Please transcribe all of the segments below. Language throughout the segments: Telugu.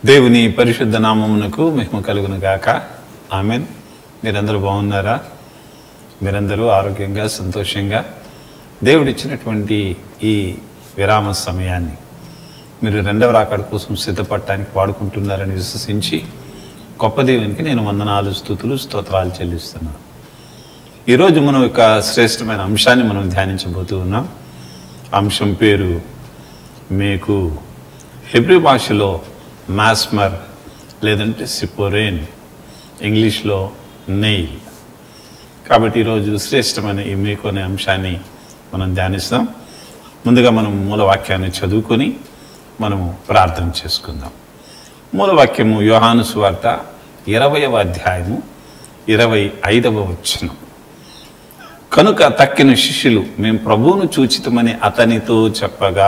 దేవుని పరిశుద్ధ నామమునకు మహిమ కలుగును గాక ఆమెన్ మీరందరూ బాగున్నారా మీరందరూ ఆరోగ్యంగా సంతోషంగా దేవుడిచ్చినటువంటి ఈ విరామ సమయాన్ని మీరు రెండవ రాకడ కోసం సిద్ధపడటానికి వాడుకుంటున్నారని విశ్వసించి గొప్ప దేవునికి నేను వందనాలు స్థుతులు స్తోత్రాలు చెల్లిస్తున్నాను ఈరోజు మనం ఒక శ్రేష్టమైన అంశాన్ని మనం ధ్యానించబోతూ ఉన్నాం అంశం పేరు మీకు హెబ్రి భాషలో మాస్మర్ లేదంటే సిపోరేన్ ఇంగ్లీష్లో నెయిల్ కాబట్టి ఈరోజు శ్రేష్టమైన ఈ మీకు అనే అంశాన్ని మనం ధ్యానిస్తాం ముందుగా మనం మూలవాక్యాన్ని చదువుకొని మనము ప్రార్థన చేసుకుందాం మూలవాక్యము యోహాను సువార్త ఇరవయవ అధ్యాయము ఇరవై ఐదవ వచనం కనుక తక్కిన శిష్యులు మేము ప్రభువును చూచితమని అతనితో చెప్పగా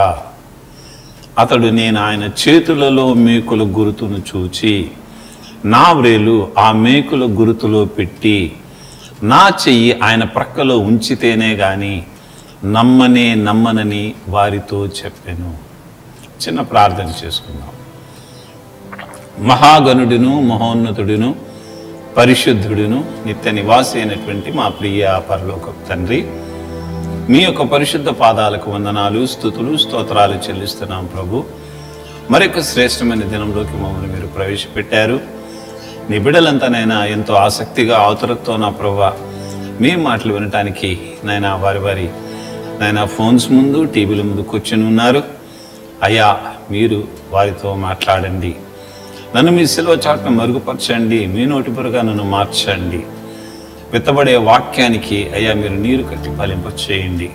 అతడు నేను ఆయన చేతులలో మేకుల గురుతును చూచి నా వ్రేలు ఆ మేకుల గురుతులో పెట్టి నా చెయ్యి ఆయన ప్రక్కలో ఉంచితేనే గాని నమ్మనే నమ్మనని వారితో చెప్పాను చిన్న ప్రార్థన చేసుకుందాం మహాగణుడును మహోన్నతుడును పరిశుద్ధుడును నిత్య నివాసి అయినటువంటి మా ప్రియ పరలోక తండ్రి మీ యొక్క పరిశుద్ధ పాదాలకు వందనాలు స్థుతులు స్తోత్రాలు చెల్లిస్తున్నాం ప్రభు మరొక శ్రేష్టమైన దినంలోకి మమ్మల్ని మీరు ప్రవేశపెట్టారు నీ బిడ్డలంతానైనా ఎంతో ఆసక్తిగా ఆతురతో నా ప్రభు మీ మాటలు వినటానికి నాయన వారి వారి నాయన ఫోన్స్ ముందు టీవీల ముందు కూర్చొని ఉన్నారు అయ్యా మీరు వారితో మాట్లాడండి నన్ను మీ సెలవు చాటును మరుగుపరచండి మీ నోటి పురుగా నన్ను మార్చండి విత్తబడే వాక్యానికి అయ్యా మీరు నీరు కట్టి ఫలింప చేయండి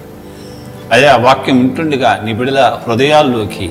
అయ్యా వాక్యం ఉంటుండగా నీ బిడల హృదయాల్లోకి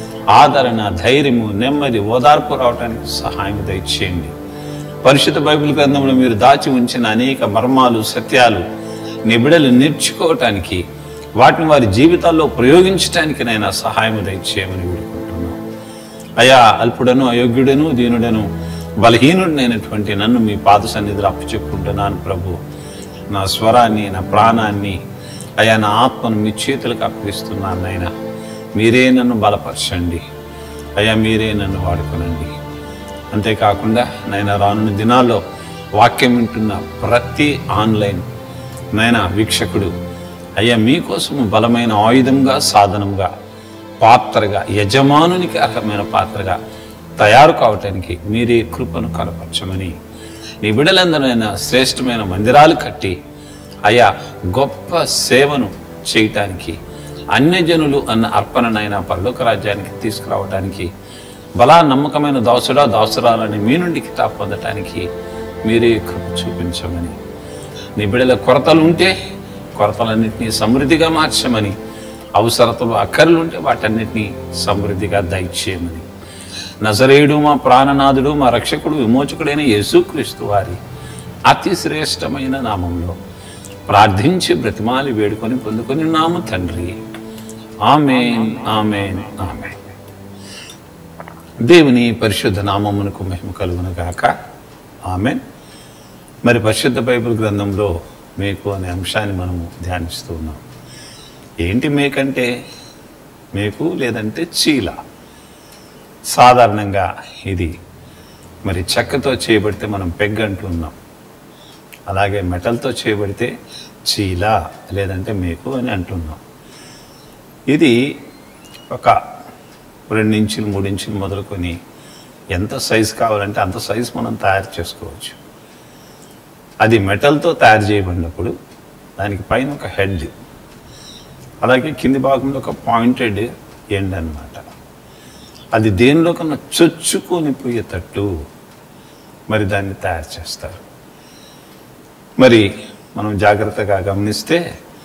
ఆదరణ ధైర్యము నెమ్మది ఓదార్పు రావడానికి సహాయం దయచేయండి పరిశుద్ధ బైబిల్ గ్రంథంలో మీరు దాచి ఉంచిన అనేక మర్మాలు సత్యాలు నీ బిడలు నేర్చుకోవటానికి వాటిని వారి జీవితాల్లో ప్రయోగించటానికి నైనా సహాయం దయచేయమని వేడుకుంటున్నాను అయా అల్పుడను అయోగ్యుడను దీనుడను బలహీనుడినైనటువంటి నన్ను మీ పాద సన్నిధిలో అప్పచెప్పుకుంటున్నాను ప్రభు నా స్వరాన్ని నా ప్రాణాన్ని అయా నా ఆత్మను మీ చేతులకు అప్పగిస్తున్నాను నాయన మీరే నన్ను బలపరచండి అయ్యా మీరే నన్ను వాడుకోనండి అంతేకాకుండా నాయన రానున్న దినాల్లో వాక్యం వింటున్న ప్రతి ఆన్లైన్ నాయన వీక్షకుడు అయ్యా మీకోసము బలమైన ఆయుధంగా సాధనంగా పాత్రగా యజమానునికి అర్హమైన పాత్రగా తయారు కావటానికి మీరే కృపను కనపరచమని నీ బిడలందరైనా శ్రేష్టమైన మందిరాలు కట్టి అయా గొప్ప సేవను చేయటానికి అన్యజనులు అన్న అర్పణనైనా పరలోక రాజ్యానికి తీసుకురావటానికి బలా నమ్మకమైన దాసుడా దాసురాలని మీ నుండి కితాబ్ పొందటానికి మీరే కృప చూపించమని నీ బిడల కొరతలు ఉంటే కొరతలన్నింటినీ సమృద్ధిగా మార్చమని అవసరతలు అక్కర్లు ఉంటే వాటన్నిటినీ సమృద్ధిగా దయచేయమని నజరేయుడు మా ప్రాణనాథుడు మా రక్షకుడు విమోచకుడైన యేసుక్రీస్తు వారి అతి శ్రేష్టమైన నామంలో ప్రార్థించి బ్రతిమాలి వేడుకొని పొందుకొని నాము తండ్రి ఆమెన్ ఆమెన్ ఆమెన్ దేవుని పరిశుద్ధ నామమునకు మహిమ కలుగును గాక ఆమెన్ మరి పరిశుద్ధ బైబిల్ గ్రంథంలో మేకు అనే అంశాన్ని మనము ధ్యానిస్తూ ఉన్నాం ఏంటి మేకంటే మేకు లేదంటే చీల సాధారణంగా ఇది మరి చెక్కతో చేయబడితే మనం పెగ్ అంటున్నాం అలాగే మెటల్తో చేయబడితే చీల లేదంటే మేకు అని అంటున్నాం ఇది ఒక రెండు ఇంచులు మూడు ఇంచులు మొదలుకొని ఎంత సైజు కావాలంటే అంత సైజు మనం తయారు చేసుకోవచ్చు అది మెటల్తో తయారు చేయబడినప్పుడు దానికి పైన ఒక హెడ్ అలాగే కింది భాగంలో ఒక పాయింటెడ్ ఎండ్ అన్నమాట అది దేనిలో కన్నా చొచ్చుకొని పోయేటట్టు మరి దాన్ని తయారు చేస్తారు మరి మనం జాగ్రత్తగా గమనిస్తే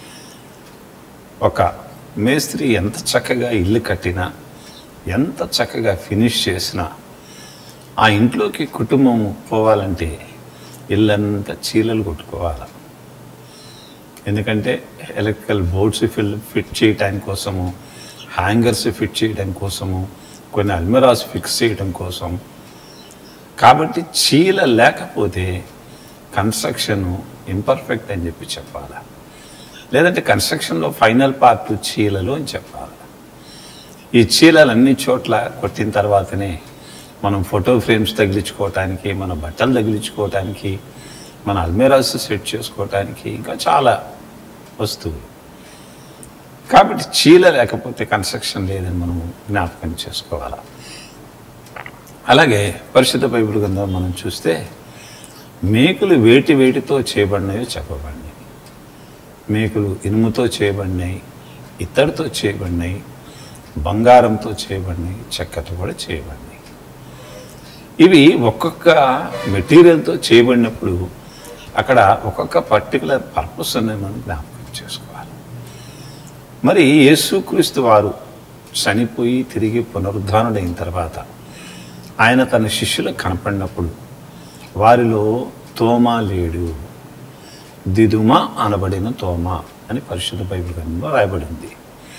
ఒక మేస్త్రి ఎంత చక్కగా ఇల్లు కట్టినా ఎంత చక్కగా ఫినిష్ చేసినా ఆ ఇంట్లోకి కుటుంబం పోవాలంటే ఇల్లంతా చీలలు కొట్టుకోవాలి ఎందుకంటే ఎలక్ట్రికల్ బోర్డ్స్ ఫిల్ ఫిట్ చేయడానికి కోసము హ్యాంగర్స్ ఫిట్ చేయడం కోసము కొన్ని అల్మిరాస్ ఫిక్స్ చేయడం కోసం కాబట్టి చీల లేకపోతే కన్స్ట్రక్షన్ ఇంపర్ఫెక్ట్ అని చెప్పి చెప్పాలి లేదంటే కన్స్ట్రక్షన్లో ఫైనల్ పార్ట్ చీలలు అని చెప్పాలి ఈ చీలలు అన్ని చోట్ల కొట్టిన తర్వాతనే మనం ఫోటో ఫ్రేమ్స్ తగిలించుకోవటానికి మన బట్టలు తగిలించుకోవటానికి మన అల్మేరాస్ సెట్ చేసుకోవటానికి ఇంకా చాలా వస్తువులు కాబట్టి చీల లేకపోతే కన్స్ట్రక్షన్ లేదని మనం జ్ఞాపకం చేసుకోవాలి అలాగే పరిశుద్ధ బైబిల్ గ్రంథం మనం చూస్తే మేకులు వేటి వేటితో చేయబడినాయో చెప్పబడినాయి మేకులు ఇనుముతో చేయబడినాయి ఇత్తడితో చేయబడినాయి బంగారంతో చేయబడినాయి చెక్కతో కూడా చేయబడినాయి ఇవి ఒక్కొక్క మెటీరియల్తో చేయబడినప్పుడు అక్కడ ఒక్కొక్క పర్టికులర్ పర్పస్ అనేది మనం జ్ఞాపకం చేసుకోవాలి మరి యేసుక్రీస్తు వారు చనిపోయి తిరిగి పునరుద్ధానుడైన తర్వాత ఆయన తన శిష్యులకు కనపడినప్పుడు వారిలో తోమా లేడు దిదుమ అనబడిన తోమా అని పరిశుద్ధ బైబిల్ గ్రంథంలో రాయబడింది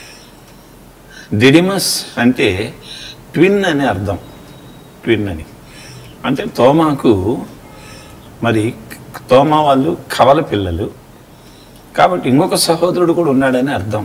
దిడిమస్ అంటే ట్విన్ అని అర్థం ట్విన్ అని అంటే తోమాకు మరి తోమా వాళ్ళు కవల పిల్లలు కాబట్టి ఇంకొక సహోదరుడు కూడా ఉన్నాడని అర్థం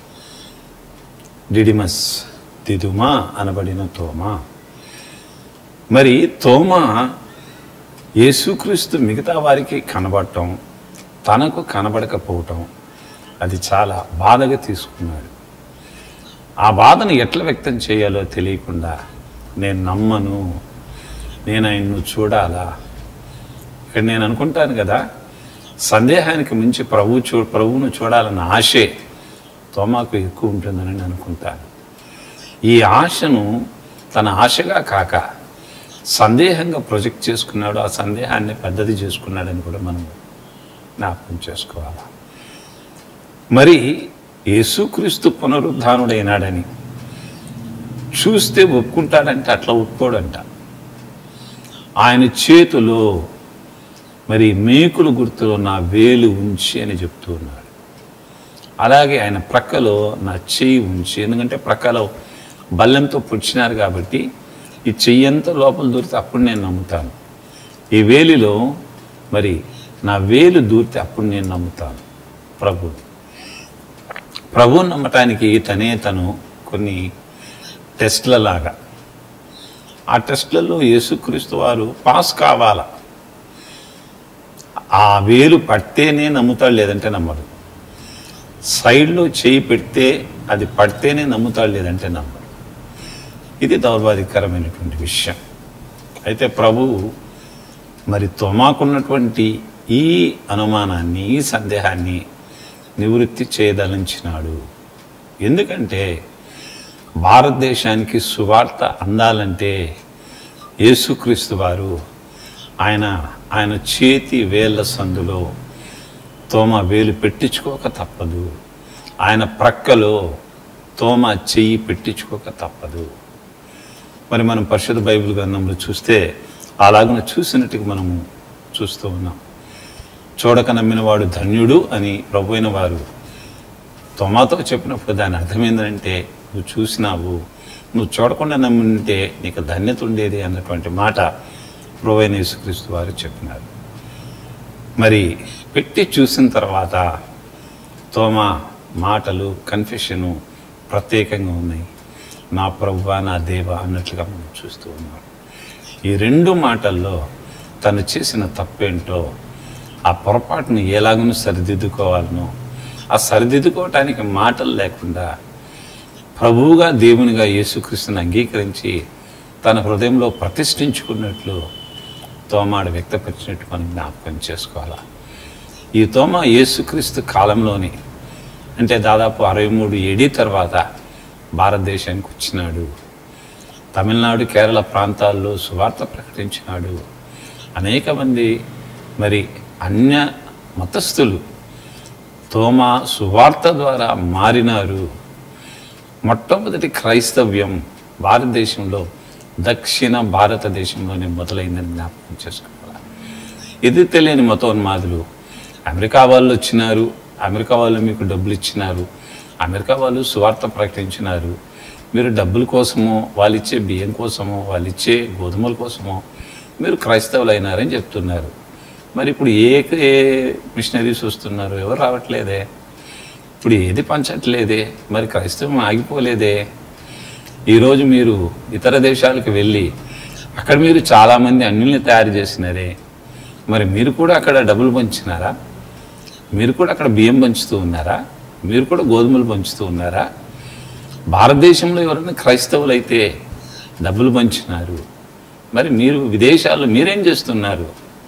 డిడిమస్ దిదుమా అనబడిన తోమా మరి తోమా యేసుక్రీస్తు మిగతా వారికి కనబడటం తనకు కనబడకపోవటం అది చాలా బాధగా తీసుకున్నాడు ఆ బాధను ఎట్లా వ్యక్తం చేయాలో తెలియకుండా నేను నమ్మను నేను ఆయన్ను చూడాలా ఇక్కడ నేను అనుకుంటాను కదా సందేహానికి మించి ప్రభు చూ ప్రభువును చూడాలన్న ఆశే తోమాకు ఎక్కువ ఉంటుందని నేను అనుకుంటాను ఈ ఆశను తన ఆశగా కాక సందేహంగా ప్రొజెక్ట్ చేసుకున్నాడు ఆ సందేహాన్ని పెద్దది చేసుకున్నాడని కూడా మనం జ్ఞాపకం చేసుకోవాలి మరి యేసుక్రీస్తు పునరుద్ధానుడైనాడని చూస్తే ఒప్పుకుంటాడంటే అట్లా ఒప్పుకోడంట ఆయన చేతిలో మరి మేకులు గుర్తులో నా వేలు ఉంచి అని చెప్తూ ఉన్నాడు అలాగే ఆయన ప్రక్కలో నా చెయ్యి ఉంచి ఎందుకంటే ప్రక్కలో బల్లెంతో పుచ్చినారు కాబట్టి ఈ చెయ్యంతా లోపల దూరితే అప్పుడు నేను నమ్ముతాను ఈ వేలిలో మరి నా వేలు దూరితే అప్పుడు నేను నమ్ముతాను ప్రభు ప్రభువుని నమ్మటానికి తనే తను కొన్ని టెస్ట్ల లాగా ఆ టెస్ట్లలో యేసుక్రీస్తు వారు పాస్ కావాలా ఆ వేలు పడితేనే నమ్ముతాడు లేదంటే నమ్మడు సైడ్లో చేయి పెడితే అది పడితేనే నమ్ముతాడు లేదంటే నమ్మడు ఇది దౌర్భాగ్యకరమైనటువంటి విషయం అయితే ప్రభువు మరి తొమాకున్నటువంటి ఈ అనుమానాన్ని ఈ సందేహాన్ని నివృత్తి చేయదలించినాడు ఎందుకంటే భారతదేశానికి సువార్త అందాలంటే యేసుక్రీస్తు వారు ఆయన ఆయన చేతి వేళ్ళ సందులో తోమ వేలు పెట్టించుకోక తప్పదు ఆయన ప్రక్కలో తోమ చెయ్యి పెట్టించుకోక తప్పదు మరి మనం పరిశుద్ధ బైబిల్ గ్రంథంలో చూస్తే అలాగున చూసినట్టుగా మనము చూస్తూ ఉన్నాం చూడక నమ్మినవాడు ధన్యుడు అని ప్రభు అయిన వారు తొమాతో చెప్పినప్పుడు దాని అర్థం ఏంటంటే నువ్వు చూసినావు నువ్వు చూడకుండా నమ్మింటే నీకు ధన్యత ఉండేది అన్నటువంటి మాట ప్రభు అయిన యేసుక్రీస్తు వారు చెప్పినారు మరి పెట్టి చూసిన తర్వాత తోమా మాటలు కన్ఫెషను ప్రత్యేకంగా ఉన్నాయి నా ప్రభువా నా దేవ అన్నట్లుగా మనం చూస్తూ ఉన్నాం ఈ రెండు మాటల్లో తను చేసిన తప్పేంటో ఆ పొరపాటును ఎలాగనో సరిదిద్దుకోవాలనో ఆ సరిదిద్దుకోవటానికి మాటలు లేకుండా ప్రభువుగా దేవునిగా యేసుక్రీస్తుని అంగీకరించి తన హృదయంలో ప్రతిష్ఠించుకున్నట్లు తోమాడు వ్యక్తపరిచినట్టు మనం జ్ఞాపకం చేసుకోవాలా ఈ తోమ యేసుక్రీస్తు కాలంలోని అంటే దాదాపు అరవై మూడు ఏడీ తర్వాత భారతదేశానికి వచ్చినాడు తమిళనాడు కేరళ ప్రాంతాల్లో సువార్త ప్రకటించినాడు అనేక మంది మరి అన్య మతస్థులు తోమా సువార్త ద్వారా మారినారు మొట్టమొదటి క్రైస్తవ్యం భారతదేశంలో దక్షిణ భారతదేశంలోనే మొదలైందని జ్ఞాపకం చేసుకోవాలి ఇది తెలియని మతోన్మాదులు అమెరికా వాళ్ళు వచ్చినారు అమెరికా వాళ్ళు మీకు డబ్బులు ఇచ్చినారు అమెరికా వాళ్ళు సువార్త ప్రకటించినారు మీరు డబ్బుల కోసమో వాళ్ళు ఇచ్చే బియ్యం కోసమో వాళ్ళు ఇచ్చే గోధుమల కోసమో మీరు క్రైస్తవులు అయినారని చెప్తున్నారు మరి ఇప్పుడు ఏ ఏ మిషనరీస్ వస్తున్నారు ఎవరు రావట్లేదే ఇప్పుడు ఏది పంచట్లేదే మరి క్రైస్తవం ఆగిపోలేదే ఈరోజు మీరు ఇతర దేశాలకు వెళ్ళి అక్కడ మీరు చాలామంది అన్యుల్ని తయారు చేసినారే మరి మీరు కూడా అక్కడ డబ్బులు పంచినారా మీరు కూడా అక్కడ బియ్యం పంచుతూ ఉన్నారా మీరు కూడా గోధుమలు పంచుతూ ఉన్నారా భారతదేశంలో ఎవరైనా క్రైస్తవులు అయితే డబ్బులు పంచినారు మరి మీరు విదేశాల్లో మీరేం చేస్తున్నారు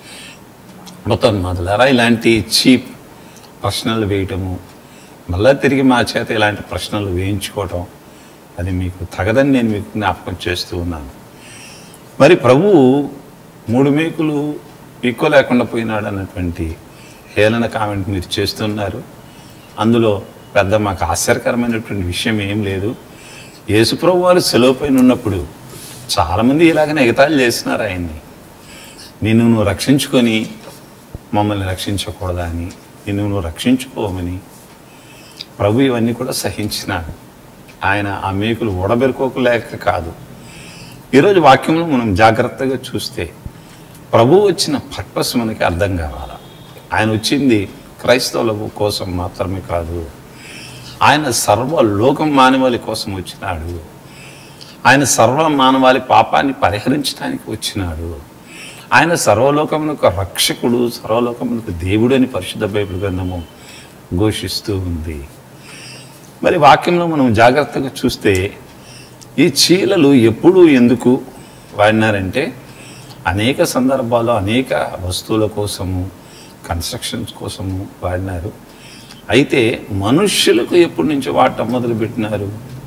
మొత్తం మొదలరా ఇలాంటి చీప్ ప్రశ్నలు వేయటము మళ్ళా తిరిగి మా చేత ఇలాంటి ప్రశ్నలు వేయించుకోవటం అది మీకు తగదని నేను మీకు జ్ఞాపకం చేస్తూ ఉన్నాను మరి ప్రభువు మూడు మేకులు ఎక్కువ లేకుండా పోయినాడు అన్నటువంటి హేళన కామెంట్ మీరు చేస్తున్నారు అందులో పెద్ద మాకు ఆశ్చర్యకరమైనటువంటి విషయం ఏం లేదు యేసుప్రభు వారు సెలవు పైన ఉన్నప్పుడు చాలామంది ఇలాగనే ఎగతాళి చేసినారు ఆయన్ని నిన్ను నువ్వు రక్షించుకొని మమ్మల్ని రక్షించకూడదా అని నిన్ను నువ్వు రక్షించుకోమని ప్రభు ఇవన్నీ కూడా సహించినాడు ఆయన ఆ మేకులు ఓడబెరుకోకలేక కాదు ఈరోజు వాక్యంలో మనం జాగ్రత్తగా చూస్తే ప్రభు వచ్చిన పర్పస్ మనకి అర్థం కావాలా ఆయన వచ్చింది క్రైస్తవుల కోసం మాత్రమే కాదు ఆయన సర్వ లోకం మానవాళి కోసం వచ్చినాడు ఆయన సర్వ మానవాళి పాపాన్ని పరిహరించడానికి వచ్చినాడు ఆయన సర్వలోకమునకు రక్షకుడు సర్వలోకమునకు దేవుడు అని పరిశుద్ధ బైబిల్ గ్రంథము ఘోషిస్తూ ఉంది మరి వాక్యంలో మనం జాగ్రత్తగా చూస్తే ఈ చీలలు ఎప్పుడు ఎందుకు వాడినారంటే అనేక సందర్భాల్లో అనేక వస్తువుల కోసము కన్స్ట్రక్షన్స్ కోసము వాడినారు అయితే మనుష్యులకు ఎప్పటి నుంచి వాడటం మొదలుపెట్టినారు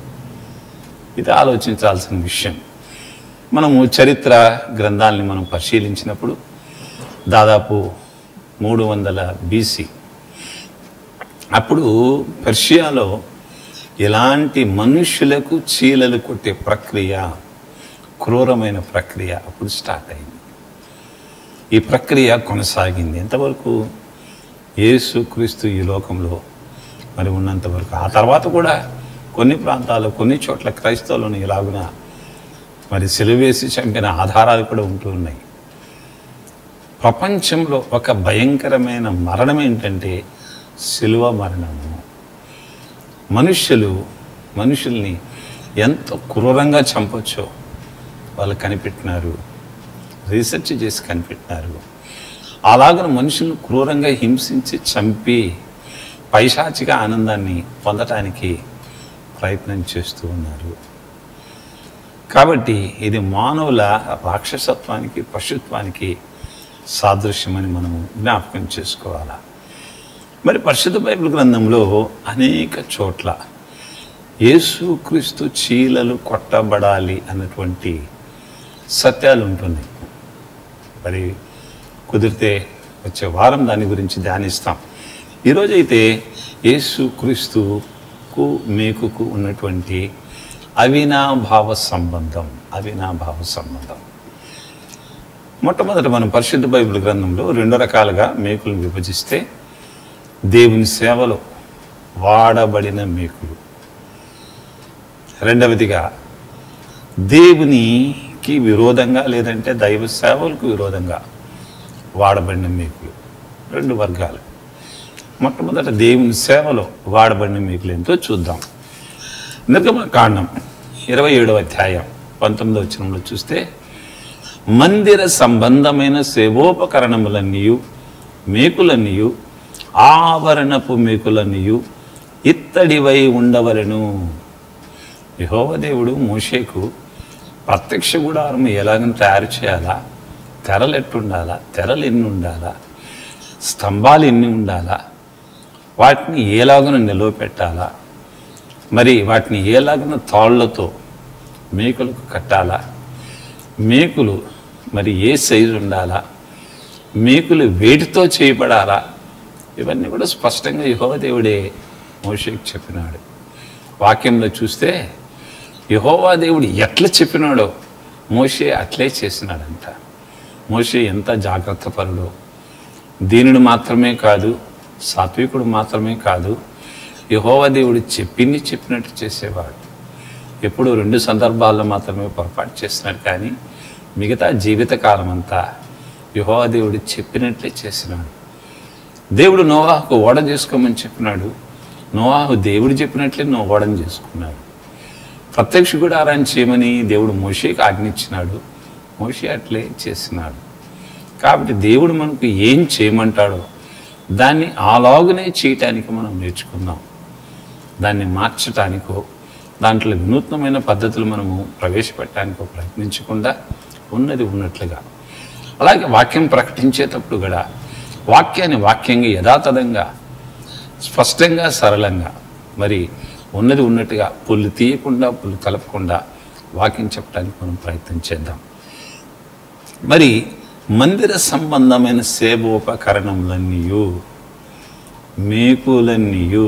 ఇది ఆలోచించాల్సిన విషయం మనము చరిత్ర గ్రంథాలని మనం పరిశీలించినప్పుడు దాదాపు మూడు వందల బీసీ అప్పుడు పర్షియాలో ఎలాంటి మనుష్యులకు చీలలు కొట్టే ప్రక్రియ క్రూరమైన ప్రక్రియ అప్పుడు స్టార్ట్ అయింది ఈ ప్రక్రియ కొనసాగింది ఎంతవరకు యేసు క్రీస్తు ఈ లోకంలో మరి ఉన్నంత వరకు ఆ తర్వాత కూడా కొన్ని ప్రాంతాల్లో కొన్ని చోట్ల క్రైస్తవులను ఇలాగున మరి సెలవేసి చంపిన ఆధారాలు కూడా ఉంటూ ఉన్నాయి ప్రపంచంలో ఒక భయంకరమైన మరణం ఏంటంటే శిలువ మరణము మనుష్యులు మనుషుల్ని ఎంత క్రూరంగా చంపొచ్చో వాళ్ళు కనిపెట్టినారు రీసెర్చ్ చేసి కనిపెట్టినారు అలాగన మనుషులను క్రూరంగా హింసించి చంపి పైశాచిక ఆనందాన్ని పొందటానికి ప్రయత్నం చేస్తూ ఉన్నారు కాబట్టి ఇది మానవుల రాక్షసత్వానికి పశుత్వానికి సాదృశ్యమని మనము జ్ఞాపకం చేసుకోవాలా మరి పరిశుద్ధ బైబిల్ గ్రంథంలో అనేక చోట్ల యేసుక్రీస్తు చీలలు కొట్టబడాలి అన్నటువంటి సత్యాలు ఉంటున్నాయి మరి కుదిరితే వచ్చే వారం దాని గురించి ధ్యానిస్తాం ఈరోజైతే యేసుక్రీస్తుకు మేకుకు ఉన్నటువంటి అవినాభావ సంబంధం అవినాభావ సంబంధం మొట్టమొదట మనం పరిశుద్ధ బైబిల్ గ్రంథంలో రెండు రకాలుగా మేకులను విభజిస్తే దేవుని సేవలో వాడబడిన మేకులు రెండవదిగా దేవునికి విరోధంగా లేదంటే దైవ సేవలకు విరోధంగా వాడబడిన మేకులు రెండు వర్గాలు మొట్టమొదట దేవుని సేవలో వాడబడిన మేకులు ఎంతో చూద్దాం నిర్గమ కాండం ఇరవై ఏడవ అధ్యాయం పంతొమ్మిదవ వచనంలో చూస్తే మందిర సంబంధమైన సేవోపకరణములన్నీయు మేకులన్నీయు ఆవరణపు మేకులన్నీయు ఇత్తడివై ఉండవలను యెహోవా దేవుడు మోషేకు ప్రత్యక్ష గుడారం ఎలాగని తయారు చేయాలా తెరలు ఎట్టుండాలా తెరలు ఎన్ని ఉండాలా స్తంభాలు ఎన్ని ఉండాలా వాటిని ఏలాగున నిలువ పెట్టాలా మరి వాటిని ఏలాగున తాళ్లతో మేకులకు కట్టాలా మేకులు మరి ఏ సైజు ఉండాలా మేకులు వేటితో చేయబడాలా ఇవన్నీ కూడా స్పష్టంగా యెహోవా దేవుడే మోషేకి చెప్పినాడు వాక్యంలో చూస్తే యెహోవా దేవుడు ఎట్లా చెప్పినాడో మోషే అట్లే చేసినాడంట మోషే ఎంత జాగ్రత్త పరుడో దీనుడు మాత్రమే కాదు సాత్వికుడు మాత్రమే కాదు యెహోవా దేవుడు చెప్పింది చెప్పినట్టు చేసేవాడు ఎప్పుడు రెండు సందర్భాల్లో మాత్రమే పొరపాటు చేస్తున్నాడు కానీ మిగతా జీవితకాలం అంతా యెహోవా దేవుడు చెప్పినట్లే చేసినాడు దేవుడు నోవాహుకు ఓడ చేసుకోమని చెప్పినాడు నోవాహు దేవుడు చెప్పినట్లే నువ్వు ఓడని చేసుకున్నాడు ప్రత్యక్ష గుడారాన్ని చేయమని దేవుడు మోషేకి ఆజ్ఞించినాడు మోషే అట్లే చేసినాడు కాబట్టి దేవుడు మనకు ఏం చేయమంటాడో దాన్ని అలాగునే చేయటానికి మనం నేర్చుకుందాం దాన్ని మార్చటానికో దాంట్లో వినూత్నమైన పద్ధతులు మనము ప్రవేశపెట్టడానికో ప్రయత్నించకుండా ఉన్నది ఉన్నట్లుగా అలాగే వాక్యం ప్రకటించేటప్పుడు కూడా వాక్యాన్ని వాక్యంగా యథాతథంగా స్పష్టంగా సరళంగా మరి ఉన్నది ఉన్నట్టుగా పుల్లు తీయకుండా పుల్లు కలపకుండా వాక్యం చెప్పడానికి మనం ప్రయత్నం చేద్దాం మరి మందిర సంబంధమైన సేవోపకరణములన్నీయు మేకులన్నీయు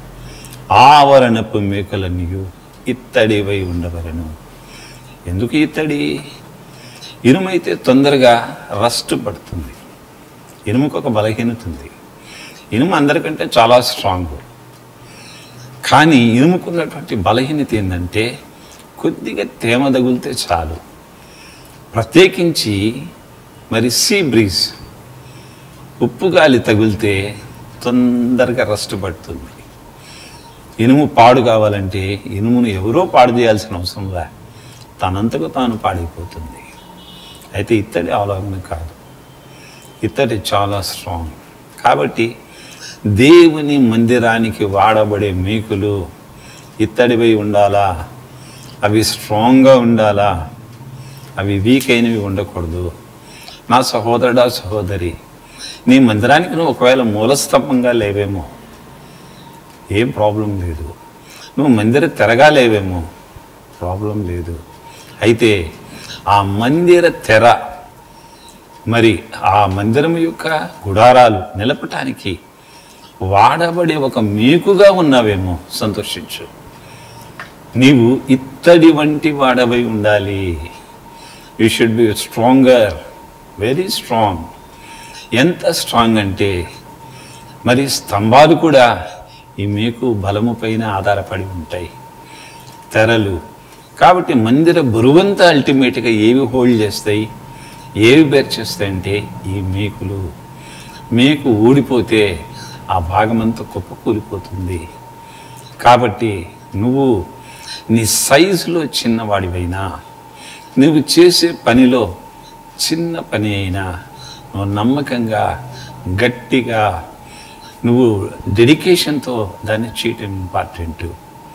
ఆవరణపు మేకులన్నీయు ఇత్తడివై ఉండవలను ఎందుకు ఇత్తడి ఇనుమైతే తొందరగా రస్ట్ పడుతుంది ఇనుముకు ఒక బలహీనత ఉంది ఇనుము అందరికంటే చాలా స్ట్రాంగ్ కానీ ఇనుముకున్నటువంటి బలహీనత ఏంటంటే కొద్దిగా తేమ తగిలితే చాలు ప్రత్యేకించి మరి సీ బ్రీజ్ ఉప్పు గాలి తగిలితే తొందరగా రస్ట్ పడుతుంది ఇనుము పాడు కావాలంటే ఇనుమును ఎవరో పాడు చేయాల్సిన అవసరం లే తనంతకు తాను పాడైపోతుంది అయితే ఇత్తడి అవలోకన కాదు ఇత్తడి చాలా స్ట్రాంగ్ కాబట్టి దేవుని మందిరానికి వాడబడే మేకులు ఇత్తడిపై ఉండాలా అవి స్ట్రాంగ్గా ఉండాలా అవి వీక్ అయినవి ఉండకూడదు నా సహోదరుడా సహోదరి నీ మందిరానికి నువ్వు ఒకవేళ మూలస్తంభంగా లేవేమో ఏం ప్రాబ్లం లేదు నువ్వు మందిర తెరగా లేవేమో ప్రాబ్లం లేదు అయితే ఆ మందిర తెర మరి ఆ మందిరం యొక్క గుడారాలు నిలపటానికి వాడబడే ఒక మేకుగా ఉన్నావేమో సంతోషించు నీవు ఇత్తడి వంటి వాడవై ఉండాలి you should be stronger very strong ఎంత స్ట్రాంగ్ అంటే మరి స్తంభాలు కూడా ఈ మేకు బలము పైన ఆధారపడి ఉంటాయి తెరలు కాబట్టి మందిర బరువంతా అల్టిమేట్గా ఏవి హోల్డ్ చేస్తాయి ఏవి బేర్ చేస్తాయంటే ఈ మేకులు మేకు ఊడిపోతే ఆ భాగమంతా కుప్ప కూలిపోతుంది కాబట్టి నువ్వు నీ సైజులో చిన్నవాడివైనా నువ్వు చేసే పనిలో చిన్న పని అయినా నువ్వు నమ్మకంగా గట్టిగా నువ్వు డెడికేషన్తో దాన్ని చేయటం ఇంపార్టెంట్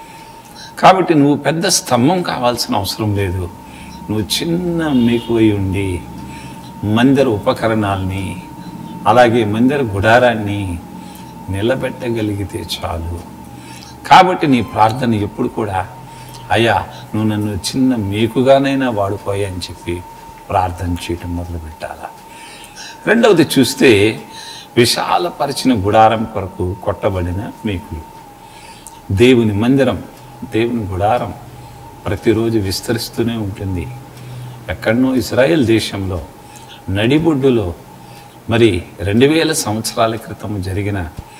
కాబట్టి నువ్వు పెద్ద స్తంభం కావాల్సిన అవసరం లేదు నువ్వు చిన్న మేకువై ఉండి మందిర ఉపకరణాల్ని అలాగే మందిర గుడారాన్ని నిలబెట్టగలిగితే చాలు కాబట్టి నీ ప్రార్థన ఎప్పుడు కూడా అయ్యా నువ్వు నన్ను చిన్న మేకుగానైనా వాడుకోయా అని చెప్పి ప్రార్థన చేయటం మొదలు పెట్టాలా రెండవది చూస్తే విశాలపరిచిన గుడారం కొరకు కొట్టబడిన మేకులు దేవుని మందిరం దేవుని గుడారం ప్రతిరోజు విస్తరిస్తూనే ఉంటుంది ఎక్కడనో ఇజ్రాయెల్ దేశంలో నడిబొడ్డులో మరి రెండు వేల సంవత్సరాల క్రితం జరిగిన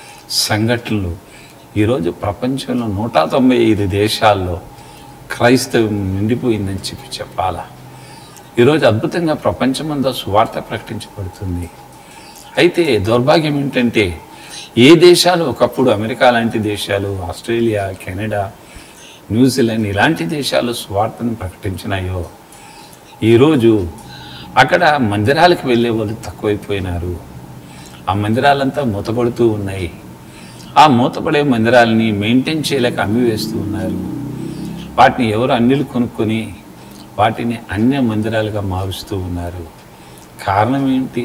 సంఘటనలు ఈరోజు ప్రపంచంలో నూట తొంభై ఐదు దేశాల్లో క్రైస్తవం నిండిపోయిందని చెప్పి చెప్పాలా ఈరోజు అద్భుతంగా ప్రపంచమంతా సువార్త ప్రకటించబడుతుంది అయితే దౌర్భాగ్యం ఏంటంటే ఏ దేశాలు ఒకప్పుడు అమెరికా లాంటి దేశాలు ఆస్ట్రేలియా కెనడా న్యూజిలాండ్ ఇలాంటి దేశాలు సువార్తను ప్రకటించినాయో ఈరోజు అక్కడ మందిరాలకు వెళ్ళే వాళ్ళు తక్కువైపోయినారు ఆ మందిరాలంతా మూతపడుతూ ఉన్నాయి ఆ మూతపడే మందిరాలని మెయింటైన్ చేయలేక అమ్మివేస్తూ ఉన్నారు వాటిని ఎవరు అన్యులు కొనుక్కొని వాటిని అన్య మందిరాలుగా మారుస్తూ ఉన్నారు కారణం ఏంటి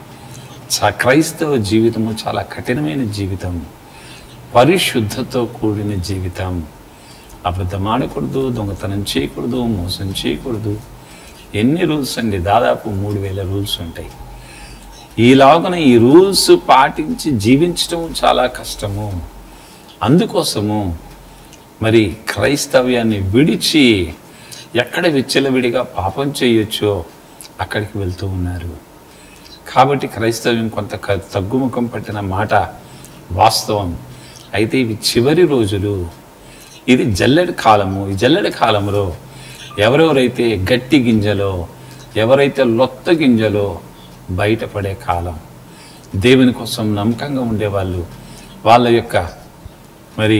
చ- క్రైస్తవ జీవితము చాలా కఠినమైన జీవితం పరిశుద్ధతో కూడిన జీవితం అబద్ధం ఆడకూడదు దొంగతనం చేయకూడదు మోసం చేయకూడదు ఎన్ని రూల్స్ అండి దాదాపు మూడు వేల రూల్స్ ఉంటాయి ఈలాగున ఈ రూల్స్ పాటించి జీవించడం చాలా కష్టము అందుకోసము మరి క్రైస్తవ్యాన్ని విడిచి ఎక్కడ విచ్చలవిడిగా పాపం చేయొచ్చో అక్కడికి వెళ్తూ ఉన్నారు కాబట్టి క్రైస్తవ్యం కొంత క- తగ్గుముఖం పట్టిన మాట వాస్తవం అయితే ఇవి చివరి రోజులు ఇది జల్లెడ కాలము ఈ జల్లెడ కాలంలో ఎవరెవరైతే గట్టి గింజలో ఎవరైతే లొత్త గింజలో బయటపడే కాలం దేవుని కోసం నమ్మకంగా ఉండేవాళ్ళు వాళ్ళ యొక్క మరి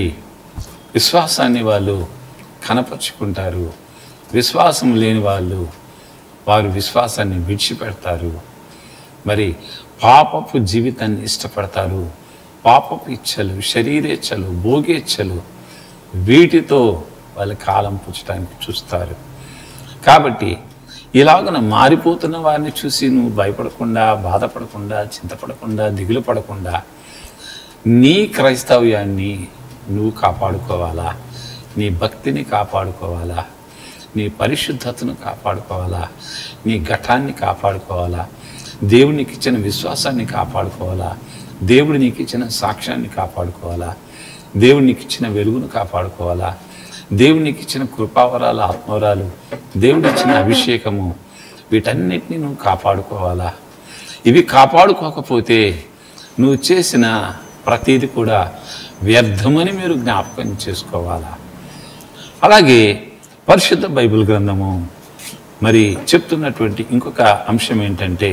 విశ్వాసాన్ని వాళ్ళు కనపరుచుకుంటారు విశ్వాసం లేని వాళ్ళు వారు విశ్వాసాన్ని విడిచిపెడతారు మరి పాపపు జీవితాన్ని ఇష్టపడతారు పాపపు ఇచ్చలు శరీరేచ్ఛలు భోగేచ్ఛలు వీటితో వాళ్ళ కాలం పుచ్చడానికి చూస్తారు కాబట్టి ఇలాగన మారిపోతున్న వారిని చూసి నువ్వు భయపడకుండా బాధపడకుండా చింతపడకుండా దిగులు పడకుండా నీ క్రైస్తవ్యాన్ని నువ్వు కాపాడుకోవాలా నీ భక్తిని కాపాడుకోవాలా నీ పరిశుద్ధతను కాపాడుకోవాలా నీ ఘటాన్ని కాపాడుకోవాలా దేవుడు నీకు ఇచ్చిన విశ్వాసాన్ని కాపాడుకోవాలా దేవుడు నీకు ఇచ్చిన సాక్ష్యాన్ని కాపాడుకోవాలా దేవుడు నీకు ఇచ్చిన వెలుగును కాపాడుకోవాలా దేవుడు నీకు ఇచ్చిన కృపావరాలు ఆత్మవరాలు దేవుడు ఇచ్చిన అభిషేకము వీటన్నిటిని నువ్వు కాపాడుకోవాలా ఇవి కాపాడుకోకపోతే నువ్వు చేసిన ప్రతీది కూడా వ్యర్థమని మీరు జ్ఞాపకం చేసుకోవాలా అలాగే పరిశుద్ధ బైబిల్ గ్రంథము మరి చెప్తున్నటువంటి ఇంకొక అంశం ఏంటంటే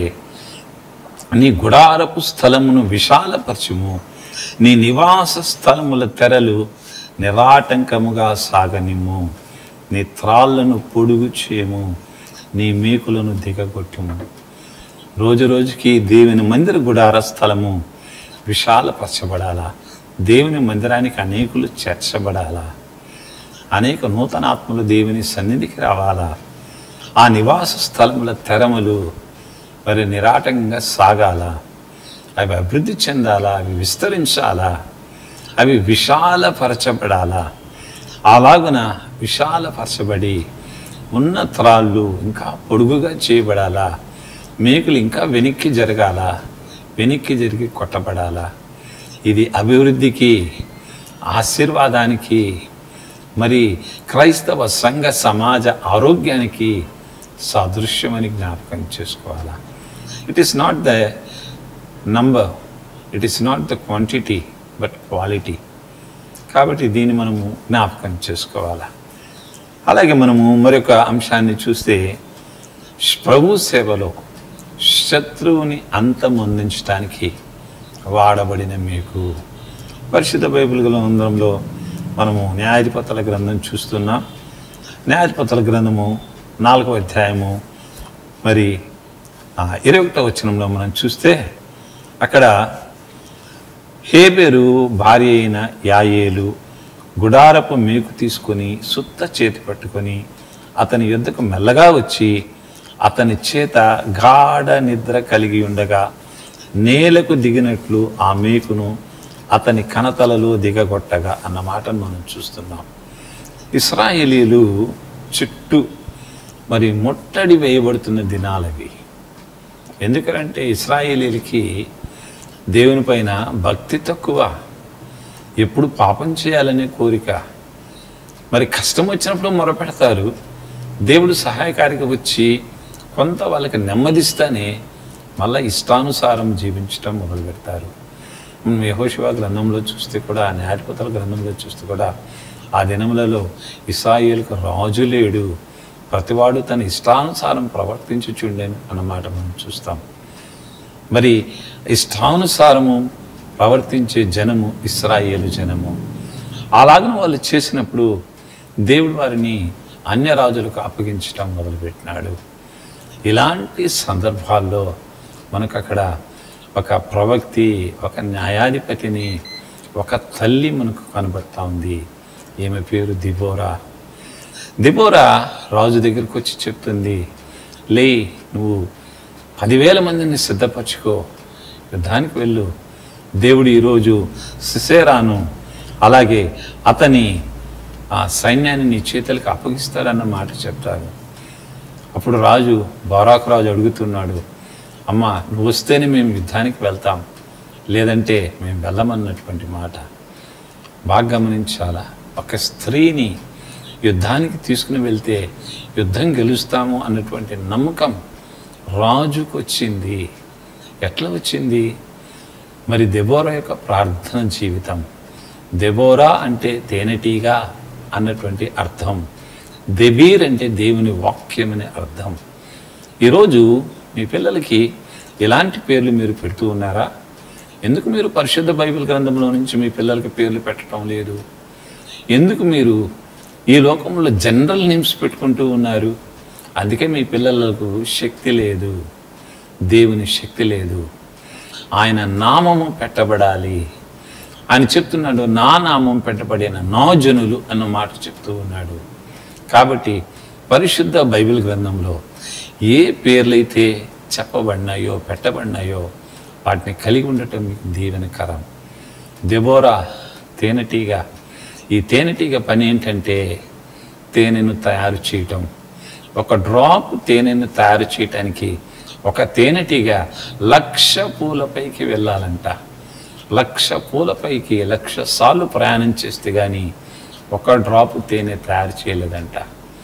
నీ గుడారపు స్థలమును విశాలపరచుము నీ నివాస స్థలముల తెరలు నిరాటంకముగా సాగనిమ్ము నీ త్రాళ్లను పొడుగు చేయము నీ మేకులను దిగగొట్టుము రోజు రోజుకి దేవుని మందిర గుడార స్థలము విశాలపరచబడాలా దేవుని మందిరానికి అనేకులు చేర్చబడాలా అనేక నూతన ఆత్మలు దేవుని సన్నిధికి రావాలా ఆ నివాస స్థలముల తెరములు మరి నిరాటంగా సాగాల అవి అభివృద్ధి చెందాలా అవి విస్తరించాలా అవి విశాలపరచబడాలా అలాగున విశాలపరచబడి ఉన్న త్రాళ్ళు ఇంకా పొడుగుగా చేయబడాలా మేకులు ఇంకా వెనక్కి జరగాల వెనక్కి జరిగి కొట్టబడాలా ఇది అభివృద్ధికి ఆశీర్వాదానికి మరి క్రైస్తవ సంఘ సమాజ ఆరోగ్యానికి సాదృశ్యమని జ్ఞాపకం చేసుకోవాలా it is not the number it is not the quantity but quality కాబట్టి దీన్ని మనము జ్ఞాపకం చేసుకోవాలా అలాగే మనము మరొక అంశాన్ని చూస్తే ప్రభు సేవలో శత్రువుని అంతమొందించడానికి వాడబడిన మీకు పరిశుద్ధ బైబిల్ గ్రంథంలో మనము న్యాయాధిపతుల గ్రంథం చూస్తున్నాం న్యాయాధిపతుల గ్రంథము నాలుగవ అధ్యాయము మరి ఆ, ఇరవై ఒకటో వచనంలో మనం చూస్తే అక్కడ హేబెరు భార్య అయిన యాయేలు గుడారపు మేకు తీసుకొని సుత్త చేతి పట్టుకొని అతని యుద్ధకు మెల్లగా వచ్చి అతని చేత గాఢ నిద్ర కలిగి ఉండగా నేలకు దిగినట్లు ఆ మేకును అతని కనతలలో దిగగొట్టగా అన్న మాటను మనం చూస్తున్నాం ఇస్రాయేలీలు చుట్టూ మరి ముట్టడి వేయబడుతున్న దినాలవి ఎందుకంటే ఇస్రాయేలీలకి దేవుని పైన భక్తి తక్కువ ఎప్పుడు పాపం చేయాలనే కోరిక మరి కష్టం వచ్చినప్పుడు మొరపెడతారు దేవుడు సహాయకారిగా వచ్చి కొంత వాళ్ళకి నెమ్మదిస్తానే మళ్ళీ ఇష్టానుసారం జీవించడం మొదలు పెడతారు మనం యెహోషువ గ్రంథంలో చూస్తే కూడా న్యాయపతుల గ్రంథంలో చూస్తే కూడా ఆ దినములలో ఇసాయిలకు రాజు లేడు ప్రతివాడు తన ఇష్టానుసారం ప్రవర్తించుచుండేను అన్నమాట మనం చూస్తాం మరి ఇష్టానుసారము ప్రవర్తించే జనము ఇస్రాయేలు జనము అలాగను వాళ్ళు చేసినప్పుడు దేవుడు వారిని అన్య రాజులకు అప్పగించటం మొదలుపెట్టినాడు ఇలాంటి సందర్భాల్లో మనకు అక్కడ ఒక ప్రవక్తి ఒక న్యాయాధిపతిని ఒక తల్లి మనకు కనబడతా ఉంది ఈమె పేరు దిబోరా దిబోరా రాజు దగ్గరికి వచ్చి చెప్తుంది లే నువ్వు పదివేల మందిని సిద్ధపరచుకో యుద్ధానికి వెళ్ళు దేవుడు ఈరోజు సిసేరాను అలాగే అతని ఆ సైన్యాన్ని నీ చేతులకు అప్పగిస్తాడన్న మాట చెప్తారు అప్పుడు రాజు బారాకు రాజు అడుగుతున్నాడు అమ్మ నువ్వు వస్తేనే మేము యుద్ధానికి వెళ్తాం లేదంటే మేము వెళ్ళమన్నటువంటి మాట బాగా గమనించాలా ఒక స్త్రీని యుద్ధానికి తీసుకుని వెళ్తే యుద్ధం గెలుస్తాము అన్నటువంటి నమ్మకం రాజుకు వచ్చింది ఎట్లా వచ్చింది మరి దెబోరా యొక్క ప్రార్థన జీవితం దెబోరా అంటే తేనెటీగా అన్నటువంటి అర్థం దెబీర్ అంటే దేవుని వాక్యం అనే అర్థం ఈరోజు మీ పిల్లలకి ఎలాంటి పేర్లు మీరు పెడుతూ ఉన్నారా ఎందుకు మీరు పరిశుద్ధ బైబిల్ గ్రంథంలో నుంచి మీ పిల్లలకి పేర్లు పెట్టడం లేదు ఎందుకు మీరు ఈ లోకంలో జనరల్ నేమ్స్ పెట్టుకుంటూ ఉన్నారు అందుకే మీ పిల్లలకు శక్తి లేదు దేవుని శక్తి లేదు ఆయన నామము పెట్టబడాలి ఆయన చెప్తున్నాడు నా నామం పెట్టబడిన నా జనులు అన్న మాట చెప్తూ ఉన్నాడు కాబట్టి పరిశుద్ధ బైబిల్ గ్రంథంలో ఏ పేర్లైతే చెప్పబడినాయో పెట్టబడినాయో వాటిని కలిగి ఉండటం మీకు దీవెనకరం దెబోరా తేనెటీగ ఈ తేనెటీగ పని ఏంటంటే తేనెను తయారు చేయటం ఒక డ్రాప్ తేనెను తయారు చేయటానికి ఒక తేనెటీగ లక్ష పూలపైకి వెళ్ళాలంట లక్ష పూలపైకి లక్ష సార్లు ప్రయాణం చేస్తే కానీ ఒక డ్రాప్ తేనె తయారు చేయలేదంట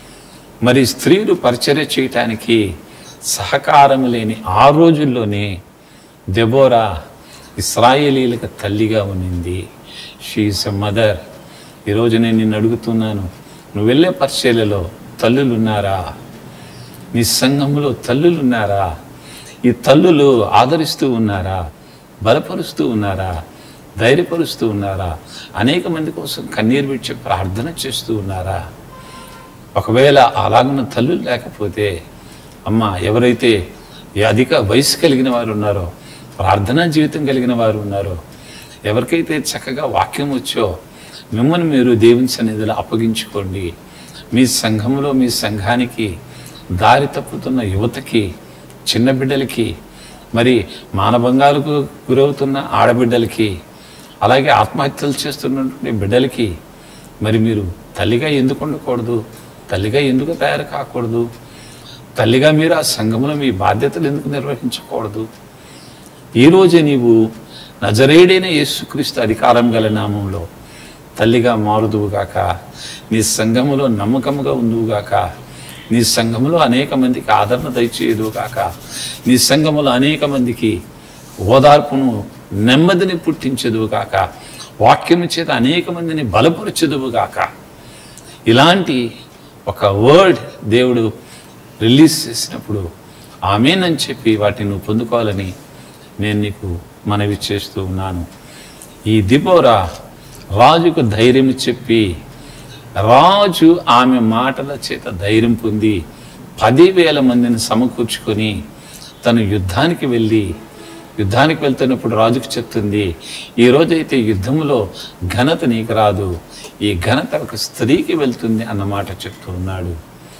మరి స్త్రీలు పరిచర్య చేయటానికి సహకారం లేని ఆ రోజుల్లోనే దెబోరా ఇస్రాయేలీలకు తల్లిగా ఉన్నింది షీఈస్ ఎ మదర్ ఈరోజు నేను నిన్ను అడుగుతున్నాను నువ్వు వెళ్ళే పరిచర్యలో తల్లులు ఉన్నారా నీ సంఘంలో తల్లులు ఉన్నారా ఈ తల్లులు ఆదరిస్తూ ఉన్నారా బలపరుస్తూ ఉన్నారా ధైర్యపరుస్తూ ఉన్నారా అనేక మంది కోసం కన్నీరు విడిచి ప్రార్థన చేస్తూ ఉన్నారా ఒకవేళ అలాగున్న తల్లులు లేకపోతే అమ్మ ఎవరైతే ఈ అధిక వయసు కలిగిన వారు ఉన్నారో ప్రార్థనా జీవితం కలిగిన వారు ఉన్నారో ఎవరికైతే చక్కగా వాక్యం వచ్చో మిమ్మల్ని మీరు దేవుని సన్నిధిలో అప్పగించుకోండి మీ సంఘంలో మీ సంఘానికి దారి తప్పుతున్న యువతకి చిన్న బిడ్డలకి మరి మానభంగాలకు గురవుతున్న ఆడబిడ్డలకి అలాగే ఆత్మహత్యలు చేస్తున్నటువంటి బిడ్డలకి మరి మీరు తల్లిగా ఎందుకు ఉండకూడదు తల్లిగా ఎందుకు తయారు కాకూడదు తల్లిగా మీరు ఆ సంఘంలో మీ బాధ్యతలు ఎందుకు నిర్వహించకూడదు ఈరోజే నీవు నజరేడైన యేసుక్రీస్తు అధికారం గల నామంలో తల్లిగా మారుదువుగాక నీ సంఘములో నమ్మకముగా ఉందువుగాక నీ సంఘములో అనేక మందికి ఆదరణ దయచేయుదువుగాక నీ సంఘములో అనేక మందికి ఓదార్పును నెమ్మదిని పుట్టించదువుగాక వాక్యము చేత అనేక మందిని బలపరచదువుగాక ఇలాంటి ఒక వర్డ్ దేవుడు రిలీజ్ చేసినప్పుడు ఆమెనని చెప్పి వాటిని నువ్వు పొందుకోవాలని నేను నీకు మనవి చేస్తూ ఉన్నాను ఈ దిబోరా రాజుకు ధైర్యం చెప్పి రాజు ఆమె మాటల చేత ధైర్యం పొంది పదివేల మందిని సమకూర్చుకొని తను యుద్ధానికి వెళ్ళి యుద్ధానికి వెళ్తున్నప్పుడు రాజుకు చెప్తుంది ఈ రోజైతే యుద్ధంలో ఘనత నీకు రాదు ఈ ఘనత ఒక స్త్రీకి వెళ్తుంది అన్నమాట చెప్తూ ఉన్నాడు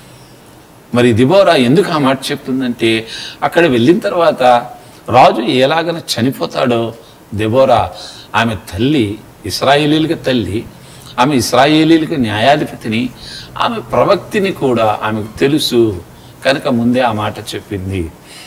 మరి దిబోరా ఎందుకు ఆ మాట చెప్తుందంటే అక్కడ వెళ్ళిన తర్వాత రాజు ఎలాగన చనిపోతాడో దెబోరా ఆమె తల్లి ఇస్రాయేలీలకు తల్లి ఆమె ఇస్రాయేలీలకు న్యాయాధిపతిని ఆమె ప్రవక్తిని కూడా ఆమెకు తెలుసు కనుక ముందే ఆ మాట చెప్పింది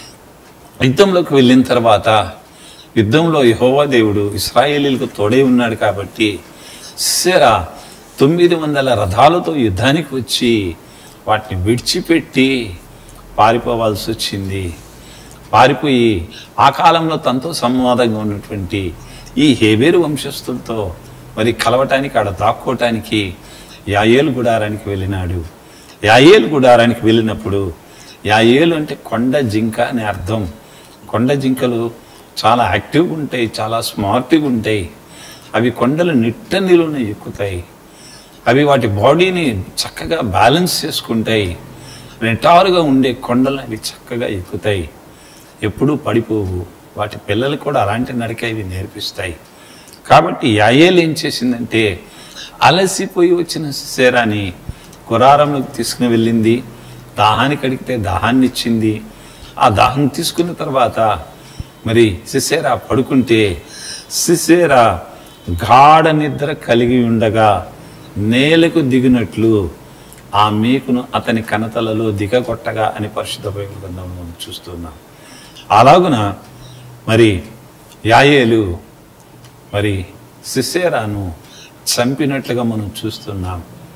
యుద్ధంలోకి వెళ్ళిన తర్వాత యుద్ధంలో యహోవా దేవుడు ఇస్రాయేలీలకు తోడే ఉన్నాడు కాబట్టి సిరా తొమ్మిది వందల రథాలతో యుద్ధానికి వచ్చి వాటిని విడిచిపెట్టి పారిపోవాల్సి వచ్చింది పారిపోయి ఆ కాలంలో తనతో సంవాదంగా ఉన్నటువంటి ఈ హేబేరు వంశస్థులతో మరి కలవటానికి ఆడ దాక్కోవటానికి యాయేలు గుడారానికి వెళ్ళినాడు యాయేలు గుడారానికి వెళ్ళినప్పుడు యాయేలు అంటే కొండ జింక అనే అర్థం కొండ జింకలు చాలా యాక్టివ్గా ఉంటాయి చాలా స్మార్ట్గా ఉంటాయి అవి కొండలు నిట్ట నిలువున ఎక్కుతాయి అవి వాటి బాడీని చక్కగా బ్యాలెన్స్ చేసుకుంటాయి నిటారుగా ఉండే కొండలు అవి చక్కగా ఎక్కుతాయి ఎప్పుడూ పడిపోవు వాటి పిల్లలు కూడా అలాంటి నడక ఇవి నేర్పిస్తాయి కాబట్టి యాయేలు ఏం చేసిందంటే అలసిపోయి వచ్చిన శరాని కురారంలోకి తీసుకుని వెళ్ళింది దాహానికి అడిగితే దాహాన్ని ఇచ్చింది ఆ దాహం తీసుకున్న తర్వాత మరి సిసేరా పడుకుంటే సిసేరా గాఢ నిద్ర కలిగి ఉండగా నేలకు దిగినట్లు ఆ మేకును అతని కనతలలో దిగగొట్టగా అని పరిశుద్ధ బైబిల్ గ్రంథంలో మనం చూస్తున్నాం అలాగున మరి యాయేలు మరి సిసేరాను చంపినట్లుగా మనం చూస్తున్నాం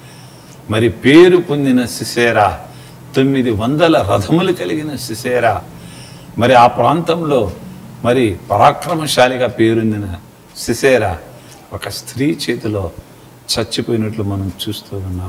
మరి పేరు పొందిన సిసేరా తొమ్మిది వందల రథములు కలిగిన సిసేరా మరి ఆ ప్రాంతంలో మరి పరాక్రమశాలిగా పేరొందిన సిసేరా ఒక స్త్రీ చేతిలో చచ్చిపోయినట్లు మనం చూస్తూ ఉన్నాం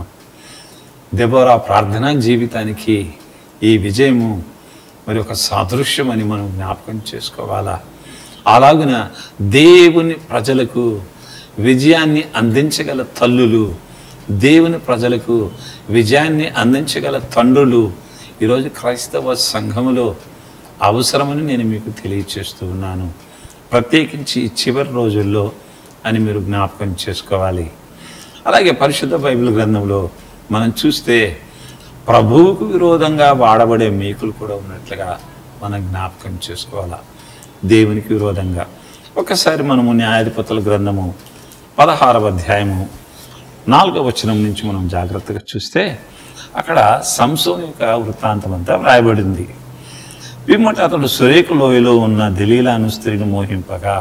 దెబోరా ప్రార్థనా జీవితానికి ఈ విజయము మరి ఒక సాదృశ్యం అని మనం జ్ఞాపకం చేసుకోవాలా అలాగున దేవుని ప్రజలకు విజయాన్ని అందించగల తల్లులు దేవుని ప్రజలకు విజయాన్ని అందించగల తండ్రులు ఈరోజు క్రైస్తవ సంఘములో అవసరమని నేను మీకు తెలియచేస్తూ ఉన్నాను ప్రత్యేకించి ఈ చివరి రోజుల్లో అని మీరు జ్ఞాపకం చేసుకోవాలి అలాగే పరిశుద్ధ బైబిల్ గ్రంథంలో మనం చూస్తే ప్రభువుకు విరోధంగా వాడబడే మేకులు కూడా ఉన్నట్లుగా మనం జ్ఞాపకం చేసుకోవాలా దేవునికి విరోధంగా ఒకసారి మనము న్యాయాధిపతుల గ్రంథము పదహారవ అధ్యాయము నాలుగవ వచనం నుంచి మనం జాగ్రత్తగా చూస్తే అక్కడ సంసోని యొక్క వృత్తాంతం అంతా వ్రాయబడింది పిమ్మట అతడు సురేఖ లోయలో ఉన్న దలీలాను స్త్రీని మోహింపగా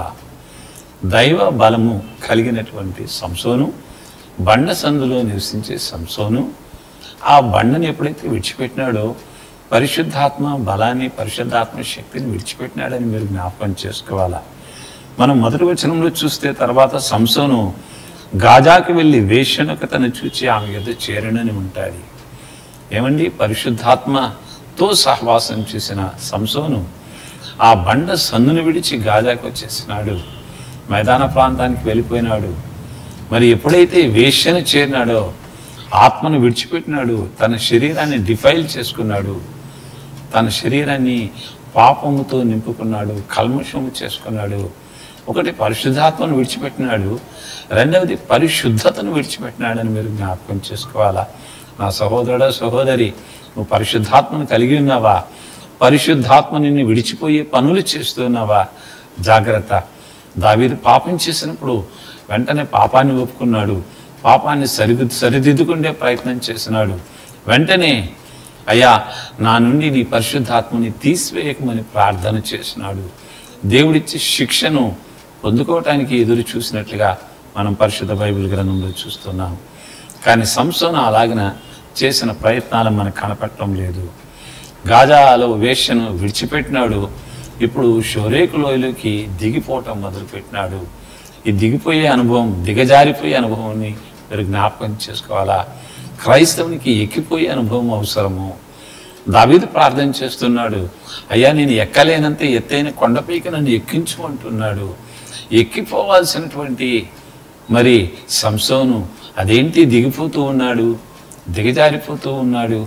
దైవ బలము కలిగినటువంటి సంసోను బండ సందులో నివసించే సంసోను ఆ బండని ఎప్పుడైతే విడిచిపెట్టినాడో పరిశుద్ధాత్మ బలాన్ని పరిశుద్ధాత్మ శక్తిని విడిచిపెట్టినాడని మీరు జ్ఞాపకం చేసుకోవాలా మనం మొదటి వచనంలో చూస్తే తర్వాత సంసోను గాజాకి వెళ్ళి వేశ్యనకు తను చూచి ఆమె ఎదురు చేరనని ఉంటాడు ఏమండి పరిశుద్ధాత్మతో సహవాసం చేసిన సంసోను ఆ బండ సన్నును విడిచి గాజాకు వచ్చేసినాడు మైదాన ప్రాంతానికి వెళ్ళిపోయినాడు మరి ఎప్పుడైతే వేశ్యను చేరినాడో ఆత్మను విడిచిపెట్టినాడు తన శరీరాన్ని డిఫైల్ చేసుకున్నాడు తన శరీరాన్ని పాపముతో నింపుకున్నాడు కల్మషము చేసుకున్నాడు ఒకటి పరిశుద్ధాత్మను విడిచిపెట్టినాడు రెండవది పరిశుద్ధతను విడిచిపెట్టినాడని మీరు జ్ఞాపకం చేసుకోవాలా నా సహోదరుడ సహోదరి నువ్వు పరిశుద్ధాత్మను కలిగి ఉన్నావా పరిశుద్ధాత్మ నిన్ను విడిచిపోయే పనులు చేస్తున్నావా జాగ్రత్త దావీదు పాపం చేసినప్పుడు వెంటనే పాపాన్ని ఒప్పుకున్నాడు పాపాన్ని సరిది సరిదిద్దుకుండే ప్రయత్నం చేసినాడు వెంటనే అయ్యా నా నుండి నీ పరిశుద్ధాత్మని తీసివేయకమని ప్రార్థన చేసినాడు దేవుడిచ్చే శిక్షను పొందుకోవటానికి ఎదురు చూసినట్లుగా మనం పరిశుద్ధ బైబిల్ గ్రంథంలో చూస్తున్నాం కానీ సంసోన అలాగిన చేసిన ప్రయత్నాలు మనకు కనపడటం లేదు గాజాలో వేశ్యను విడిచిపెట్టినాడు ఇప్పుడు షోరేకు లోయలోకి దిగిపోవటం మొదలుపెట్టినాడు ఈ దిగిపోయే అనుభవం దిగజారిపోయే అనుభవాన్ని మీరు జ్ఞాపకం చేసుకోవాలా క్రైస్తవునికి ఎక్కిపోయే అనుభవం అవసరము దావీదు ప్రార్థన చేస్తున్నాడు అయ్యా నేను ఎక్కలేనంత ఎత్తైన కొండపైకి నన్ను ఎక్కించుకుంటున్నాడు ఎక్కిపోవాల్సినటువంటి మరి సంసోను అదేంటి దిగిపోతూ ఉన్నాడు దిగజారిపోతూ ఉన్నాడు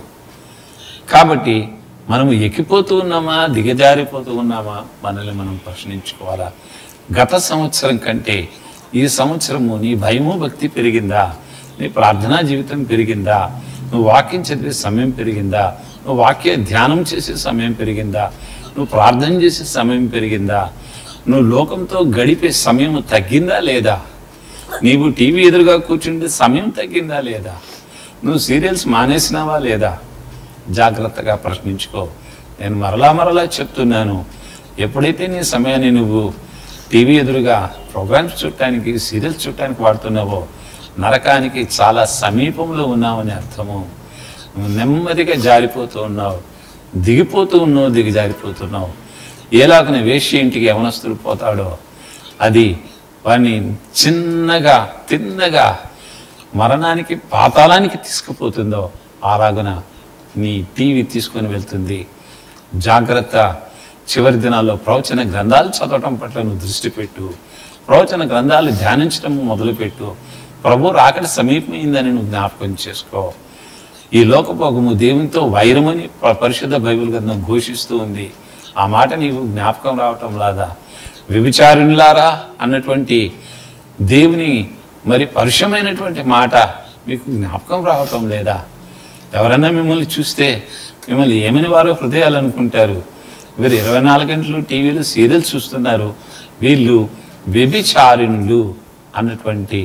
కాబట్టి మనము ఎక్కిపోతూ ఉన్నామా దిగజారిపోతూ ఉన్నామా మనల్ని మనం ప్రశ్నించుకోవాలా గత సంవత్సరం కంటే ఈ సంవత్సరము నీ భయము భక్తి పెరిగిందా నీ ప్రార్థనా జీవితం పెరిగిందా నువ్వు వాక్యం చదివే సమయం పెరిగిందా నువ్వు వాక్య ధ్యానం చేసే సమయం పెరిగిందా నువ్వు ప్రార్థన చేసే సమయం పెరిగిందా నువ్వు లోకంతో గడిపే సమయం తగ్గిందా లేదా నీవు టీవీ ఎదురుగా కూర్చుంటే సమయం తగ్గిందా లేదా నువ్వు సీరియల్స్ మానేసినావా లేదా జాగ్రత్తగా ప్రశ్నించుకో నేను మరలా మరలా చెప్తున్నాను ఎప్పుడైతే నీ సమయాన్ని నువ్వు టీవీ ఎదురుగా ప్రోగ్రామ్స్ చూడటానికి సీరియల్స్ చూడటానికి వాడుతున్నావో నరకానికి చాలా సమీపంలో ఉన్నావని అర్థము నువ్వు నెమ్మదిగా జారిపోతూ ఉన్నావు దిగిపోతూ ఉన్నావు దిగి జారిపోతున్నావు ఏలాగన వేష్య ఇంటికి యవనస్తుడు పోతాడో అది వాడిని చిన్నగా తిన్నగా మరణానికి పాతాళానికి తీసుకుపోతుందో అలాగున నీ టీవీ తీసుకొని వెళ్తుంది జాగ్రత్త చివరి దినాల్లో ప్రవచన గ్రంథాలు చదవటం పట్ల నువ్వు దృష్టి పెట్టు ప్రవచన గ్రంథాలు ధ్యానించడం మొదలుపెట్టు ప్రభు రాకడ సమీపమైందని నువ్వు జ్ఞాపకం చేసుకో ఈ లోకభోగము దేవునితో వైరమని ప- పరిశుద్ధ బైబిల్ గ్రంథం ఘోషిస్తూ ఉంది ఆ మాట నీకు జ్ఞాపకం రావటం లాదా వ్యభిచారులారా అన్నటువంటి దేవుని మరి పరుషమైనటువంటి మాట మీకు జ్ఞాపకం రావటం లేదా ఎవరన్నా మిమ్మల్ని చూస్తే మిమ్మల్ని ఏమని వారో హృదయాలు అనుకుంటారు వీరు ఇరవై నాలుగు గంటలు టీవీలో సీరియల్ చూస్తున్నారు వీళ్ళు వ్యభిచారిణులు అన్నటువంటి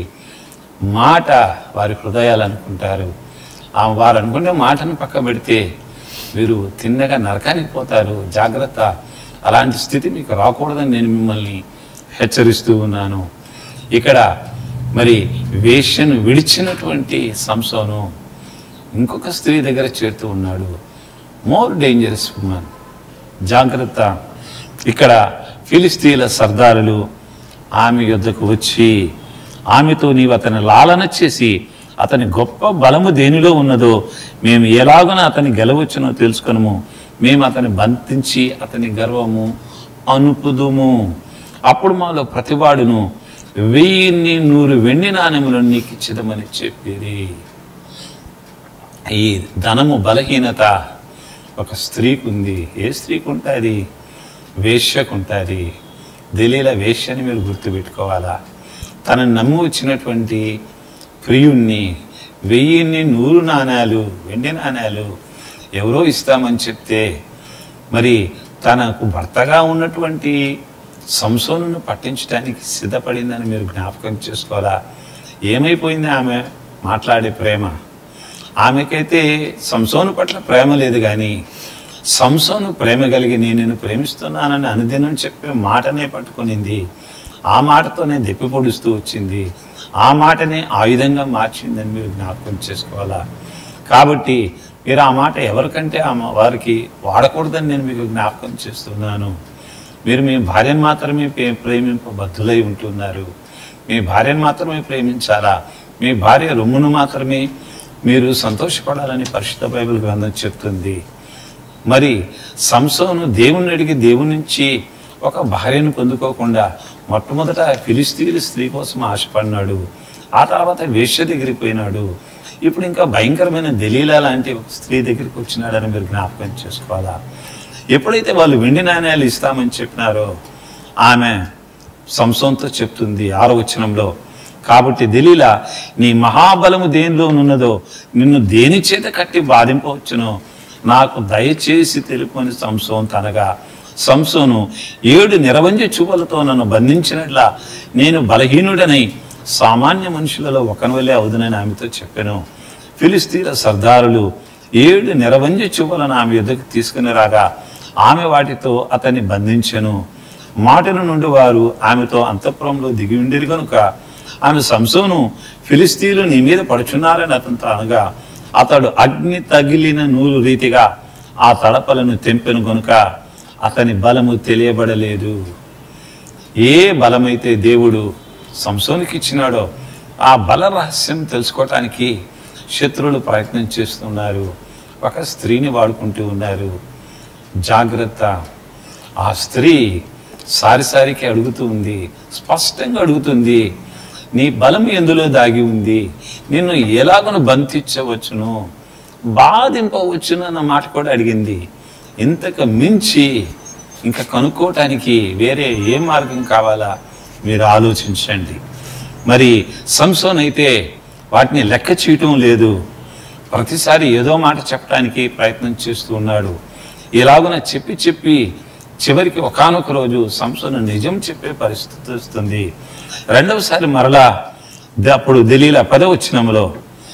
మాట వారి హృదయాలు అనుకుంటారు ఆ వారు అనుకునే మాటను పక్క పెడితే వీరు తిన్నగా నరకానికి పోతారు జాగ్రత్త అలాంటి స్థితి మీకు రాకూడదని నేను మిమ్మల్ని హెచ్చరిస్తూ ఉన్నాను ఇక్కడ మరి వేష్యను విడిచినటువంటి సంసోను ఇంకొక స్త్రీ దగ్గర చేరుతూ ఉన్నాడు మోర్ డేంజరస్ ఉమెన్ జాగ్రత్త ఇక్కడ ఫిలిస్తీన్ల సర్దారులు ఆమె యుద్ధకు వచ్చి ఆమెతో నీవు అతని లాలన చేసి అతని గొప్ప బలము దేనిలో ఉన్నదో మేము ఎలాగున అతని గెలవచ్చునో తెలుసుకొనము మేము అతని బంధించి అతని గర్వము అనుపుదుము అప్పుడు మాలో ప్రతివాడును వెయ్యిన్ని నూరు వెండి నాణెములను నీకు ఇచ్చిదమని చెప్పిరి ఈ ధనము బలహీనత ఒక స్త్రీకి ఉంది ఏ స్త్రీకి ఉంటుంది వేశ్యకు ఉంటుంది దలీల వేశ్యని మీరు గుర్తుపెట్టుకోవాలా తనను నమ్మి వచ్చినటువంటి ప్రియుణ్ణి వెయ్యిన్ని నూరు నాణాలు వెండి నాణాలు ఎవరో ఇస్తామని చెప్తే మరి తనకు భర్తగా ఉన్నటువంటి సంసోను పట్టించడానికి సిద్ధపడిందని మీరు జ్ఞాపకం చేసుకోవాలా ఏమైపోయింది ఆమె మాట్లాడే ప్రేమ ఆమెకైతే సంసోను పట్ల ప్రేమ లేదు కానీ సంసోను ప్రేమ కలిగి నేను నిన్ను ప్రేమిస్తున్నానని అనుదినం చెప్పే మాటనే పట్టుకునింది ఆ మాటతోనే దెప్పి పొడుస్తూ వచ్చింది ఆ మాటనే ఆయుధంగా మార్చిందని మీరు జ్ఞాపకం చేసుకోవాలా కాబట్టి మీరు ఆ మాట ఎవరికంటే ఆ మా- వారికి వాడకూడదని నేను మీకు జ్ఞాపకం చేస్తున్నాను మీరు మీ భార్యను మాత్రమే ప్రే- ప్రేమింపబద్ధులై ఉంటున్నారు మీ భార్యను మాత్రమే ప్రేమించాలా మీ భార్య రొమ్మును మాత్రమే మీరు సంతోషపడాలని పరిశుద్ధ బైబిల్ గ్రంథం చెప్తుంది మరి సంసోను దేవుణ్ణి అడిగి దేవుని నుంచి ఒక భార్యను పొందుకోకుండా మొట్టమొదట ఫిలిస్తీన్ స్త్రీ కోసం ఆశపడినాడు ఆ తర్వాత వేశ్య దగ్గరికి పోయినాడు ఇప్పుడు ఇంకా భయంకరమైన దలీలా లాంటి ఒక స్త్రీ దగ్గరికి వచ్చినాడని మీరు జ్ఞాపకం చేసుకోవాలా ఎప్పుడైతే వాళ్ళు వెండి నాణ్యాలు ఇస్తామని చెప్పినారో ఆమె సంసోన్తో చెప్తుంది ఆరో వచనంలో కాబట్టి దలీలా నీ మహాబలము దేనిలోనున్నదో నిన్ను దేని చేత కట్టి బాధింపవచ్చునో నాకు దయచేసి తెలుపని సంసోన్ తనగా సంసోను ఏడు నిరవంజ చూపులతో నన్ను బంధించినట్లా నేను బలహీనుడనై సామాన్య మనుషులలో ఒకని వల్లే అవుదునని ఆమెతో చెప్పాను ఫిలిస్తీన్ల సర్దారులు ఏడు నిరవంజ చూపులను ఆమె యుద్ధకు తీసుకుని రాగా ఆమె వాటితో అతన్ని బంధించెను మాటల నుండి వారు ఆమెతో అంతఃపురంలో దిగి ఉండిరి కనుక ఆమె సంసోను ఫిలిస్తీన్లు నీ మీద పడుచున్నారని అతనితో అనగా అతడు అగ్ని తగిలిన నూలు రీతిగా ఆ తడపలను తెంపెను గనుక అతని బలము తెలియబడలేదు ఏ బలమైతే దేవుడు సంసోనికి ఇచ్చినాడో ఆ బల రహస్యం తెలుసుకోవటానికి శత్రువులు ప్రయత్నం చేస్తున్నారు ఒక స్త్రీని వాడుకుంటూ ఉన్నారు జాగ్రత్త ఆ స్త్రీ సారిసారికి అడుగుతూ ఉంది స్పష్టంగా అడుగుతుంది నీ బలం ఎందులో దాగి ఉంది నిన్ను ఎలాగను బంధించవచ్చును బాధింపవచ్చును అన్న మాట కూడా అడిగింది ఇంతకు మించి ఇంకా కనుక్కోవటానికి వేరే ఏ మార్గం కావాలా మీరు ఆలోచించండి మరి సంసోన్ అయితే వాటిని లెక్క చేయటం లేదు ప్రతిసారి ఏదో మాట చెప్పడానికి ప్రయత్నం చేస్తూ ఉన్నాడు ఇలాగున చెప్పి చెప్పి చివరికి ఒకానొక రోజు సంసోను నిజం చెప్పే పరిస్థితి వస్తుంది రెండవసారి మరలా ద- అప్పుడు దిలీల పదవచనంలో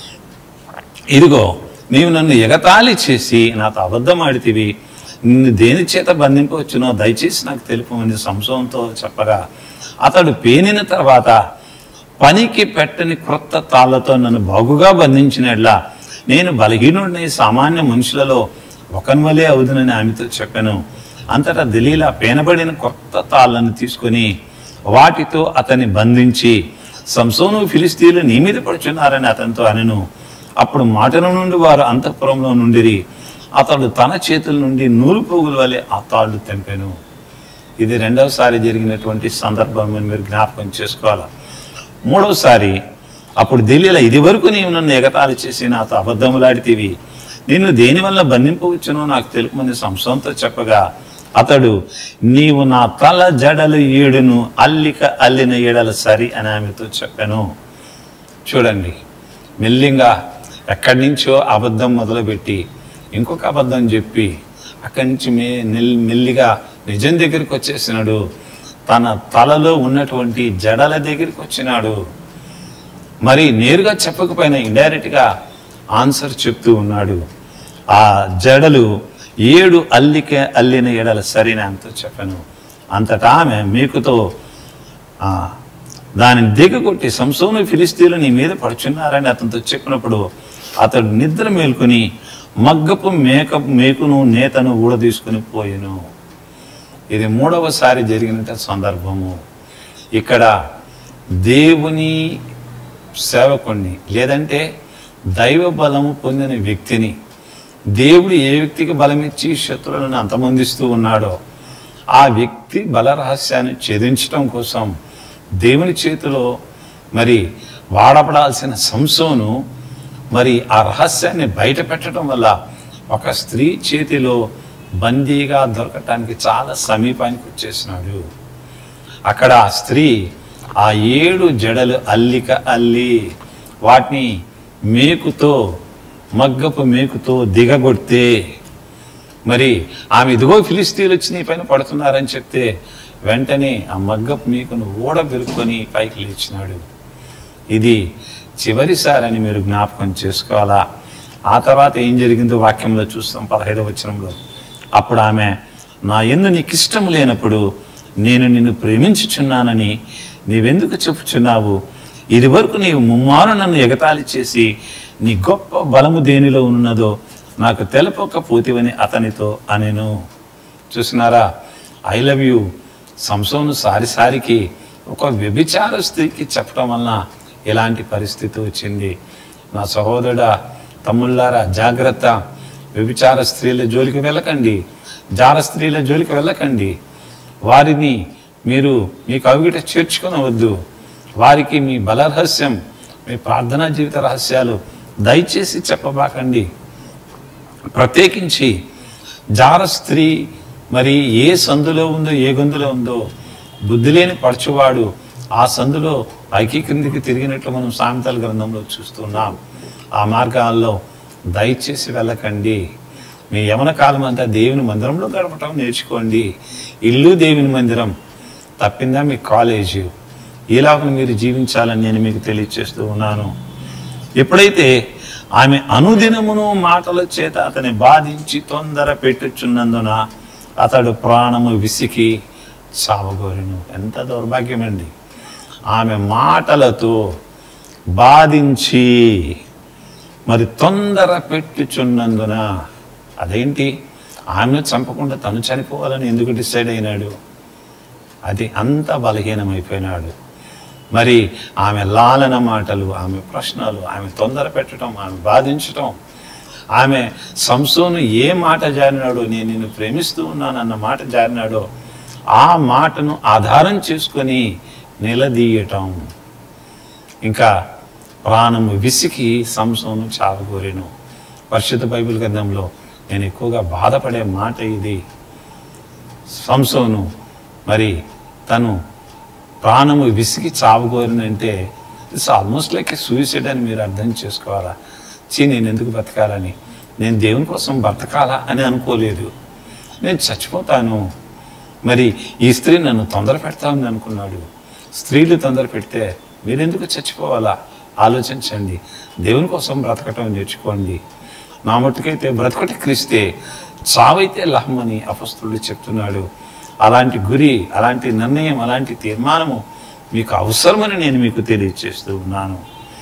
ఇదిగో నీవు నన్ను ఎగతాళి చేసి నాతో అబద్ధం ఆడితివి నిన్ను దేని చేత బంధింపవచ్చునో దయచేసి నాకు తెలుపమని సంశయంతో చెప్పగా అతడు పేనిన తర్వాత పనికి పెట్టని క్రొత్త తాళ్లతో నన్ను బాగుగా బంధించినట్లా నేను బలహీనుడిని సామాన్య మనుషులలో ఒకని వలే అవుదునని ఆమెతో చెప్పాను అంతటా దిలీలా పేనబడిన కొత్త తాళ్లను తీసుకొని వాటితో అతన్ని బంధించి సంసోను ఫిలిస్తీన్లు నీ మీద పడుచున్నారని అతనితో అనెను అప్పుడు మాటల నుండి వారు అంతఃపురంలో నుండిరి అతడు తన చేతుల నుండి నూలు పోగుల వలె ఆ తాళ్ళు తెంపెను ఇది రెండవసారి జరిగినటువంటి సందర్భం అని మీరు జ్ఞాపకం చేసుకోవాలి మూడవసారి అప్పుడు దిల్లీల ఇది వరకు నీవు నన్ను ఎగతాళి చేసి నాతో అబద్ధములాడితివి నిన్ను దేని వల్ల బంధింపవచ్చునో నాకు తెలుపమని సంశయంతో చెప్పగా అతడు నీవు నా తల జడలు ఏడును అల్లిక అల్లిన ఏడల సరి అని ఆమెతో చెప్పాను చూడండి మెల్లింగా ఎక్కడి నుంచో అబద్ధం మొదలుపెట్టి ఇంకొక అబద్ధం చెప్పి అక్కడి నుంచి మే నెల్ మెల్లిగా నిజం దగ్గరికి వచ్చేసినాడు తన తలలో ఉన్నటువంటి జడల దగ్గరికి వచ్చినాడు మరి నేరుగా చెప్పకపోయినా ఇండైరెక్ట్గా ఆన్సర్ చెప్తూ ఉన్నాడు ఆ జడలు ఏడు అల్లిక అల్లిన ఎడల సరైన అంత చెప్పాను అంతటా ఆమె మీకుతో ఆ, దానిని దిగకొట్టి సంసోను ఫిలిస్తీన్లు నీ మీద పడుచున్నారని అతనితో చెప్పినప్పుడు అతడు నిద్ర మేల్కొని మగ్గపు మేక మేకును నేతను ఊడదీసుకుని పోయెను ఇది మూడవసారి జరిగిన సందర్భము ఇక్కడ దేవుని సేవకుణ్ణి లేదంటే దైవ బలము పొందిన వ్యక్తిని దేవుడు ఏ వ్యక్తికి బలమిచ్చి శత్రువులను అంతమొందిస్తూ ఉన్నాడో ఆ వ్యక్తి బల రహస్యాన్ని ఛేదించడం కోసం దేవుని చేతిలో మరి వాడపడాల్సిన సంసోను మరి ఆ రహస్యాన్ని బయట పెట్టడం వల్ల ఒక స్త్రీ చేతిలో బందీగా దొరకటానికి చాలా సమీపానికి వచ్చేసినాడు అక్కడ ఆ స్త్రీ ఆ ఏడు జడలు అల్లిక అల్లి వాటిని మేకుతో మగ్గపు మేకుతో దిగగొడితే మరి ఆమె ఇదిగో ఫిలిస్తీన్లు వచ్చి నీ పైన పడుతున్నారని చెప్తే వెంటనే ఆ మగ్గపు మేకును ఊడ పెరుక్కొని పైకి లేచినాడు ఇది చివరిసారని మీరు జ్ఞాపకం చేసుకోవాలా ఆ తర్వాత ఏం జరిగిందో వాక్యంలో చూస్తాం పదహైదవ వచనంలో అప్పుడు ఆమె నా ఎందు నీకు ఇష్టం లేనప్పుడు నేను నిన్ను ప్రేమించుచున్నానని నీవెందుకు చెప్పుచున్నావు ఇది వరకు నీవు ముమ్మారు నన్ను ఎగతాళి చేసి నీ గొప్ప బలము దేనిలో ఉన్నదో నాకు తెలపకపోతివని అతనితో అనెను చూసినారా ఐ లవ్ యూ సంసోను సారిసారికి ఒక వ్యభిచార స్త్రీకి చెప్పడం వలన ఇలాంటి పరిస్థితి వచ్చింది నా సహోదరుడా తమ్ముళ్ళారా జాగ్రత్త వ్యభిచార స్త్రీల జోలికి వెళ్ళకండి జార స్త్రీల జోలికి వెళ్ళకండి వారిని మీరు మీ కవిగిట చేర్చుకునవద్దు వారికి మీ బల రహస్యం మీ ప్రార్థనా జీవిత రహస్యాలు దయచేసి చెప్పబాకండి ప్రత్యేకించి జార స్త్రీ మరి ఏ సందులో ఉందో ఏ గొంతులో ఉందో బుద్ధి లేని పరచువాడు ఆ సందులో పైకి క్రిందికి తిరిగినట్లు మనం సామెతల గ్రంథంలో చూస్తున్నాం ఆ మార్గాల్లో దయచేసి వెళ్ళకండి మీ యమన కాలం అంతా దేవుని మందిరంలో గడపటం నేర్చుకోండి ఇల్లు దేవుని మందిరం తప్పిందా మీ కాలేజీ ఈలాగా మీరు జీవించాలని నేను మీకు తెలియజేస్తూ ఉన్నాను ఎప్పుడైతే ఆమె అనుదినమును మాటల చేత అతని బాధించి తొందర పెట్టుచున్నందున అతడు ప్రాణము విసికి చావగోరెను ఎంత దౌర్భాగ్యమండి ఆమె మాటలతో బాధించి మరి తొందర పెట్టుచున్నందున అదేంటి ఆమెను చంపకుండా తను చనిపోవాలని ఎందుకు డిసైడ్ అయినాడు అది అంత బలహీనమైపోయినాడు మరి ఆమె లాలన మాటలు ఆమె ప్రశ్నలు ఆమె తొందర పెట్టడం ఆమె బాధించటం ఆమె సంసోను ఏ మాట జారినాడో నేను నిన్ను ప్రేమిస్తూ ఉన్నానన్న మాట జారినాడో ఆ మాటను ఆధారం చేసుకొని నిలదీయటం ఇంకా ప్రాణము విసికి సంసోను చావగోరెను పరిశుద్ధ బైబిల్ గ్రంథంలో నేను ఎక్కువగా బాధపడే మాట ఇది సంసోను మరి తను ప్రాణము విసిగి చావగోరినంటే ఇట్స్ ఆల్మోస్ట్ లైక్ సూసైడ్ అని మీరు అర్థం చేసుకోవాలా చీ నేను ఎందుకు బతకాలని నేను దేవుని కోసం బతకాలా అని అనుకోలేదు నేను చచ్చిపోతాను మరి ఈ స్త్రీ నన్ను తొందర పెడతామని అనుకున్నాడు స్త్రీలు తొందర పెడితే మీరెందుకు చచ్చిపోవాలా ఆలోచించండి దేవుని కోసం బ్రతకటం నేర్చుకోండి నా మట్టుకైతే బ్రతకటి క్రిస్తే చావైతే లహమని అపస్తుడు చెప్తున్నాడు అలాంటి గురి అలాంటి నిర్ణయం అలాంటి తీర్మానము మీకు అవసరమని నేను మీకు తెలియజేస్తూ ఉన్నాను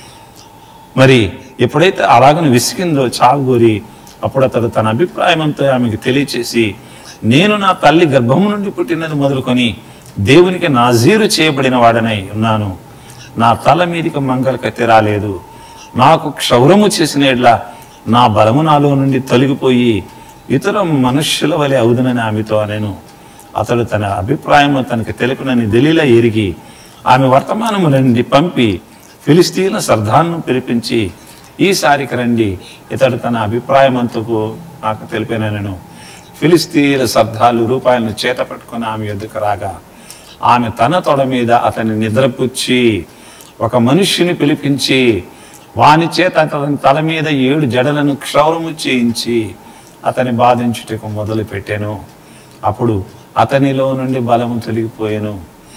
మరి ఎప్పుడైతే అలాగని విసిగిందో చావుగోరి అప్పుడు అతడు తన అభిప్రాయంతో ఆమెకు తెలియచేసి నేను నా తల్లి గర్భము నుండి పుట్టినది మొదలుకొని దేవునికి నాజీరు చేయబడిన వాడనై ఉన్నాను నా తల మీదికి మంగళ కత్తి రాలేదు నాకు క్షౌరము చేసిన ఎడ్ల నా బలము నాలో నుండి తొలగిపోయి ఇతర మనుష్యుల వలె అవుదునని ఆమెతో నేను అతడు తన అభిప్రాయం తనకు తెలుపునని దలీలా ఎరిగి ఆమె వర్తమానము నుండి పంపి ఫిలిస్తీన్ల సర్దాన్ని పిలిపించి ఈసారికి రండి ఇతడు తన అభిప్రాయమంతకు నాకు తెలిపినను ఫిలిస్తీన్ల సర్దాలు రూపాయలను చేత పట్టుకుని ఆమె ఎదుకు రాగా ఆమె తన తొడ మీద అతని నిద్రపుచ్చి ఒక మనుష్యుని పిలిపించి వాని చేత అతని తల మీద ఏడు జడలను క్షౌరము చేయించి అతని బాధించుటకు మొదలు పెట్టాను అప్పుడు అతనిలో నుండి బలము తొలగిపోయాను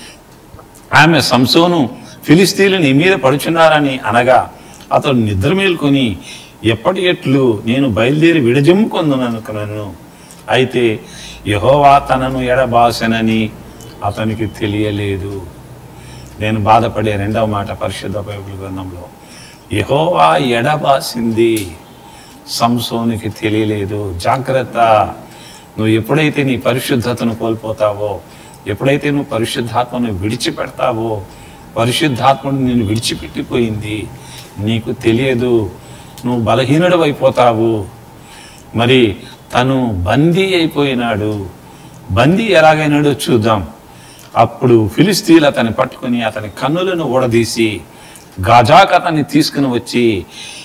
ఆమె సంసోను ఫిలిస్తీన్లు నీ మీద పడుచున్నారని అనగా అతడు నిద్ర మేల్కొని ఎప్పటి ఎట్లు నేను బయలుదేరి విడజమ్ముకొందుననుకున్నాను అయితే యహోవా తనను ఎడబాసనని అతనికి తెలియలేదు నేను బాధపడే రెండవ మాట పరిశుద్ధ బైబిల్ గ్రంథంలో యహోవా ఎడబాసింది సంసోనికి తెలియలేదు జాగ్రత్త నువ్వు ఎప్పుడైతే నీ పరిశుద్ధతను కోల్పోతావో ఎప్పుడైతే నువ్వు పరిశుద్ధాత్మను విడిచిపెడతావో పరిశుద్ధాత్మను నేను విడిచిపెట్టిపోయింది నీకు తెలియదు నువ్వు బలహీనుడు అయిపోతావు మరి తను బందీ అయిపోయినాడు బందీ ఎలాగైనాడో చూద్దాం అప్పుడు ఫిలిస్తీన్లు అతన్ని పట్టుకుని అతని కన్నులను ఊడదీసి గాజాకు అతన్ని తీసుకుని వచ్చి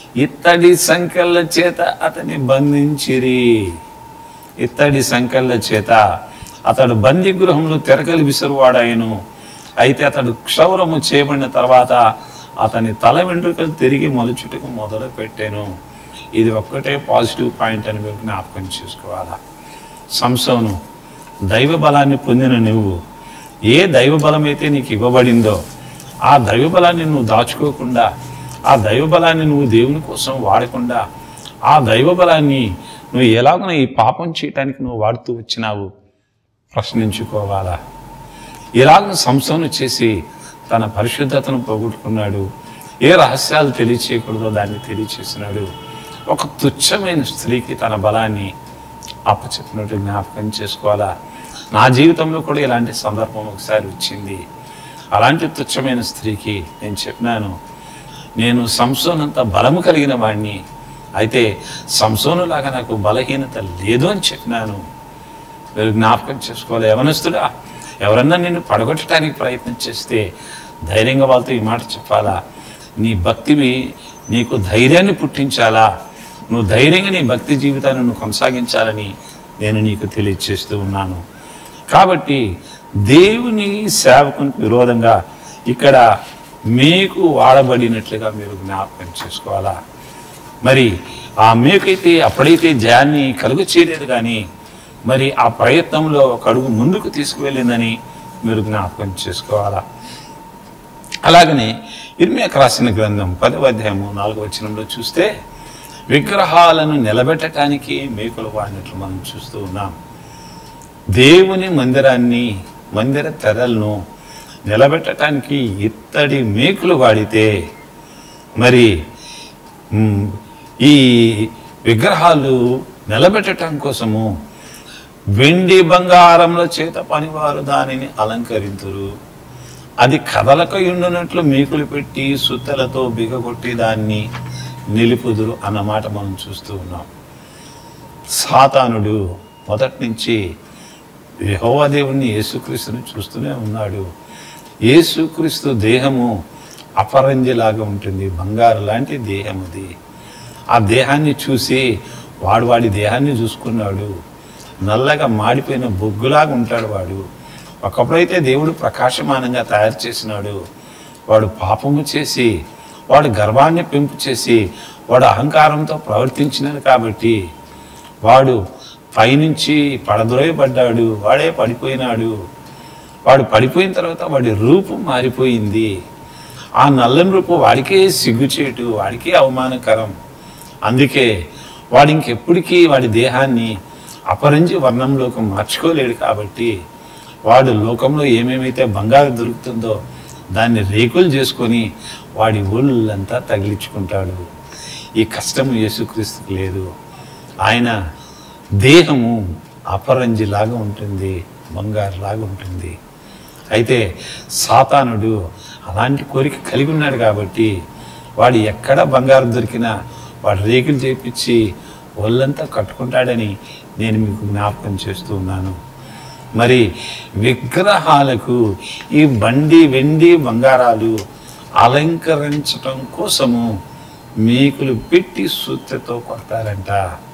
ఇత్తడి సంఖ్యల చేత అతన్ని బంధించిరి ఇత్తడి సంఖ్యల చేత అతడు బందీ గృహంలో తెరకలు విసురువాడాయను అయితే అతడు క్షౌరము చేయబడిన తర్వాత అతని తల వెంట్రుకలు తిరిగి మొలుచుటకు మొదలు పెట్టాను ఇది ఒక్కటే పాజిటివ్ పాయింట్ అని మీరు జ్ఞాపకం చేసుకోవాలా సంసోను దైవ బలాన్ని పొందిన నువ్వు ఏ దైవ బలం అయితే నీకు ఇవ్వబడిందో ఆ దైవ బలాన్ని నువ్వు దాచుకోకుండా ఆ దైవ బలాన్ని నువ్వు దేవుని కోసం వాడకుండా ఆ దైవ బలాన్ని నువ్వు ఎలాగో ఈ పాపం చేయటానికి నువ్వు వాడుతూ వచ్చినావు ప్రశ్నించుకోవాలా ఇలాగ సంసోను చేసి తన పరిశుద్ధతను పోగొట్టుకున్నాడు ఏ రహస్యాలు తెలియచేయకూడదో దాన్ని తెలియచేసినాడు ఒక తుచ్చమైన స్త్రీకి తన బలాన్ని అప్పచెప్పినట్టు జ్ఞాపకం చేసుకోవాలా నా జీవితంలో కూడా ఇలాంటి సందర్భం ఒకసారి వచ్చింది అలాంటి తుచ్చమైన స్త్రీకి నేను చెప్పినాను నేను సంసోనంత బలము కలిగిన వాడిని అయితే సంసోనులాగా నాకు బలహీనత లేదు అని చెప్పినాను మీరు జ్ఞాపకం చేసుకోవాలి యవనస్తుడా ఎవరన్నా నిన్ను పడగొట్టడానికి ప్రయత్నం చేస్తే ధైర్యంగా వాళ్ళతో ఈ మాట చెప్పాలా నీ భక్తివి నీకు ధైర్యాన్ని పుట్టించాలా నువ్వు ధైర్యంగా నీ భక్తి జీవితాన్ని నువ్వు కొనసాగించాలని నేను నీకు తెలియజేస్తూ ఉన్నాను కాబట్టి దేవుని సేవకునికి విరోధంగా ఇక్కడ మీకు వాడబడినట్లుగా మీరు జ్ఞాపకం చేసుకోవాలా మరి ఆ మేకైతే అప్పుడైతే జయాన్ని కలుగు చేయలేదు కానీ మరి ఆ ప్రయత్నంలో ఒక అడుగు ముందుకు తీసుకువెళ్ళిందని మీరు జ్ఞాపకం చేసుకోవాలా అలాగనే ఇర్మియాకు రాసిన గ్రంథం పదవ అధ్యాయము నాలుగవ వచనంలో చూస్తే విగ్రహాలను నిలబెట్టడానికి మేకులు వాడినట్లు మనం చూస్తూ ఉన్నాం దేవుని మందిరాన్ని మందిర తెరలను నిలబెట్టడానికి ఇత్తడి మేకులు వాడితే మరి మ్, ఈ విగ్రహాలు నిలబెట్టడం కోసము వెండి బంగారముల చేత పనివారు దానిని అలంకరింతురు అది కదలక ఉండునట్లు మేకులు పెట్టి సుత్తలతో బిగగొట్టి దాన్ని నిలుపుదురు అన్నమాట మనం చూస్తూ ఉన్నాం సాతానుడు మొదటి నుంచి యెహోవా దేవుణ్ణి యేసుక్రీస్తుని చూస్తూనే ఉన్నాడు యేసుక్రీస్తు దేహము అపరంజిలాగా ఉంటుంది బంగారు లాంటి దేహం అది ఆ దేహాన్ని చూసి వాడు వాడి దేహాన్ని చూసుకున్నాడు నల్లగా మాడిపోయిన బొగ్గులాగా ఉంటాడు వాడు ఒకప్పుడైతే దేవుడు ప్రకాశమానంగా తయారు చేసినాడు వాడు పాపము చేసి వాడు గర్వాన్ని పెంపు చేసి వాడు అహంకారంతో ప్రవర్తించినాడు కాబట్టి వాడు పైనుంచి పడద్రోయబడ్డాడు వాడే పడిపోయినాడు వాడు పడిపోయిన తర్వాత వాడి రూపం మారిపోయింది ఆ నల్లని రూపం వాడికే సిగ్గుచేటు వాడికే అవమానకరం అందుకే వాడు ఇంకెప్పటికీ వాడి దేహాన్ని అపరంజి వర్ణంలోకి మార్చుకోలేడు కాబట్టి వాడు లోకంలో ఏమేమైతే బంగారు దొరుకుతుందో దాన్ని రేకులు చేసుకొని వాడి ఒళ్ళంతా తగిలించుకుంటాడు ఈ కష్టము యేసుక్రీస్తుకు లేదు ఆయన దేహము అపరంజిలాగా ఉంటుంది బంగారులాగా ఉంటుంది అయితే సాతానుడు అలాంటి కోరిక కలిగి ఉన్నాడు కాబట్టి వాడు ఎక్కడ బంగారం దొరికినా వాడు రేకులు చేపించి ఒళ్ళంతా కట్టుకుంటాడని నేను మీకు జ్ఞాపకం చేస్తూ ఉన్నాను మరి విగ్రహాలకు ఈ బండి వెండి బంగారాలు అలంకరించటం కోసము మేకులు పెట్టి సూత్రతో కొడతారంట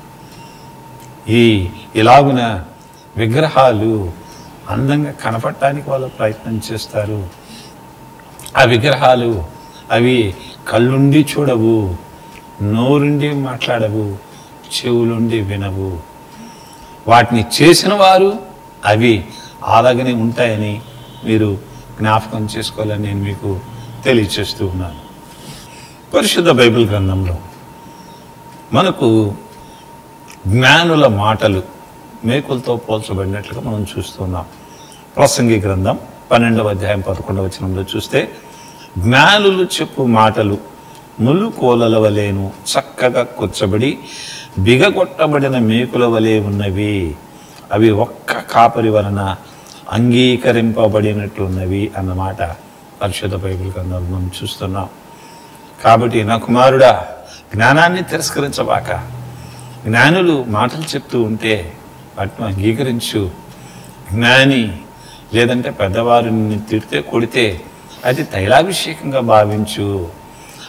ఈ ఇలాగున విగ్రహాలు అందంగా కనపడటానికి వాళ్ళు ప్రయత్నం చేస్తారు ఆ విగ్రహాలు అవి కళ్ళుండి చూడవు నోరుండి మాట్లాడవు చెవులుండి వినవు వాటిని చేసిన వారు అవి అలాగనే ఉంటాయని మీరు జ్ఞాపకం చేసుకోవాలని నేను మీకు తెలియచేస్తూ ఉన్నాను పరిశుద్ధ బైబిల్ గ్రంథంలో మనకు జ్ఞానుల మాటలు మేకులతో పోల్చబడినట్లుగా మనం చూస్తున్నాం ప్రసంగి గ్రంథం పన్నెండవ అధ్యాయం పదకొండవ వచనంలో చూస్తే జ్ఞానులు చెప్పు మాటలు ములు కోలల వలెను చక్కగా కూర్చబడి బిగగొట్టబడిన మేకుల వలె ఉన్నవి అవి ఒక్క కాపరి వలన అంగీకరింపబడినట్లున్నవి అన్నమాట పరిశుద్ధ బైబిల్ గ్రంథంలో మనం చూస్తున్నాం కాబట్టి నా కుమారుడా జ్ఞానాన్ని తిరస్కరించబాక జ్ఞానులు మాటలు చెప్తూ ఉంటే వాటిని అంగీకరించు జ్ఞాని లేదంటే పెద్దవారిని తిడితే కొడితే అది తైలాభిషేకంగా భావించు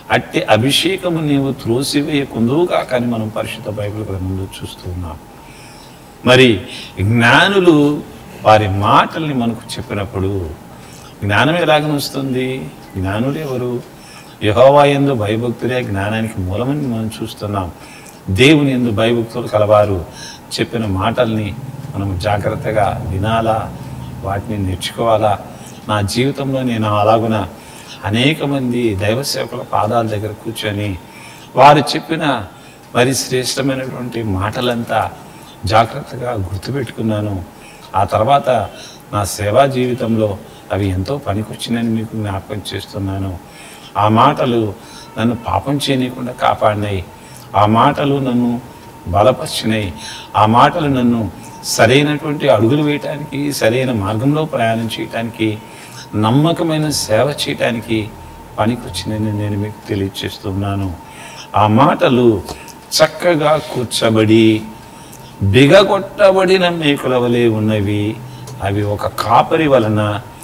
అట్టి అభిషేకము నీవు త్రోసివేయకుందువుగా కానీ మనం పరిశుద్ధ బైబిల్ గ్రంథంలో చూస్తూ ఉన్నాం మరి జ్ఞానులు వారి మాటల్ని మనకు చెప్పినప్పుడు జ్ఞానం ఎలాగ వస్తుంది జ్ఞానులు ఎవరు యహోవా ఎందు భయభక్తులే జ్ఞానానికి మూలమని మనం చూస్తున్నాం దేవుని ఎందు భయభక్తులు కలవారు చెప్పిన మాటల్ని మనం జాగ్రత్తగా వినాలా వాటిని నేర్చుకోవాలా నా జీవితంలో నేను అలాగున అనేక మంది దైవ సేవకుల పాదాల దగ్గర కూర్చొని వారు చెప్పిన మరి శ్రేష్టమైనటువంటి మాటలంతా జాగ్రత్తగా గుర్తుపెట్టుకున్నాను ఆ తర్వాత నా సేవా జీవితంలో అవి ఎంతో పనికొచ్చినని మీకు జ్ఞాపకం చేస్తున్నాను ఆ మాటలు నన్ను పాపం చేయనీయకుండా కాపాడినాయి ఆ మాటలు నన్ను బలపరిచినాయి ఆ మాటలు నన్ను సరైనటువంటి అడుగులు వేయటానికి సరైన మార్గంలో ప్రయాణం చేయటానికి నమ్మకమైన సేవ చేయటానికి పనికొచ్చిందని నేను మీకు తెలియచేస్తున్నాను ఆ మాటలు చక్కగా కూర్చబడి బిగగొట్టబడిన మేకుల వలె ఉన్నవి అవి ఒక కాపరి వలన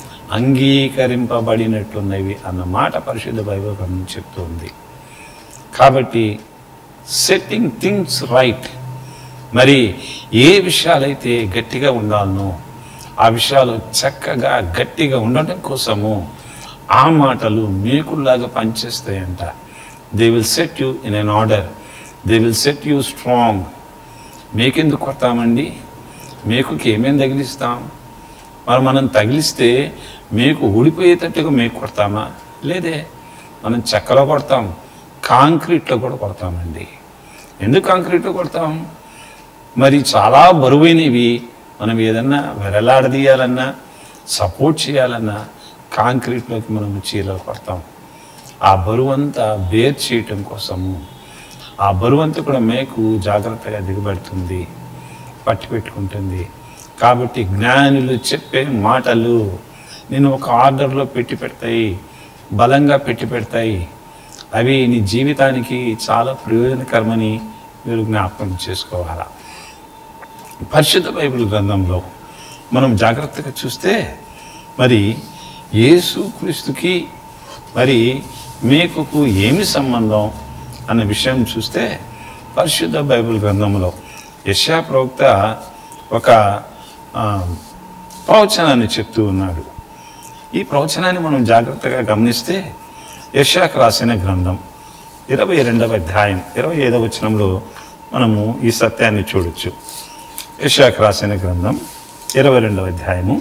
అంగీకరింపబడినట్లున్నవి అన్న మాట పరిశుద్ధ బైబిల్ గ్రంథం చెప్తుంది కాబట్టి సెట్టింగ్ థింగ్స్ రైట్ మరి ఏ విషయాలైతే గట్టిగా ఉండాలనో ఆ విషయాలు చక్కగా గట్టిగా ఉండటం కోసము ఆ మాటలు మేకుల్లాగా పనిచేస్తాయంట they will set you in an order they will set you strong మేకెందుకు కొడతామండి మేకుకి ఏమేం తగిలిస్తాం మరి మనం తగిలిస్తే మేకు ఊడిపోయేటట్టుగా మేకు కొడతామా లేదే మనం చెక్కలో కొడతాం కాంక్రీట్లో కూడా కొడతామండి ఎందుకు కాంక్రీట్లో కొడతాం మరి చాలా బరువైనవి మనం ఏదన్నా వెరలాడదీయాలన్నా సపోర్ట్ చేయాలన్నా కాంక్రీట్లోకి మనం చీరలు కొడతాం ఆ బరువంతా బేర్ చేయటం కోసము ఆ బరువంతా కూడా మేకు జాగ్రత్తగా దిగబడుతుంది పట్టి పెట్టుకుంటుంది కాబట్టి జ్ఞానులు చెప్పే మాటలు నేను ఒక ఆర్డర్లో పెట్టి పెడతాయి బలంగా పెట్టి పెడతాయి అవి నీ జీవితానికి చాలా ప్రయోజనకరమని మీరు జ్ఞాపకం చేసుకోవాలా పరిశుద్ధ బైబిల్ గ్రంథంలో మనం జాగ్రత్తగా చూస్తే మరి యేసు క్రీస్తుకి మరి మేకుకు ఏమి సంబంధం అన్న విషయం చూస్తే పరిశుద్ధ బైబిల్ గ్రంథంలో యశా ప్రవక్త ఒక ఆ, ప్రవచనాన్ని చెప్తూ ఉన్నాడు ఈ ప్రవచనాన్ని మనం జాగ్రత్తగా గమనిస్తే యశాకు రాసిన గ్రంథం ఇరవై రెండవ అధ్యాయం ఇరవై ఐదవ వచనంలో మనము ఈ సత్యాన్ని చూడొచ్చు యశాకు రాసిన గ్రంథం ఇరవై రెండవ అధ్యాయము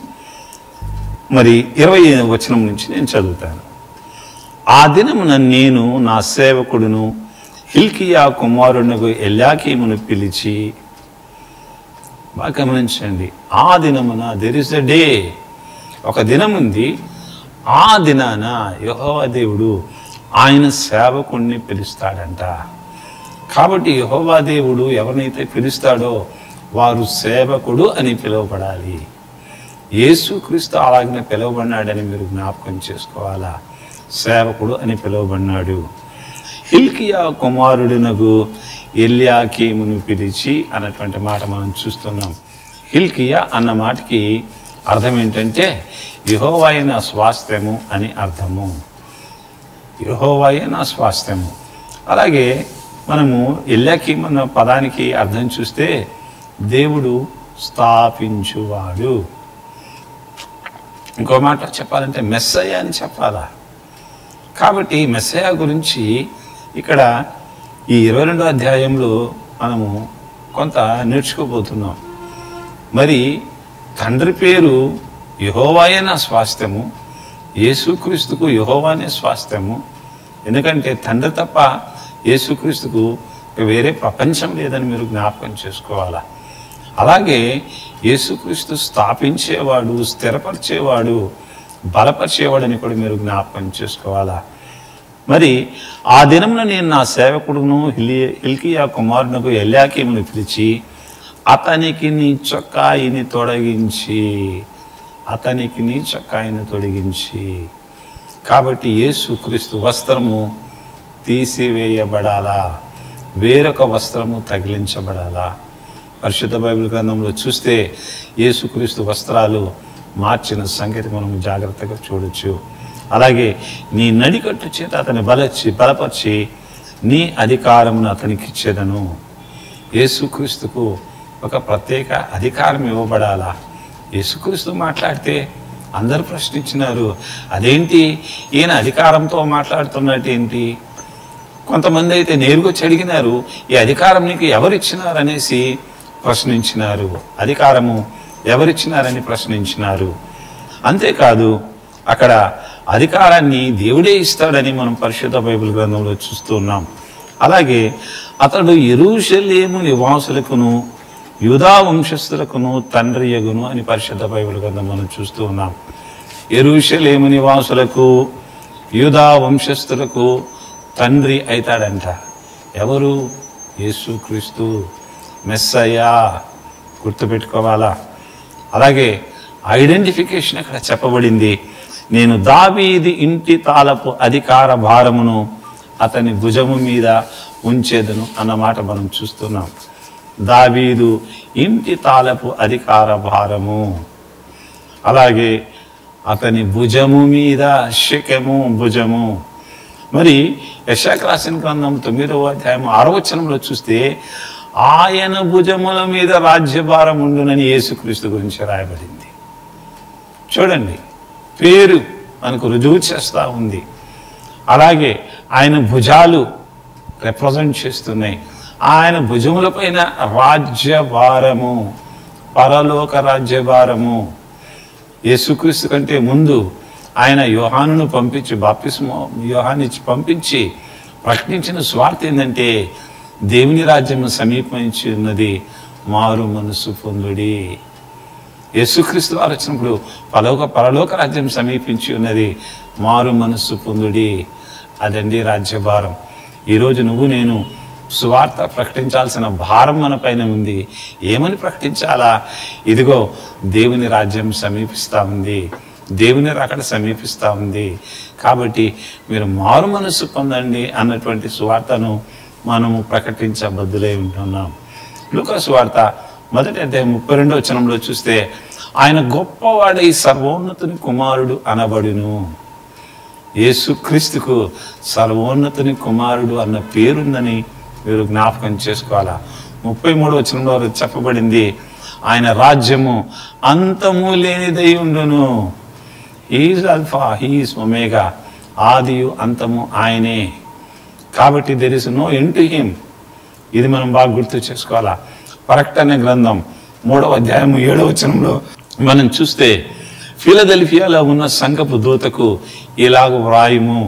మరి ఇరవై ఐదవ వచనం నుంచి నేను చదువుతాను ఆ దినమున నేను నా సేవకుడును హిల్కియా కుమారునకు ఎల్యాకీమును పిలిచి బాగా గమనించండి ఆ దినమున దెర్ ఇస్ ద డే ఒక దినం ఉంది ఆ దినాన యెహోవా దేవుడు ఆయన సేవకుణ్ణి పిలుస్తాడంట కాబట్టి యెహోవా దేవుడు ఎవరినైతే పిలుస్తాడో వారు సేవకుడు అని పిలువబడాలి యేసుక్రీస్తు అలాగనే పిలువబడినాడని మీరు జ్ఞాపకం చేసుకోవాలా సేవకుడు అని పిలువబడినాడు హిల్కియా కుమారుడినగు ఎల్యాకీమును పిలిచి అన్నటువంటి మాట మనం చూస్తున్నాం హిల్కియా అన్న మాటకి అర్థం ఏంటంటే యహోవాయ నా స్వాస్థ్యము అని అర్థము యహోవాయ నా స్వాస్థ్యము అలాగే మనము ఎల్యాకీం అన్న పదానికి అర్థం చూస్తే దేవుడు స్థాపించువాడు ఇంకో మాట చెప్పాలంటే మెస్సయ్య అని చెప్పాలా కాబట్టి మెస్సయ గురించి ఇక్కడ ఈ ఇరవై రెండో అధ్యాయంలో మనము కొంత నేర్చుకోబోతున్నాం మరి తండ్రి పేరు యహోవాయే నా స్వాస్థ్యము యేసుక్రీస్తుకు యహోవానే స్వాస్థ్యము ఎందుకంటే తండ్రి తప్ప యేసుక్రీస్తుకు ఇక వేరే ప్రపంచం లేదని మీరు జ్ఞాపకం చేసుకోవాలా అలాగే యేసుక్రీస్తు స్థాపించేవాడు స్థిరపరిచేవాడు బలపరిచేవాడని కూడా మీరు జ్ఞాపకం చేసుకోవాలా మరి ఆ దినంలో నేను నా సేవకుడును హిలి హిల్కియా కుమారునకు ఎల్యాకీమును పిలిచి అతనికి నీ చొక్కాయిని తొలగించి అతనికి నీ చొక్కాయిని తొలగించి కాబట్టి యేసుక్రీస్తు వస్త్రము తీసివేయబడాలా వేరొక వస్త్రము తగిలించబడాలా పరిశుద్ధ బైబిల్ గ్రంథంలో చూస్తే యేసుక్రీస్తు వస్త్రాలు మార్చిన సంగతి మనం జాగ్రత్తగా చూడొచ్చు అలాగే నీ నడికట్టు చేత అతని బలచి బలపరిచి నీ అధికారమును అతనికి ఇచ్చేదను యేసుక్రీస్తుకు ఒక ప్రత్యేక అధికారం ఇవ్వబడాలా యేసుక్రీస్తు మాట్లాడితే అందరు ప్రశ్నించినారు అదేంటి ఈయన అధికారంతో మాట్లాడుతున్నట్టు ఏంటి కొంతమంది అయితే నేరుగా అడిగినారు ఈ అధికారం నీకు ఎవరిచ్చినారు అనేసి ప్రశ్నించినారు అధికారము ఎవరిచ్చినారని ప్రశ్నించినారు అంతేకాదు అక్కడ అధికారాన్ని దేవుడే ఇస్తాడని మనం పరిశుద్ధ బైబిల్ గ్రంథంలో చూస్తున్నాం అలాగే అతడు ఎరుషలేము నివాసులకును యూదా వంశస్థులకును తండ్రి యగును అని పరిశుద్ధ బైబిల్ గ్రంథం మనం చూస్తూ ఉన్నాం ఎరుషలేము నివాసులకు యూదా వంశస్థులకు తండ్రి అవుతాడంట ఎవరు యేసుక్రీస్తు మెస్సయ్యా గుర్తుపెట్టుకోవాలా అలాగే ఐడెంటిఫికేషన్ అక్కడ చెప్పబడింది నేను దావీది ఇంటి తాలపు అధికార భారమును అతని భుజము మీద ఉంచేదను అన్నమాట మనం చూస్తున్నాం దావీదు ఇంటి తాలపు అధికార భారము అలాగే అతని భుజము మీద శకము భుజము మరి యశాక్ రాసిన గ్రంథం తొమ్మిదవ అధ్యాయం ఆరో వచనంలో చూస్తే ఆయన భుజముల మీద రాజ్యభారం ఉండునని యేసుక్రీస్తు గురించి రాయబడింది చూడండి పేరు మనకు రుజువు చేస్తూ ఉంది అలాగే ఆయన భుజాలు రిప్రజెంట్ చేస్తున్నాయి ఆయన భుజములపైన రాజ్యభారము పరలోక రాజ్యభారము యేసుక్రీస్తు కంటే ముందు ఆయన యోహానును పంపించి బాప్తిస్మ యోహానిచ్చి పంపించి ప్రకటించిన స్వార్థ ఏంటంటే దేవుని రాజ్యం సమీపించి ఉన్నది మారు మనసు పొందుడి యేసుక్రీస్తు వారు వచ్చినప్పుడు పరలోక పరలోక రాజ్యం సమీపించి ఉన్నది మారు మనస్సు పొందుడి అదండి రాజ్యభారం ఈరోజు నువ్వు నేను సువార్త ప్రకటించాల్సిన భారం మన పైన ఉంది ఏమని ప్రకటించాలా ఇదిగో దేవుని రాజ్యం సమీపిస్తూ ఉంది దేవుని రాకడ సమీపిస్తూ ఉంది కాబట్టి మీరు మారు మనస్సు పొందండి అన్నటువంటి సువార్తను మనము ప్రకటించబద్దులై ఉంటున్నాం లూకాసు వార్త మొదటి అధ్యాయం ముప్పై రెండో వచనంలో చూస్తే ఆయన గొప్పవాడై సర్వోన్నతుని కుమారుడు అనబడును యేసుక్రీస్తుకు సర్వోన్నతుని కుమారుడు అన్న పేరుందని మీరు జ్ఞాపకం చేసుకోవాలా ముప్పై మూడు వచనంలో చెప్పబడింది ఆయన రాజ్యము అంతము లేనిదై ఉండును ఈజ్ అల్ఫా హీస్ ఒమేగా ఆదియు అంతము ఆయనే కాబట్టి there is no end to him ఇది మనం బాగా గుర్తు చేసుకోవాలా ప్రకటన గ్రంథం మూడవ అధ్యాయం ఏడవ వచనంలో మనం చూస్తే ఫిలదెల్ఫియాలో ఉన్న సంఘపు దూతకు ఇలాగ వ్రాయుము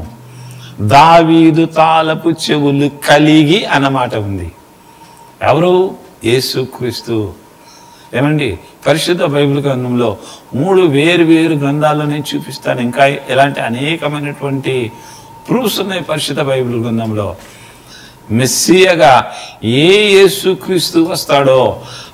దావీదు తాలపు చెవులు కలిగి అన్నమాట ఉంది ఎవరు యేసుక్రీస్తు ఏమండి పరిశుద్ధ బైబిల్ గ్రంథంలో మూడు వేరు వేరు గ్రంథాల్లో నేను చూపిస్తాను ఇంకా ఇలాంటి అనేకమైనటువంటి ప్రూఫ్స్ ఉన్నాయి పరిశుద్ధ బైబిల్ గ్రంథంలో మెస్సియగా ఏ యేసుక్రీస్తు వస్తాడో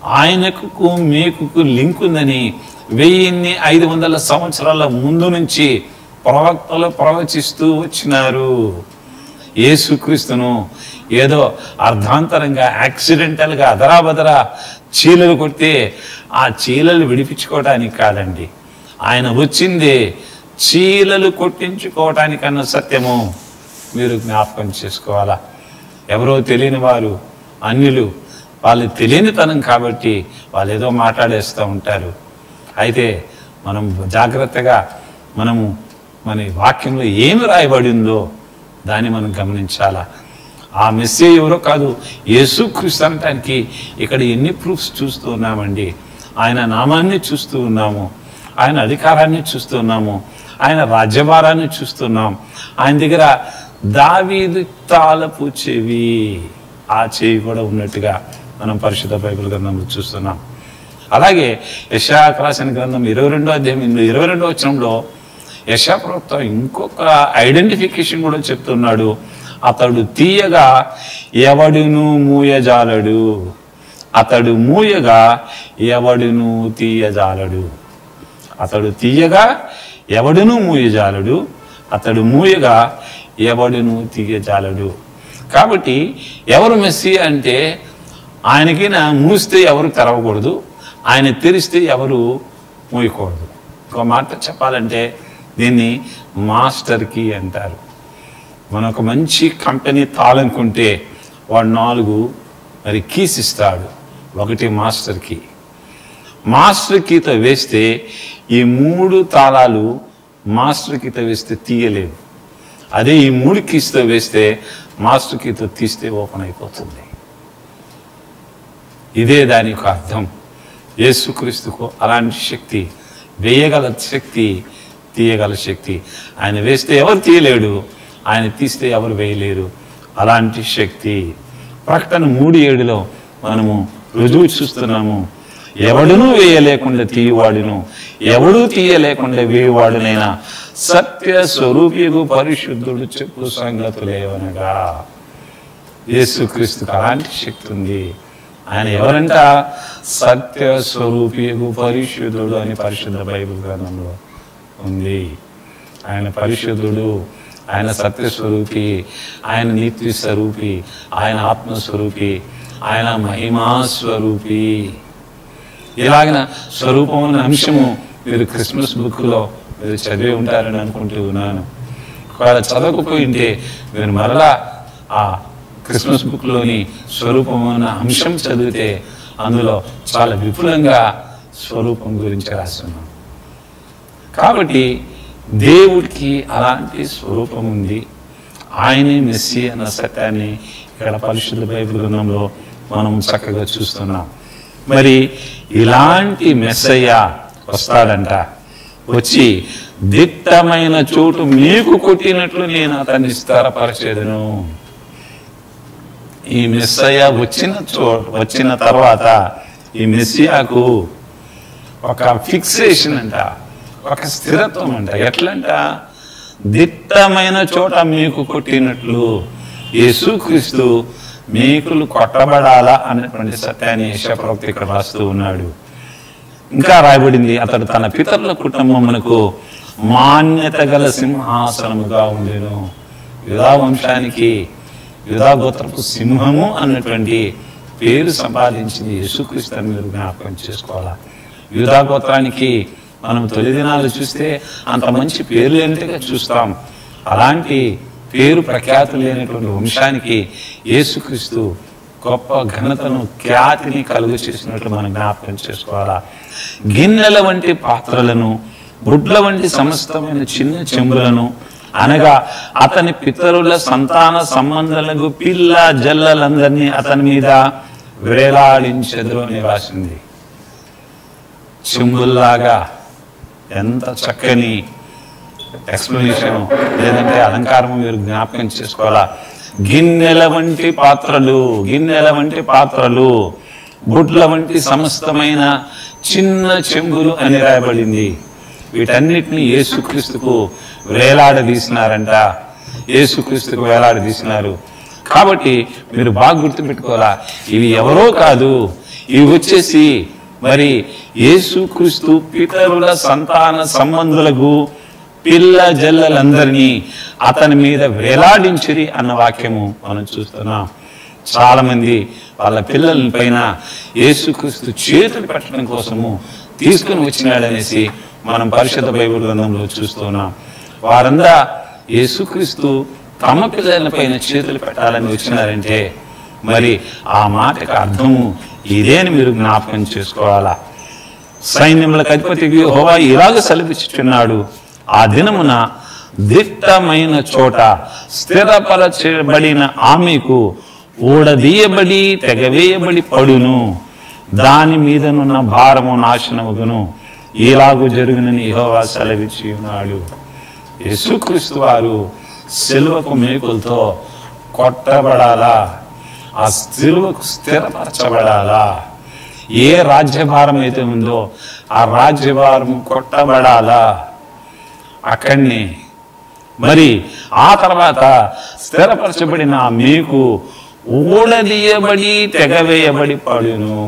ఆయనకు మేకుకు లింక్ ఉందని వెయ్యిన్ని ఐదు వందల సంవత్సరాల ముందు నుంచి ప్రవక్తలు ప్రవచిస్తూ వచ్చినారు యేసుక్రీస్తును ఏదో అర్ధాంతరంగా యాక్సిడెంటల్గా అదరాబదరా చీలలు కొడితే ఆ చీలలు విడిపించుకోవడానికి కాదండి ఆయన వచ్చిందే చీలలు కొట్టించుకోవటానికన్న సత్యము మీరు జ్ఞాపకం చేసుకోవాలా ఎవరో తెలియని వారు అన్యులు వాళ్ళు తెలియనితనం కాబట్టి వాళ్ళు ఏదో మాట్లాడేస్తూ ఉంటారు అయితే మనం జాగ్రత్తగా మనము మన వాక్యంలో ఏమి రాయబడి ఉందో దాన్ని మనం గమనించాలా ఆ మెస్సే ఎవరో కాదు యేసుక్రీస్తు అనటానికి ఇక్కడ ఎన్ని ప్రూఫ్స్ చూస్తూ ఉన్నామండి ఆయన నామాన్ని చూస్తూ ఉన్నాము ఆయన అధికారాన్ని చూస్తూ ఉన్నాము ఆయన రాజ్యభారాన్ని చూస్తున్నాం ఆయన దగ్గర దావీదు తాళపు చెవి ఆ చెవి కూడా ఉన్నట్టుగా మనం పరిశుద్ధ బైబిల్ గ్రంథంలో చూస్తున్నాం అలాగే యశాక్ రాసిన గ్రంథం ఇరవై రెండో అధ్యాయం ఇరవై రెండో వచనంలో యశా ప్రవక్త ఇంకొక ఐడెంటిఫికేషన్ కూడా చెప్తున్నాడు అతడు తీయగా ఎవడును మూయజాలడు అతడు మూయగా ఎవడును తీయజాలడు అతడు తీయగా ఎవడును మూయజాలడు అతడు మూయగా ఎవడును తీయజాలడు కాబట్టి ఎవరు మెస్సి అంటే ఆయనకి నా మూస్తే ఎవరు తెరవకూడదు ఆయన తెరిస్తే ఎవరు మూయకూడదు ఇంకో మాట చెప్పాలంటే దీన్ని మాస్టర్ కీ అంటారు మనం ఒక మంచి కంపెనీ తాళం కొంటే వాడు నాలుగు మరి కీస్ ఇస్తాడు ఒకటి మాస్టర్ కీ మాస్టర్ కీతో వేస్తే ఈ మూడు తాళాలు మాస్టర్ కీతో వేస్తే తీయలేవు అదే ఈ మూడు కీస్తో వేస్తే మాస్టర్ కీతో తీస్తే ఓపెన్ అయిపోతుంది ఇదే దాని యొక్క అర్థం యేసుక్రీస్తుకు అలాంటి శక్తి వేయగల శక్తి తీయగల శక్తి ఆయన వేస్తే ఎవరు తీయలేడు ఆయన తీస్తే ఎవరు వేయలేరు అలాంటి శక్తి ప్రకటన మూడు ఏడులో మనము రుజువు చూస్తున్నాము ఎవడునూ వేయలేకుండా తీయవాడును ఎవడూ తీయలేకుండా వేయవాడునైనా సత్య స్వరూపికు పరిశుద్ధుడు చెప్పు సంగతులేవనగా యేసుక్రీస్తుకు అలాంటి శక్తి ఉంది ఆయన ఎవరంట సత్య స్వరూపియగు పరిశుద్ధుడు అని పరిశుద్ధ బైబిల్ గ్రంథంలో ఉంది ఆయన పరిశుద్ధుడు ఆయన సత్యస్వరూపి ఆయన నీతి స్వరూపి ఆయన ఆత్మస్వరూపి ఆయన మహిమా స్వరూపి ఇలాగిన స్వరూపం అన్న అంశము మీరు క్రిస్మస్ బుక్లో మీరు చదివి ఉంటారని అనుకుంటూ ఉన్నాను ఒకవేళ చదవకపోయి ఉంటే మీరు మరలా ఆ క్రిస్మస్ బుక్లోని స్వరూపం అన్న అంశం చదివితే అందులో చాలా విపులంగా స్వరూపం గురించి రాస్తున్నాం కాబట్టి దేవుడికి అలాంటి స్వరూపం ఉంది ఆయనే మెస్సి అన్న సత్యాన్ని ఇక్కడ పరిశుద్ధ బైబిల్ గ్రంథంలో మనం చక్కగా చూస్తున్నాం మరి ఇలాంటి మెస్సయ్య వస్తాడంట వచ్చి దిట్టమైన చోటు మీకు కొట్టినట్లు నేను అతన్ని స్థిరపరచేదను ఈ మెస్సయ్య వచ్చిన చో వచ్చిన తర్వాత ఈ మెస్సియాకు ఒక ఫిక్సేషన్ అంట ఒక స్థిరత్వం అంట ఎట్లంట దిట్టమైన చోట మీకు కొట్టినట్లు యేసుక్రీస్తు మేకులు కొట్టబడాలా అన్నటువంటి సత్యాన్ని యశప్రవక్త ఇక్కడ రాస్తూ ఉన్నాడు ఇంకా రాయబడింది అతడు తన పితరుల కుటుంబమునకు మాన్యత గల సింహాసనముగా ఉండేను యుధా వంశానికి యుధా గోత్రపు సింహము అన్నటువంటి పేరు సంపాదించింది యేసుక్రీస్తు అని మీరు జ్ఞాపకం చేసుకోవాలా యుధా గోత్రానికి మనం తొలి దినాలు చూస్తే అంత మంచి పేరు లేనట్టుగా చూస్తాం అలాంటి పేరు ప్రఖ్యాతులు లేనటువంటి వంశానికి యేసుక్రీస్తు గొప్ప ఘనతను ఖ్యాతిని కలుగు చేసినట్లు మనం జ్ఞాపకం చేసుకోవాలా గిన్నెల వంటి పాత్రలను బుడ్ల వంటి సమస్తమైన చిన్న చెంబులను అనగా అతని పితరుల సంతాన సంబంధాలకు పిల్ల జల్లలందరినీ అతని మీద వేలాడించెదరు అని రాసింది చెంబుల్లాగా ఎంత చక్కని ఎక్స్ప్లెనేషన్ లేదంటే అలంకారం మీరు జ్ఞాపకం చేసుకోవాలా గిన్నెల వంటి పాత్రలు గిన్నెల వంటి పాత్రలు బుడ్ల వంటి సమస్తమైన చిన్న చెంబులు అని రాయబడింది వీటన్నిటిని యేసుక్రీస్తుకు వేలాడదీసినారంట యేసుక్రీస్తుకు వేలాడదీసినారు కాబట్టి మీరు బాగా గుర్తుపెట్టుకోవాలా ఇవి ఎవరో కాదు ఇవి వచ్చేసి మరి యేసుక్రీస్తు పితరుల సంతాన సంబంధులకు పిల్ల జల్లలందరినీ అతని మీద వేలాడించిరి అన్న వాక్యము మనం చూస్తున్నాం చాలా మంది వాళ్ళ పిల్లల పైన యేసుక్రీస్తు చేతులు పెట్టడం కోసము తీసుకుని వచ్చినాడనేసి మనం పరిశుద్ధ బైబిల్ గ్రంథంలో చూస్తున్నాం వారంతా యేసుక్రీస్తు తమ పిల్లల పైన చేతులు పెట్టాలని వచ్చినారంటే మరి ఆ మాటకు అర్థము ఇదే అని మీరు జ్ఞాపకం చేసుకోవాలా సైన్యములకు అధిపతి హోవా ఇలాగ సెలవిచ్చుచున్నాడు ఆ దినమున దిట్టమైన చోట స్థిరపరచబడిన ఆమెకు ఊడదీయబడి తెగవేయబడి పడును దాని మీదనున్న భారము నాశనముగును ఇలాగు జరుగునని యెహోవా సెలవిచ్చి ఉన్నాడు యేసుక్రీస్తు వారు సిలువకు మేకులతో కొట్టబడాలా ఆ సిలువకు స్థిరపరచబడాలా ఏ రాజ్యభారం అయితే ఉందో ఆ రాజ్యభారం కొట్టబడాలా అక్కడిని మరి ఆ తర్వాత స్థిరపరచబడిన ఆ మీకు ఊడదీయబడి తెగవేయబడి పడును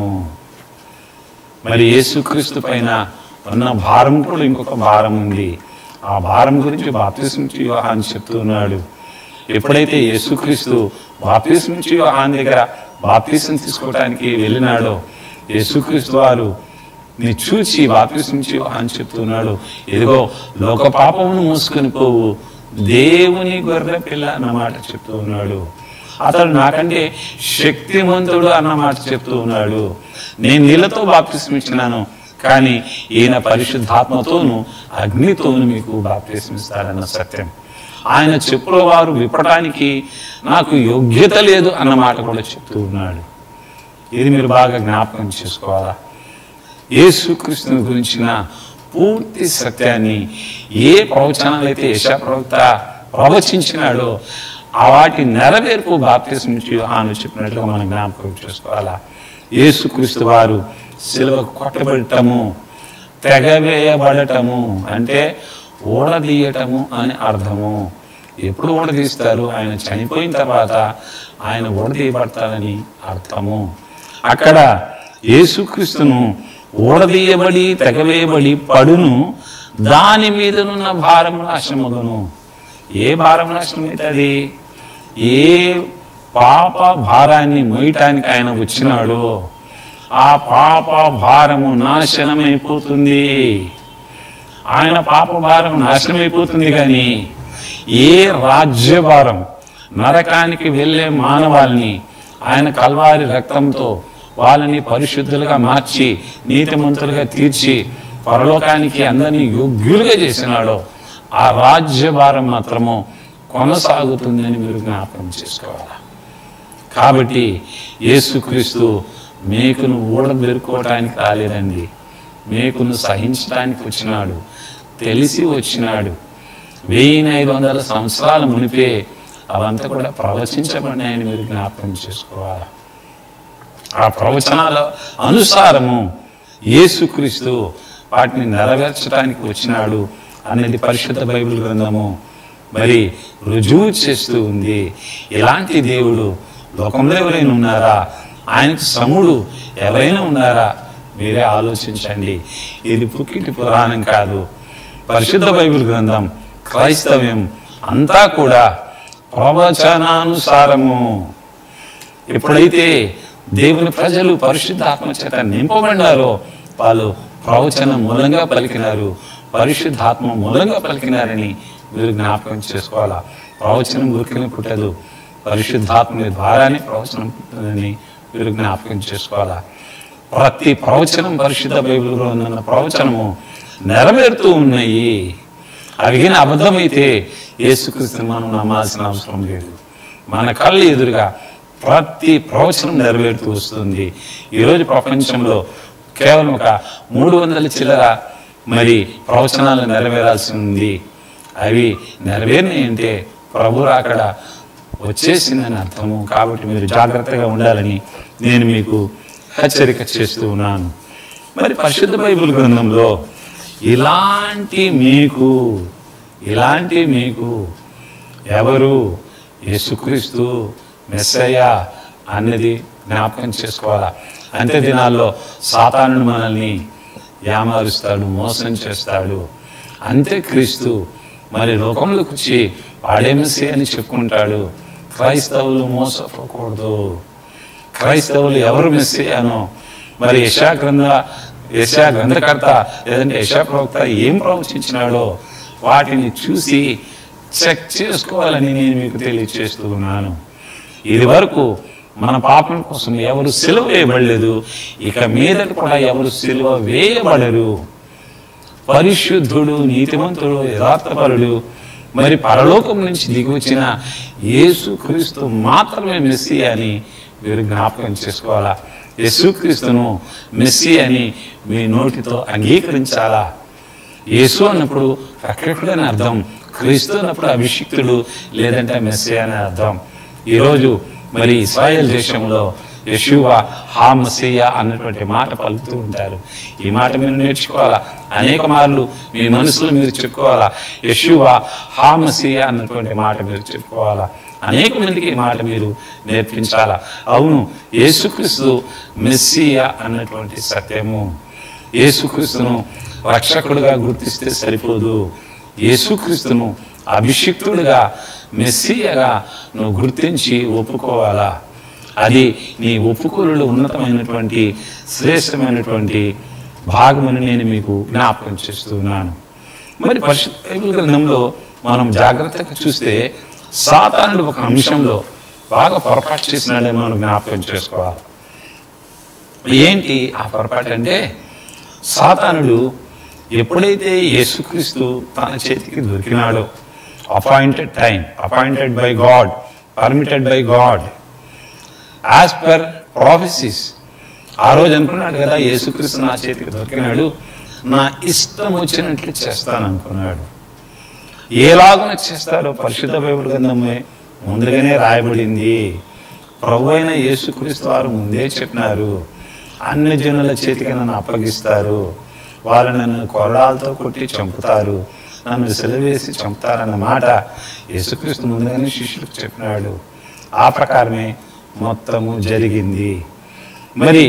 మరి యేసుక్రీస్తు పైన ఉన్న భారం కూడా ఇంకొక భారం ఉంది ఆ భారం గురించి బాప్తిస్మించి యోహాన్ చెప్తున్నాడు ఎప్పుడైతే యేసుక్రీస్తు బాప్తిస్మించి యోహాన్ దగ్గర బాప్తిసం తీసుకోవడానికి వెళ్ళినాడో యేసుక్రీస్తు వారు నీ చూచి బాప్తిస్మించి అని చెప్తున్నాడు ఇదిగో లోక పాపమును మూసుకొని పోవు దేవుని గొర్రె పిల్ల అన్నమాట చెప్తూ ఉన్నాడు అతడు నాకంటే శక్తివంతుడు అన్నమాట చెప్తూ ఉన్నాడు నేను నీళ్ళతో బాప్తిస్మిచ్చినాను కానీ ఈయన పరిశుద్ధాత్మతోను అగ్నితోను మీకు బాప్తిస్మిస్తారన్న సత్యం ఆయన చెప్పుల వారు విప్పడానికి నాకు యోగ్యత లేదు అన్న మాట కూడా చెప్తూ ఉన్నాడు ఇది మీరు బాగా జ్ఞాపకం చేసుకోవాలా యేసుక్రీస్తుని గురించిన పూర్తి సత్యాన్ని ఏ ప్రవచనాలు అయితే యశా ప్రవక్త ప్రవచించినాడో ఆ వాటి నెరవేర్పు బాప్తిసం నుంచి ఆమె చెప్పినట్లుగా మనం జ్ఞాపకం చేసుకోవాలా యేసుక్రీస్తు వారు సిలువకు కొట్టబడటము తెగవేయబడటము అంటే ఓడదీయటము అని అర్థము ఎప్పుడు ఓడదీస్తారు ఆయన చనిపోయిన తర్వాత ఆయన ఓడదీయబడతాడని అర్థము అక్కడ యేసుక్రీస్తును ఓడదీయబడి తెగవేయబడి పడును దాని మీదనున్న భారం నాశమగును ఏ భారం నాశనమవుతుంది ఏ పాప భారాన్ని మోయటానికి ఆయన వచ్చినాడో ఆ పాప భారము నాశనమైపోతుంది ఆయన పాప భారం నాశనమైపోతుంది కానీ ఏ రాజ్యభారం నరకానికి వెళ్ళే మానవాల్ని ఆయన కల్వారి రక్తంతో వాళ్ళని పరిశుద్ధులుగా మార్చి నీతిమంతులుగా తీర్చి పరలోకానికి అందరినీ యోగ్యులుగా చేసినాడో ఆ రాజ్యభారం మాత్రము కొనసాగుతుందని మీరు జ్ఞాపకం చేసుకోవాలి కాబట్టి యేసుక్రీస్తు మేకును ఊడబెరుకోవటానికి రాలేదండి మేకును సహించడానికి వచ్చినాడు తెలిసి వచ్చినాడు వెయ్యి ఐదు వందల సంవత్సరాల మునిపే అవంతా కూడా ప్రవచించబడినాయని మీరు జ్ఞాపకం చేసుకోవాలి ఆ ప్రవచనాల అనుసారము యేసుక్రీస్తు వాటిని నెరవేర్చడానికి వచ్చినాడు అనేది పరిశుద్ధ బైబిల్ గ్రంథము మరి రుజువు చేస్తూ ఉంది ఇలాంటి దేవుడు లోకంలో ఎవరైనా ఉన్నారా ఆయనకు సముడు ఎవరైనా ఉన్నారా మీరే ఆలోచించండి ఇది పుక్కిటి పురాణం కాదు పరిశుద్ధ బైబిల్ గ్రంథం క్రైస్తవ్యం అంతా కూడా ప్రవచనానుసారము ఎప్పుడైతే దేవుని ప్రజలు పరిశుద్ధాత్మ చేత నింపబడినారో వాళ్ళు ప్రవచన మూలంగా పలికినారు పరిశుద్ధాత్మ మూలంగా పలికినారని మీరు జ్ఞాపకం చేసుకోవాలా ప్రవచనం ఊరికనే పుట్టదు పరిశుద్ధాత్మ ద్వారానే ప్రవచనం పుట్టిందని మీరు జ్ఞాపకం చేసుకోవాలా ప్రతి ప్రవచనం పరిశుద్ధ బైబిల్లో ఉన్న ప్రవచనము నెరవేరుతూ ఉన్నాయి అడిగిన అబద్ధమైతే యేసుక్రీస్తుని మనం నమ్మాల్సిన అవసరం లేదు మన కళ్ళు ఎదురుగా ప్రతి ప్రవచనం నెరవేరుతూ వస్తుంది ఈరోజు ప్రపంచంలో కేవలం ఒక మూడు వందల చిల్లర మరి ప్రవచనాలు నెరవేరాల్సి ఉంది అవి నెరవేరినాయి అంటే ప్రభు అక్కడ వచ్చేసిందని అర్థము కాబట్టి మీరు జాగ్రత్తగా ఉండాలని నేను మీకు హెచ్చరిక చేస్తూ ఉన్నాను మరి పరిశుద్ధ బైబిల్ గ్రంథంలో ఇలాంటి మీకు ఇలాంటి మీకు ఎవరు యేసుక్రీస్తు మెస్సయ్య అన్నది జ్ఞాపకం చేసుకోవాలా అంతే దినాల్లో సాతాను మనల్ని యామారుస్తాడు మోసం చేస్తాడు అంతే క్రీస్తు మరి లోకంలోకి వచ్చి వాడే మెస్సీ అని చెప్పుకుంటాడు క్రైస్తవులు మోసపోకూడదు క్రైస్తవులు ఎవరు మెస్సీ అనో మరి యశా గ్రంథ యశా గ్రంథకర్త లేదంటే యశా ప్రవక్త ఏం ప్రవచించినాడో వాటిని చూసి చెక్ చేసుకోవాలని నేను మీకు తెలియచేస్తూ ఉన్నాను ఇది వరకు మన పాపం కోసం ఎవరు సిలువ వేయబడలేదు ఇక మీదట కూడా ఎవరు సిలువ వేయబడరు పరిశుద్ధుడు నీతిమంతుడు యథార్థపరుడు మరి పరలోకం నుంచి దిగి వచ్చిన యేసుక్రీస్తు మాత్రమే మెస్సీ అని మీరు జ్ఞాపకం చేసుకోవాలా యేసుక్రీస్తును మెస్సీ అని మీ నోటితో అంగీకరించాలా యేసు అన్నప్పుడు రక్షకుడు అని అర్థం క్రీస్తు అన్నప్పుడు అభిషిక్తుడు లేదంటే మెస్సీ అని అర్థం ఈరోజు మరి ఇస్రాయేల్ దేశంలో యశువ హా మసీయ అన్నటువంటి మాట పలుకుతూ ఉంటారు ఈ మాట మీరు నేర్చుకోవాలా అనేక మార్లు మీ మనసులో మీరు చెప్పుకోవాలా యశువ హా మసీయ అన్నటువంటి మాట మీరు చెప్పుకోవాలా అనేక మందికి ఈ మాట మీరు నేర్పించాలా అవును యేసుక్రీస్తు మెస్సియ అన్నటువంటి సత్యము యేసుక్రీస్తును రక్షకుడుగా గుర్తిస్తే సరిపోదు యేసుక్రీస్తును అభిషిక్తుడుగా మెస్సియగా నువ్వు గుర్తించి ఒప్పుకోవాలా అది నీ ఒప్పుకోలులో ఉన్నతమైనటువంటి శ్రేష్టమైనటువంటి భాగమని నేను మీకు జ్ఞాపకం చేస్తున్నాను మరి పరిశుద్ధ బైబిల్ గ్రంథంలో మనం జాగ్రత్తగా చూస్తే సాతానుడు ఒక అంశంలో బాగా పొరపాటు చేసినాడని మనం జ్ఞాపకం చేసుకోవాలి ఏంటి ఆ పొరపాటు అంటే సాతానుడు ఎప్పుడైతే యేసుక్రీస్తు తన చేతికి దొరికినాడో appointed time appointed by God permitted by God as per prophecies ఆ రోజు అనుకున్నాడు కదా యేసుక్రీస్తు నా చేతికి దొరికినాడు నా ఇష్టం వచ్చినట్లు చేస్తాను అనుకున్నాడు ఏలాగున చేస్తాడో పరిశుద్ధ బైబిల్ గ్రంథమే ముందుగానే రాయబడింది ప్రభు అయిన యేసుక్రీస్తు వారు ముందే చెప్పినారు అన్ని జనుల చేతికి నన్ను అప్పగిస్తారు వారు నన్ను కొరడాలతో కొట్టి చంపుతారు నన్ను సెలవేసి చంపుతారన్న మాట యేసుక్రీస్తు ముందుగానే శిష్యులకు చెప్పినాడు ఆ ప్రకారమే మొత్తము జరిగింది మరి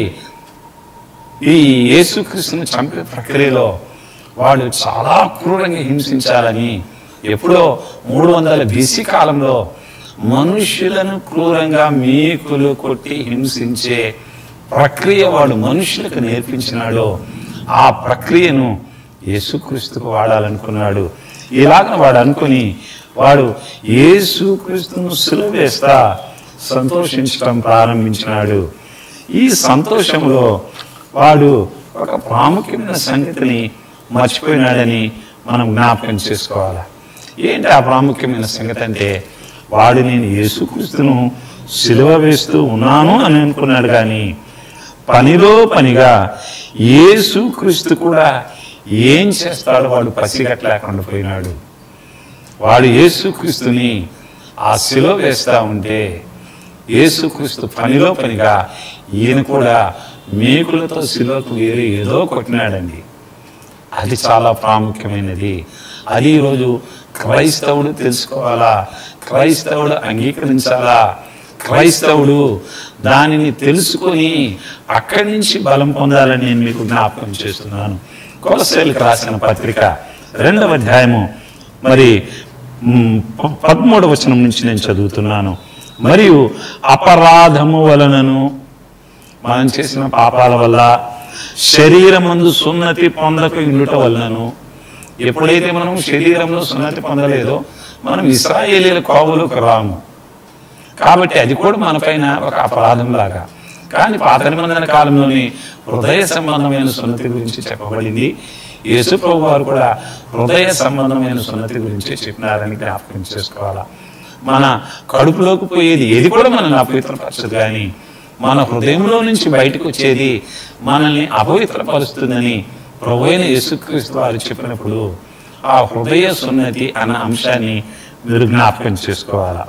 ఈ యేసుక్రీస్తుని చంపే ప్రక్రియలో వాడు చాలా క్రూరంగా హింసించాలని ఎప్పుడో మూడు వందల బీసీ కాలంలో మనుష్యులను క్రూరంగా మీకులు కొట్టి హింసించే ప్రక్రియ వాడు మనుషులకు నేర్పించినాడో ఆ ప్రక్రియను యేసుక్రీస్తుకు వాడాలనుకున్నాడు ఇలాగ వాడు అనుకుని వాడు యేసుక్రీస్తును సులువేస్తా సంతోషించడం ప్రారంభించినాడు ఈ సంతోషంలో వాడు ఒక ప్రాముఖ్యమైన సంగతిని మర్చిపోయినాడని మనం జ్ఞాపకం చేసుకోవాలి ఏంటి ఆ ప్రాముఖ్యమైన సంగతి అంటే వాడు నేను యేసుక్రీస్తును సిలువ వేస్తూ ఉన్నాను అని అనుకున్నాడు కానీ పనిలో పనిగా యేసుక్రీస్తు కూడా ఏం చేస్తాడో వాడు పసిగట్టలేకుండా పోయినాడు వాడు యేసుక్రీస్తుని ఆ శిలో వేస్తా ఉంటే యేసుక్రీస్తు పనిలో పనిగా ఈయన కూడా మేకులతో శిలోకు వేరి ఏదో కొట్టినాడండి అది చాలా ప్రాముఖ్యమైనది అది ఈరోజు క్రైస్తవుడు తెలుసుకోవాలా క్రైస్తవుడు అంగీకరించాలా క్రైస్తవుడు దానిని తెలుసుకొని అక్కడి నుంచి బలం పొందాలని నేను మీకు జ్ఞాపకం చేస్తున్నాను కొలసేలకు రాసిన పత్రిక రెండవ అధ్యాయము మరి మ్, ప- పదమూడవ వచనం నుంచి నేను చదువుతున్నాను మరియు అపరాధము వలనను మనం చేసిన పాపాల వల్ల శరీరమందు సున్నతి పొందక ఇండుట వలనను ఎప్పుడైతే మనం శరీరంలో సున్నతి పొందలేదో మనం ఇస్రాయేలీల కోవలోకి రాము కాబట్టి అది కూడా మన పైన ఒక అపరాధం లాగా కానీ పాత నిబంధన కాలంలోని హృదయ సంబంధమైన సున్నతి గురించి చెప్పబడింది యేసు ప్రభు వారు కూడా హృదయ సంబంధమైన సున్నతి గురించి చెప్పినారని జ్ఞాపకం చేసుకోవాలా మన కడుపులోకి పోయేది ఏది కూడా మనల్ని అపవిత్రపరచదు కానీ మన హృదయంలో నుంచి బయటకు వచ్చేది మనల్ని అపవిత్రపరుస్తుందని ప్రభు అయిన యేసుక్రీస్తు వారు చెప్పినప్పుడు ఆ హృదయ సున్నతి అన్న అంశాన్ని మీరు జ్ఞాపకం చేసుకోవాలా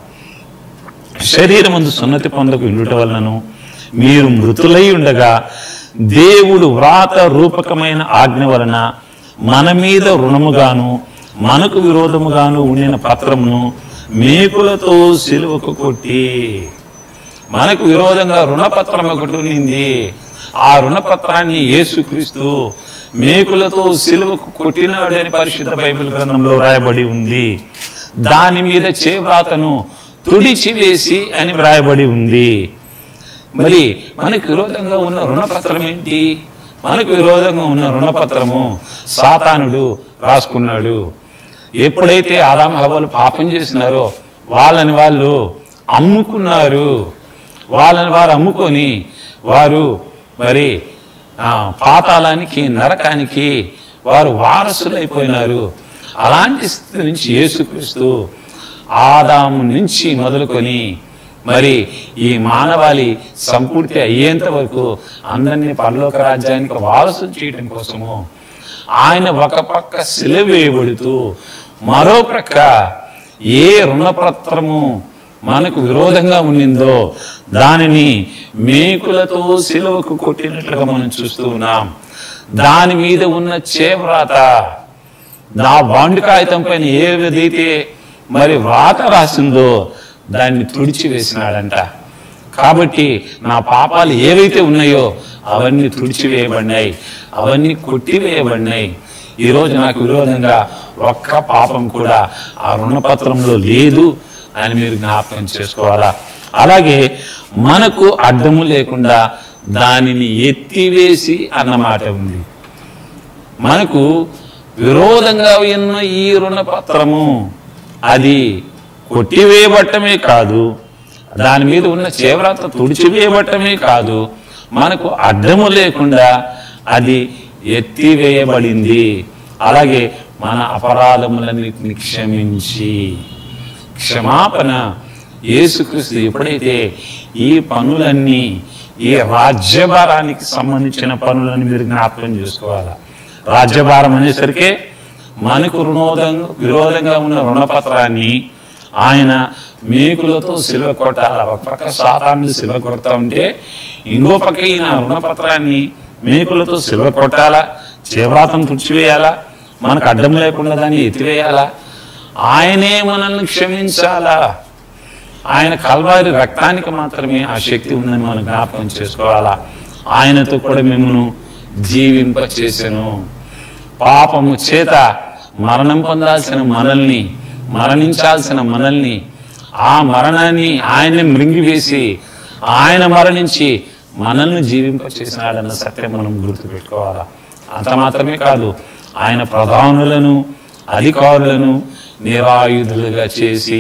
శరీరమందు సున్నతి పొందకు ఇండుట వలనను మీరు మృతులై ఉండగా దేవుడు వ్రాత రూపకమైన ఆజ్ఞ వలన మన మీద రుణముగాను మనకు విరోధముగాను ఉండిన పత్రమును మేకులతో సిలువకు కొట్టి మనకు విరోధంగా రుణపత్రం ఒకటి ఉన్నింది ఆ రుణపత్రాన్ని యేసుక్రీస్తు మేకులతో సిలువకు కొట్టినాడని పరిశుద్ధ బైబిల్ గ్రంథంలో రాయబడి ఉంది దాని మీద చేవ్రాతను తుడిచివేసి అని వ్రాయబడి ఉంది మరి మనకు విరోధంగా ఉన్న రుణపత్రం ఏంటి మనకు విరోధంగా ఉన్న రుణపత్రము సాతానుడు రాసుకున్నాడు ఎప్పుడైతే ఆదాం హవలు పాపం చేసినారో వాళ్ళని వాళ్ళు అమ్ముకున్నారు వాళ్ళని వారు అమ్ముకొని వారు మరి ఆ, పాతాళానికి నరకానికి వారు వారసులైపోయినారు అలాంటి స్థితి నుంచి యేసుక్రీస్తు ఆదాము నుంచి మొదలుకొని మరి ఈ మానవాళి సంపూర్తి అయ్యేంత వరకు అందరినీ పరలోక రాజ్యానికి వారసులు చేయడం కోసము ఆయన ఒక పక్క సిలవేయబడుతూ మరో ప్రక్క ఏ రుణపత్రము మనకు విరోధంగా ఉండిందో దానిని మేకులతో సిలువకు కొట్టినట్లుగా మనం చూస్తూ ఉన్నాం దాని మీద ఉన్న చేవ్రాత నా బాండు కాగితం పైన ఏదైతే మరి వ్రాత రాసిందో దాన్ని తుడిచి వేసినాడంట కాబట్టి నా పాపాలు ఏవైతే ఉన్నాయో అవన్నీ తుడిచివేయబడినాయి అవన్నీ కొట్టివేయబడినాయి ఈరోజు నాకు విరోధంగా ఒక్క పాపం కూడా ఆ రుణపత్రంలో లేదు అని మీరు జ్ఞాపకం చేసుకోవాలా అలాగే మనకు అడ్డము లేకుండా దానిని ఎత్తివేసి అన్నమాట ఉంది మనకు విరోధంగా ఉన్న ఈ రుణపత్రము అది కొట్టివేయబట్టమే కాదు దాని మీద ఉన్న చేవ్రత తుడిచివేయబట్టమే కాదు మనకు అడ్డము లేకుండా అది ఎత్తివేయబడింది అలాగే మన అపరాధములన్నిటిని క్షమించి క్షమాపణ యేసుక్రీస్తు ఎప్పుడైతే ఈ పనులన్నీ ఈ రాజ్యభారానికి సంబంధించిన పనులను మీరు జ్ఞాపకం చేసుకోవాలా రాజ్యభారం అనేసరికి మనకు రుణోదంగా విరోధంగా ఉన్న రుణపత్రాన్ని ఆయన మేకులతో సిలువ కొట్టాల ఒక పక్క సాతాన్ని సిలువ కొడతా ఉంటే ఇంకో పక్క ఈయన రుణపత్రాన్ని మేకులతో సిలువ కొట్టాలా చేవ్రాతం తుడిచివేయాలా మనకు అడ్డం లేకుండా దాన్ని ఎత్తివేయాలా ఆయనే మనల్ని క్షమించాలా ఆయన కల్వారి రక్తానికి మాత్రమే ఆ శక్తి ఉందని మనం జ్ఞాపకం చేసుకోవాలా ఆయనతో కూడా మిమ్మను జీవింప చేసెను పాపము చేత మరణం పొందాల్సిన మనల్ని మరణించాల్సిన మనల్ని ఆ మరణాన్ని ఆయన మృంగివేసి ఆయన మరణించి మనల్ని జీవింప చేసినాడన్న సత్యం మనం గుర్తుపెట్టుకోవాలా అంత మాత్రమే కాదు ఆయన ప్రధానులను అధికారులను నిరాయుధులుగా చేసి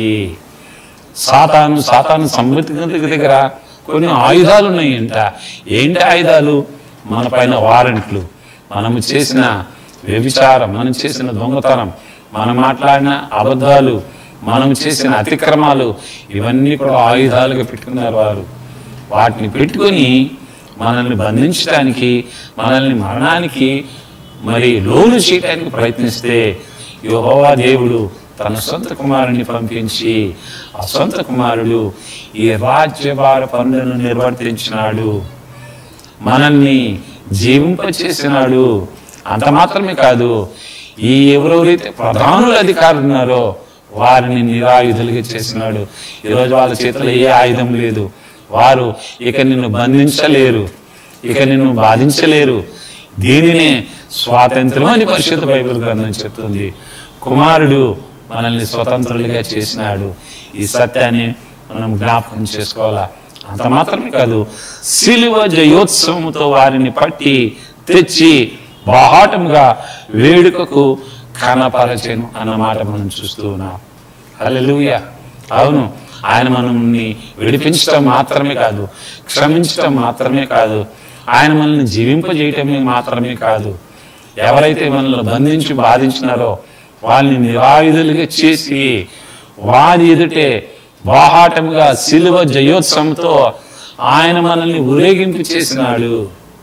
సాతాను సాతాను సమృద్ధి దగ్గర కొన్ని ఆయుధాలు ఉన్నాయంట ఏంటి ఆయుధాలు మన పైన వారెంట్లు మనము చేసిన వ్యభిచారం మనం చేసిన దొంగతనం మనం మాట్లాడిన అబద్ధాలు మనం చేసిన అతిక్రమాలు ఇవన్నీ కూడా ఆయుధాలుగా పెట్టుకున్నారు వారు వాటిని పెట్టుకొని మనల్ని బంధించడానికి మనల్ని మరణానికి మరి లోను చేయడానికి ప్రయత్నిస్తే యెహోవా దేవుడు తన సొంత కుమారుని పంపించి ఆ సొంత కుమారుడు ఈ రాజ్యభార పనులను నిర్వర్తించినాడు మనల్ని జీవింపచేసినాడు అంత మాత్రమే కాదు ఈ ఎవరెవరైతే ప్రధానుల అధికారులు ఉన్నారో వారిని నిరాయుధులుగా చేసినాడు ఈరోజు వాళ్ళ చేతిలో ఏ ఆయుధం లేదు వారు ఇక నిన్ను బంధించలేరు ఇక నిన్ను బాధించలేరు దీనినే స్వాతంత్రం అని పరిశుద్ధ బైబిల్ గ్రంథం చెప్తుంది కుమారుడు మనల్ని స్వతంత్రులుగా చేసినాడు ఈ సత్యాన్ని మనం జ్ఞాపకం చేసుకోవాలా అంత మాత్రమే కాదు సిలువ జయోత్సవముతో వారిని పట్టి తెచ్చి బాహాటముగా వేడుకకు కనపరచెను అన్నమాట మనం చూస్తూ ఉన్నాం హల్లెలూయా అవును ఆయన మనల్ని విడిపించడం మాత్రమే కాదు క్షమించడం మాత్రమే కాదు ఆయన మనల్ని జీవింపజేయటమే మాత్రమే కాదు ఎవరైతే మనల్ని బంధించి బాధించినారో వాళ్ళని నిరాయుధులుగా చేసి వారి ఎదుటే బాహాటముగా సిలువ జయోత్సవంతో ఆయన మనల్ని ఊరేగింపు చేసినాడు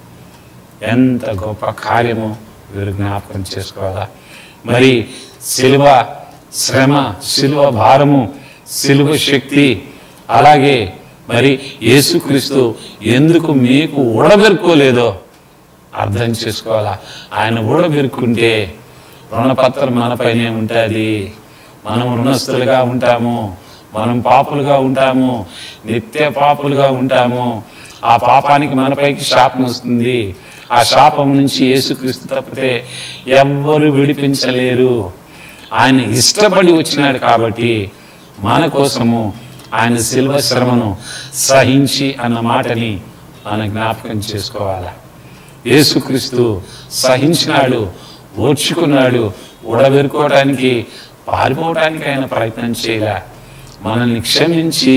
ఎంత గొప్ప కార్యము వీరు జ్ఞాపకం చేసుకోవాలా మరి సిలువ శ్రమ సిలువ భారము సిలువ శక్తి అలాగే మరి యేసుక్రీస్తు ఎందుకు మీకు ఊడబెరుకోలేదో అర్థం చేసుకోవాలా ఆయన ఊడబెరుకుంటే రుణపత్రం మనపైనే ఉంటుంది మనం రుణస్థులుగా ఉంటాము మనం పాపులుగా ఉంటాము నిత్య పాపులుగా ఉంటాము ఆ పాపానికి మనపైకి శాపం వస్తుంది ఆ శాపం నుంచి యేసుక్రీస్తు తప్పితే ఎవ్వరు విడిపించలేరు ఆయన ఇష్టపడి వచ్చినాడు కాబట్టి మన కోసము ఆయన శిల్వ శ్రమను సహించి అన్న మాటని మనం జ్ఞాపకం చేసుకోవాలా యేసుక్రీస్తు సహించినాడు ఓర్చుకున్నాడు ఊడబెరుకోవడానికి పారిపోవడానికి ఆయన ప్రయత్నం చేయలే మనల్ని క్షమించి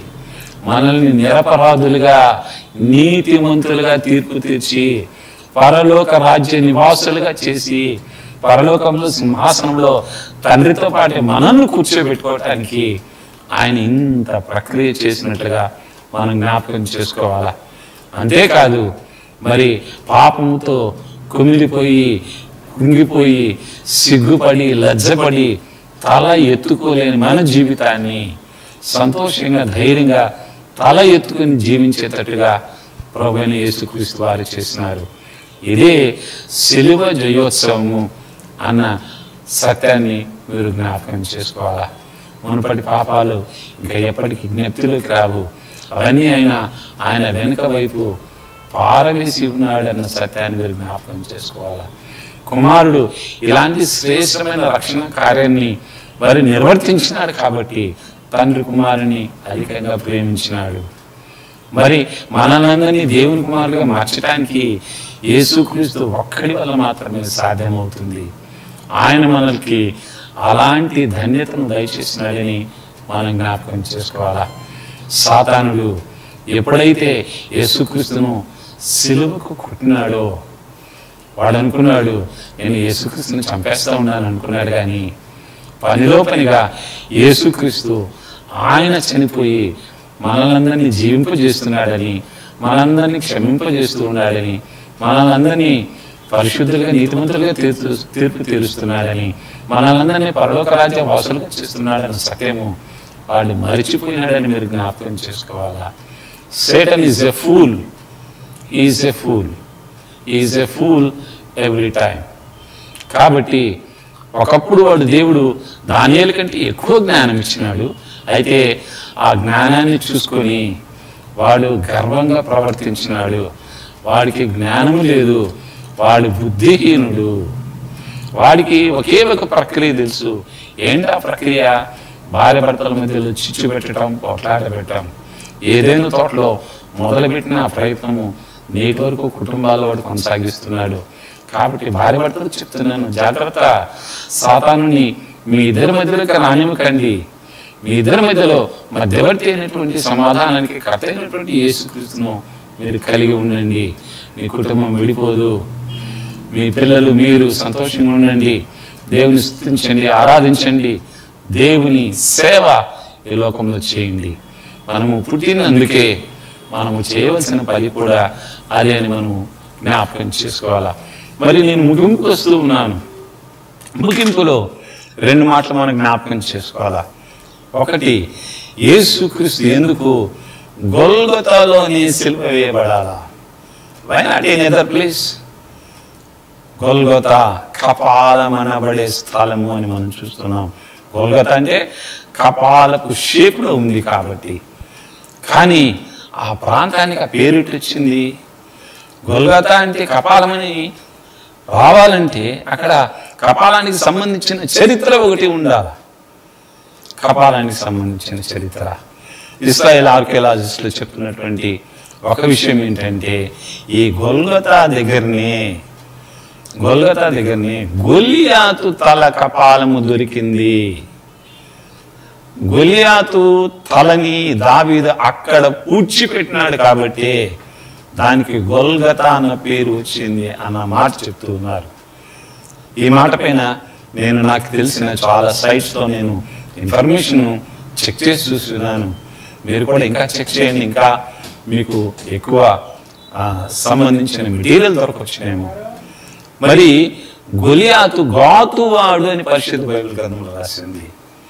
మనల్ని నిరపరాధులుగా నీతిమంతులుగా తీర్పు తీర్చి పరలోక రాజ్య నివాసులుగా చేసి పరలోకంలో సింహాసనంలో తండ్రితో పాటు మనల్ని కూర్చోబెట్టుకోవటానికి ఆయన ఇంత ప్రక్రియ చేసినట్లుగా మనం జ్ఞాపకం చేసుకోవాలా అంతేకాదు మరి పాపముతో కుమిలిపోయి కుంగిపోయి సిగ్గుపడి లజ్జపడి తల ఎత్తుకోలేని మన జీవితాన్ని సంతోషంగా ధైర్యంగా తల ఎత్తుకుని జీవించేటట్టుగా ప్రభుని యేసుక్రీస్తు వారు చేసినారు ఇదే సిలువ జయోత్సవము అన్న సత్యాన్ని మీరు జ్ఞాపకం చేసుకోవాలా మునుపటి పాపాలు ఇంకా ఎప్పటికీ జ్ఞప్తిలోకి రావు అవన్నీ ఆయన ఆయన వెనుక వైపు పారవేసి ఉన్నాడన్న సత్యాన్ని మీరు జ్ఞాపకం చేసుకోవాలా కుమారుడు ఇలాంటి శ్రేష్టమైన రక్షణ కార్యాన్ని వారు నిర్వర్తించినాడు కాబట్టి తండ్రి కుమారుని అధికంగా ప్రేమించినాడు మరి మనలందరినీ దేవుని కుమారులుగా మార్చడానికి యేసుక్రీస్తు ఒక్కడి వల్ల మాత్రమే సాధ్యమవుతుంది ఆయన మనకి అలాంటి ధన్యతను దయచేసినాడని మనం జ్ఞాపకం చేసుకోవాలా సాతానుడు ఎప్పుడైతే యేసుక్రీస్తును సిలువకు కుట్టినాడో వాడు అనుకున్నాడు నేను యేసుక్రీస్తుని చంపేస్తా ఉన్నాను అనుకున్నాడు కానీ పనిలో పనిగా యేసుక్రీస్తు ఆయన చనిపోయి మనలందరినీ జీవింపజేస్తున్నాడని మనందరినీ క్షమింపజేస్తూ ఉన్నాడని మనలందరినీ పరిశుద్ధులుగా నీతిమంతులుగా తీర్పు తీర్పు తీరుస్తున్నాడని మనలందరినీ పరలోక రాజ్య వాసులుగా చేస్తున్నాడని సత్యము వాడు మరిచిపోయినాడని మీరు జ్ఞాపకం చేసుకోవాలా Satan is a fool is a fool is a fool every time కాబట్టి ఒకప్పుడు వాడు దేవుడు దానియాల కంటే ఎక్కువ జ్ఞానం ఇచ్చినాడు అయితే ఆ జ్ఞానాన్ని చూసుకొని వాడు గర్వంగా ప్రవర్తించినాడు వాడికి జ్ఞానం లేదు వాడు బుద్ధిహీనుడు వాడికి ఒకే ఒక ప్రక్రియ తెలుసు ఏంటి ఆ ప్రక్రియ భార్య భర్తల మధ్యలో చిచ్చు పెట్టడం కొట్లాట పెట్టడం ఏదైనా తోటలో మొదలుపెట్టిన ఆ ప్రయత్నము నేటి వరకు కుటుంబాల్లో వాడు కొనసాగిస్తున్నాడు కాబట్టి భార్య భర్తలు చెప్తున్నాను జాగ్రత్త సాతానుని మీ ఇద్దరి మధ్యలోకి రానివ్వకండి మీ ఇద్దరి మధ్యలో మధ్యవర్తి అయినటువంటి సమాధానానికి కర్త అయినటువంటి యేసుక్రీస్తును మీరు కలిగి ఉండండి మీ కుటుంబం విడిపోదు మీ పిల్లలు మీరు సంతోషంగా ఉండండి దేవుని స్థుతించండి ఆరాధించండి దేవుని సేవ ఈ లోకంలో చేయండి మనము పుట్టినందుకే మనము చేయవలసిన పని కూడా అదే అని మనము జ్ఞాపకం చేసుకోవాలా మరి నేను ముగింపుకు వస్తూ ఉన్నాను ముగింపులో రెండు మాటలు మనం జ్ఞాపకం చేసుకోవాలా ఒకటి యేసుక్రీస్తు ఎందుకు గొల్గొతాలోని సిల్వ వేయబడాలా why not an other place Golgotha కపాలం అనబడే స్థలము అని మనం చూస్తున్నాం గొల్గొత అంటే కపాలపు షేపులో ఉంది కాబట్టి కానీ ఆ ప్రాంతానికి ఆ పేరు ఎటు వచ్చింది గొల్గొత అంటే కపాలమని రావాలంటే అక్కడ కపాలానికి సంబంధించిన చరిత్ర ఒకటి ఉండాలి కపాలానికి సంబంధించిన చరిత్ర ఇస్రాయల్ ఆర్కియలాజిస్టులు చెప్తున్నటువంటి ఒక విషయం ఏంటంటే ఈ గొల్గతా దగ్గరనే గొల్గతా దగ్గరనే గొలియాతు తల కపాలము దొరికింది గొలియాతు తలని దావీదు అక్కడ పూడ్చిపెట్టినాడు కాబట్టి దానికి గొల్గత అన్న పేరు వచ్చింది అన్న మాట చెప్తూ ఉన్నారు ఈ మాట పైన నేను నాకు తెలిసిన చాలా సైట్స్లో నేను ఇన్ఫర్మేషన్ చెక్ చేసి చూస్తున్నాను మీరు కూడా ఇంకా చెక్ చేయండి ఇంకా మీకు ఎక్కువ ఆ, సంబంధించిన మెటీరియల్ దొరకొచ్చినేమో మరి గొలియాతు గాతువాడు అని పరిశుద్ధ బైబిల్ గ్రంథంలో రాసింది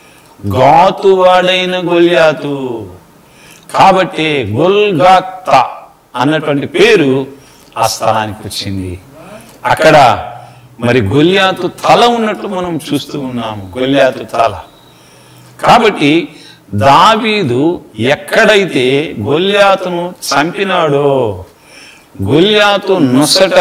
గాతువాడైన గొలియాతు కాబట్టి గొల్గాత్త అన్నటువంటి పేరు ఆ స్థలానికి వచ్చింది అక్కడ మరి గొల్యాతు తల ఉన్నట్లు మనం చూస్తూ ఉన్నాము గొల్యాతు తల కాబట్టి దావీదు ఎక్కడైతే గొల్యాతును చంపినాడో గొల్యాతు నొసట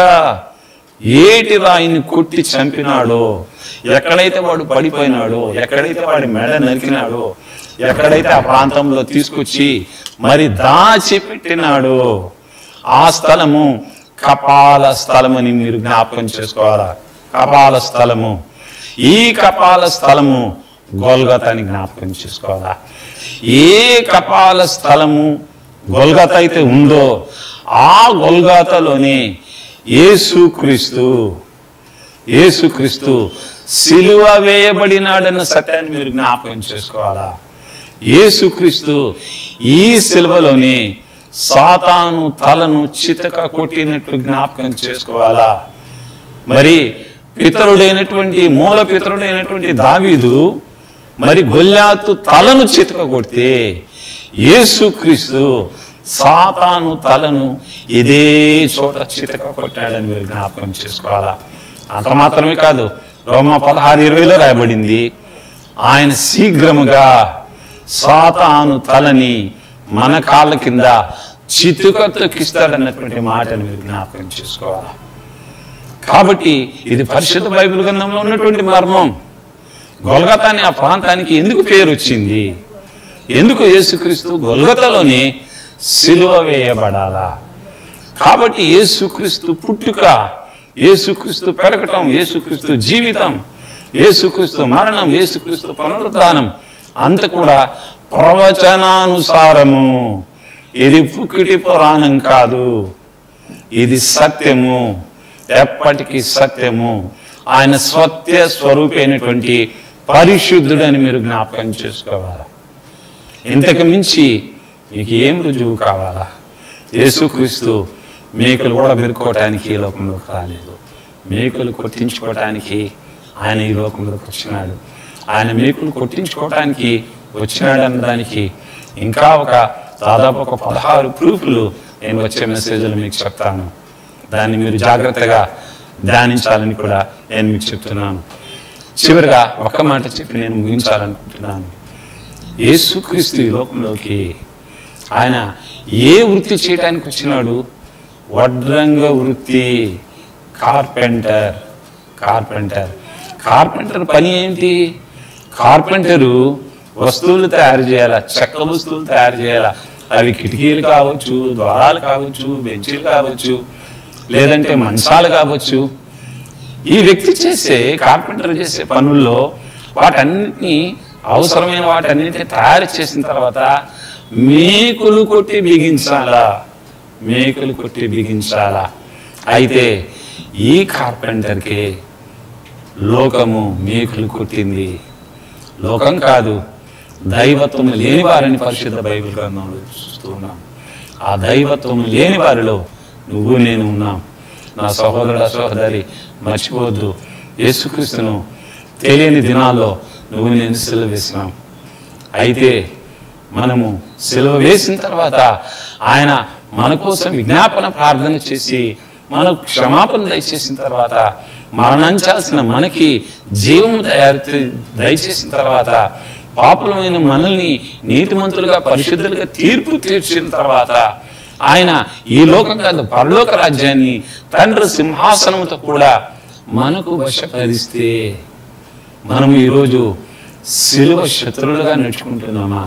ఏటి రాయిని కొట్టి చంపినాడో ఎక్కడైతే వాడు పడిపోయినాడో ఎక్కడైతే వాడి మెడ నరికినాడో ఎక్కడైతే ఆ ప్రాంతంలో తీసుకొచ్చి మరి దాచి పెట్టినాడో ఆ స్థలము కపాల స్థలమని మీరు జ్ఞాపకం చేసుకోవాలా కపాల స్థలము ఈ కపాల స్థలము గోల్గతాని జ్ఞాపకం చేసుకోవాలా ఏ కపాల స్థలము గొల్గత అయితే ఉందో ఆ గొల్గాతలోనే యేసుక్రీస్తు యేసుక్రీస్తు సిలువ వేయబడినాడన్న సత్యాన్ని మీరు జ్ఞాపకం చేసుకోవాలా యేసుక్రీస్తు ఈ సిలువలోనే సాతాను తలను చితక కొట్టినట్లు జ్ఞాపకం చేసుకోవాలా మరి పితరుడైనటువంటి మూల పితరుడైనటువంటి దావీదు మరి గొల్లాతు తలను చితక కొడితే యేసుక్రీస్తు సాతాను తలను ఇదే చోట చితక కొట్టాడని మీరు జ్ఞాపకం చేసుకోవాలా అంత మాత్రమే కాదు రోమ పదహారు ఇరవైలో రాయబడింది ఆయన శీఘ్రముగా సాతాను తలని మన కాళ్ళ కింద చితుక తొక్కిస్తాడన్నటువంటి మాటను మీరు జ్ఞాపకం చేసుకోవాలా కాబట్టి ఇది పరిశుద్ధ బైబిల్ గ్రంథంలో ఉన్నటువంటి మర్మం గొల్గత అనే ఆ ప్రాంతానికి ఎందుకు పేరు వచ్చింది ఎందుకు యేసుక్రీస్తు గొల్గతలోనే సిలువ వేయబడాలా కాబట్టి యేసుక్రీస్తు పుట్టుక యేసుక్రీస్తు పెరగటం యేసుక్రీస్తు జీవితం యేసుక్రీస్తు మరణం యేసుక్రీస్తు పునరుద్ధానం అంత కూడా ప్రవచనానుసారము ఇది పుక్కిటి పురాణం కాదు ఇది సత్యము ఎప్పటికీ సత్యము ఆయన సత్య స్వరూపైనటువంటి పరిశుద్ధుడని మీరు జ్ఞాపకం చేసుకోవాలి ఇంతకు మించి మీకు ఏం రుజువు కావాలా యేసుక్రీస్తు మేకులు కూడా బెరుకోవటానికి ఈ లోకంలోకి రాలేదు మేకులు కొట్టించుకోవటానికి ఆయన ఈ లోకంలోకి వచ్చినాడు ఆయన మేకులు కొట్టించుకోవటానికి వచ్చినాడు అన్నదానికి ఇంకా ఒక దాదాపు ఒక పదహారు ప్రూఫ్లు నేను వచ్చే మెసేజ్లు మీకు చెప్తాను దాన్ని మీరు జాగ్రత్తగా ధ్యానించాలని కూడా నేను మీకు చెప్తున్నాను చివరిగా ఒక్క మాట చెప్పి నేను ముగించాలనుకుంటున్నాను యేసుక్రీస్తు ఈ లోకంలోకి ఆయన ఏ వృత్తి చేయడానికి వచ్చినాడు వడ్రంగ వృత్తి కార్పెంటర్ కార్పెంటర్ కార్పెంటర్ పని ఏంటి కార్పెంటరు వస్తువులు తయారు చేయాలా చెక్క వస్తువులు తయారు చేయాలా అవి కిటికీలు కావచ్చు ద్వారాలు కావచ్చు బెంచీలు కావచ్చు లేదంటే మంచాలు కావచ్చు ఈ వ్యక్తి చేసే కార్పెంటర్ చేసే పనుల్లో వాటన్నిటిని అవసరమైన వాటన్నిటిని తయారు చేసిన తర్వాత మేకులు కొట్టి బిగించాలా మేకులు కొట్టి బిగించాలా అయితే ఈ కార్పెంటర్కి లోకము మేకులు కొట్టింది లోకం కాదు దైవత్వం లేని వారిని పరిశుద్ధ బైబిల్ గ్రంథంలో చూస్తూ ఉన్నాం ఆ దైవత్వం లేని వారిలో నువ్వు నేను ఉన్నాం నా సహోదరుడ సహోదరి మర్చిపోవద్దు యేసుక్రీస్తును తెలియని దినాల్లో నువ్వు నేను సెలవు వేసినాం అయితే మనము సెలవు వేసిన తర్వాత ఆయన మన కోసం విజ్ఞాపన ప్రార్థన చేసి మనకు క్షమాపణ దయచేసిన తర్వాత మరణించాల్సిన మనకి జీవం తయారు దయచేసిన తర్వాత పాపులమైన మనల్ని నీతిమంతులుగా పరిశుద్ధులుగా తీర్పు తీర్చిన తర్వాత ఆయన ఈ లోకం కాదు పరలోక రాజ్యాన్ని తండ్రి సింహాసనంతో కూడా మనకు వశపరిస్తే మనం ఈరోజు సిలువ శత్రులుగా నడుచుకుంటున్నామా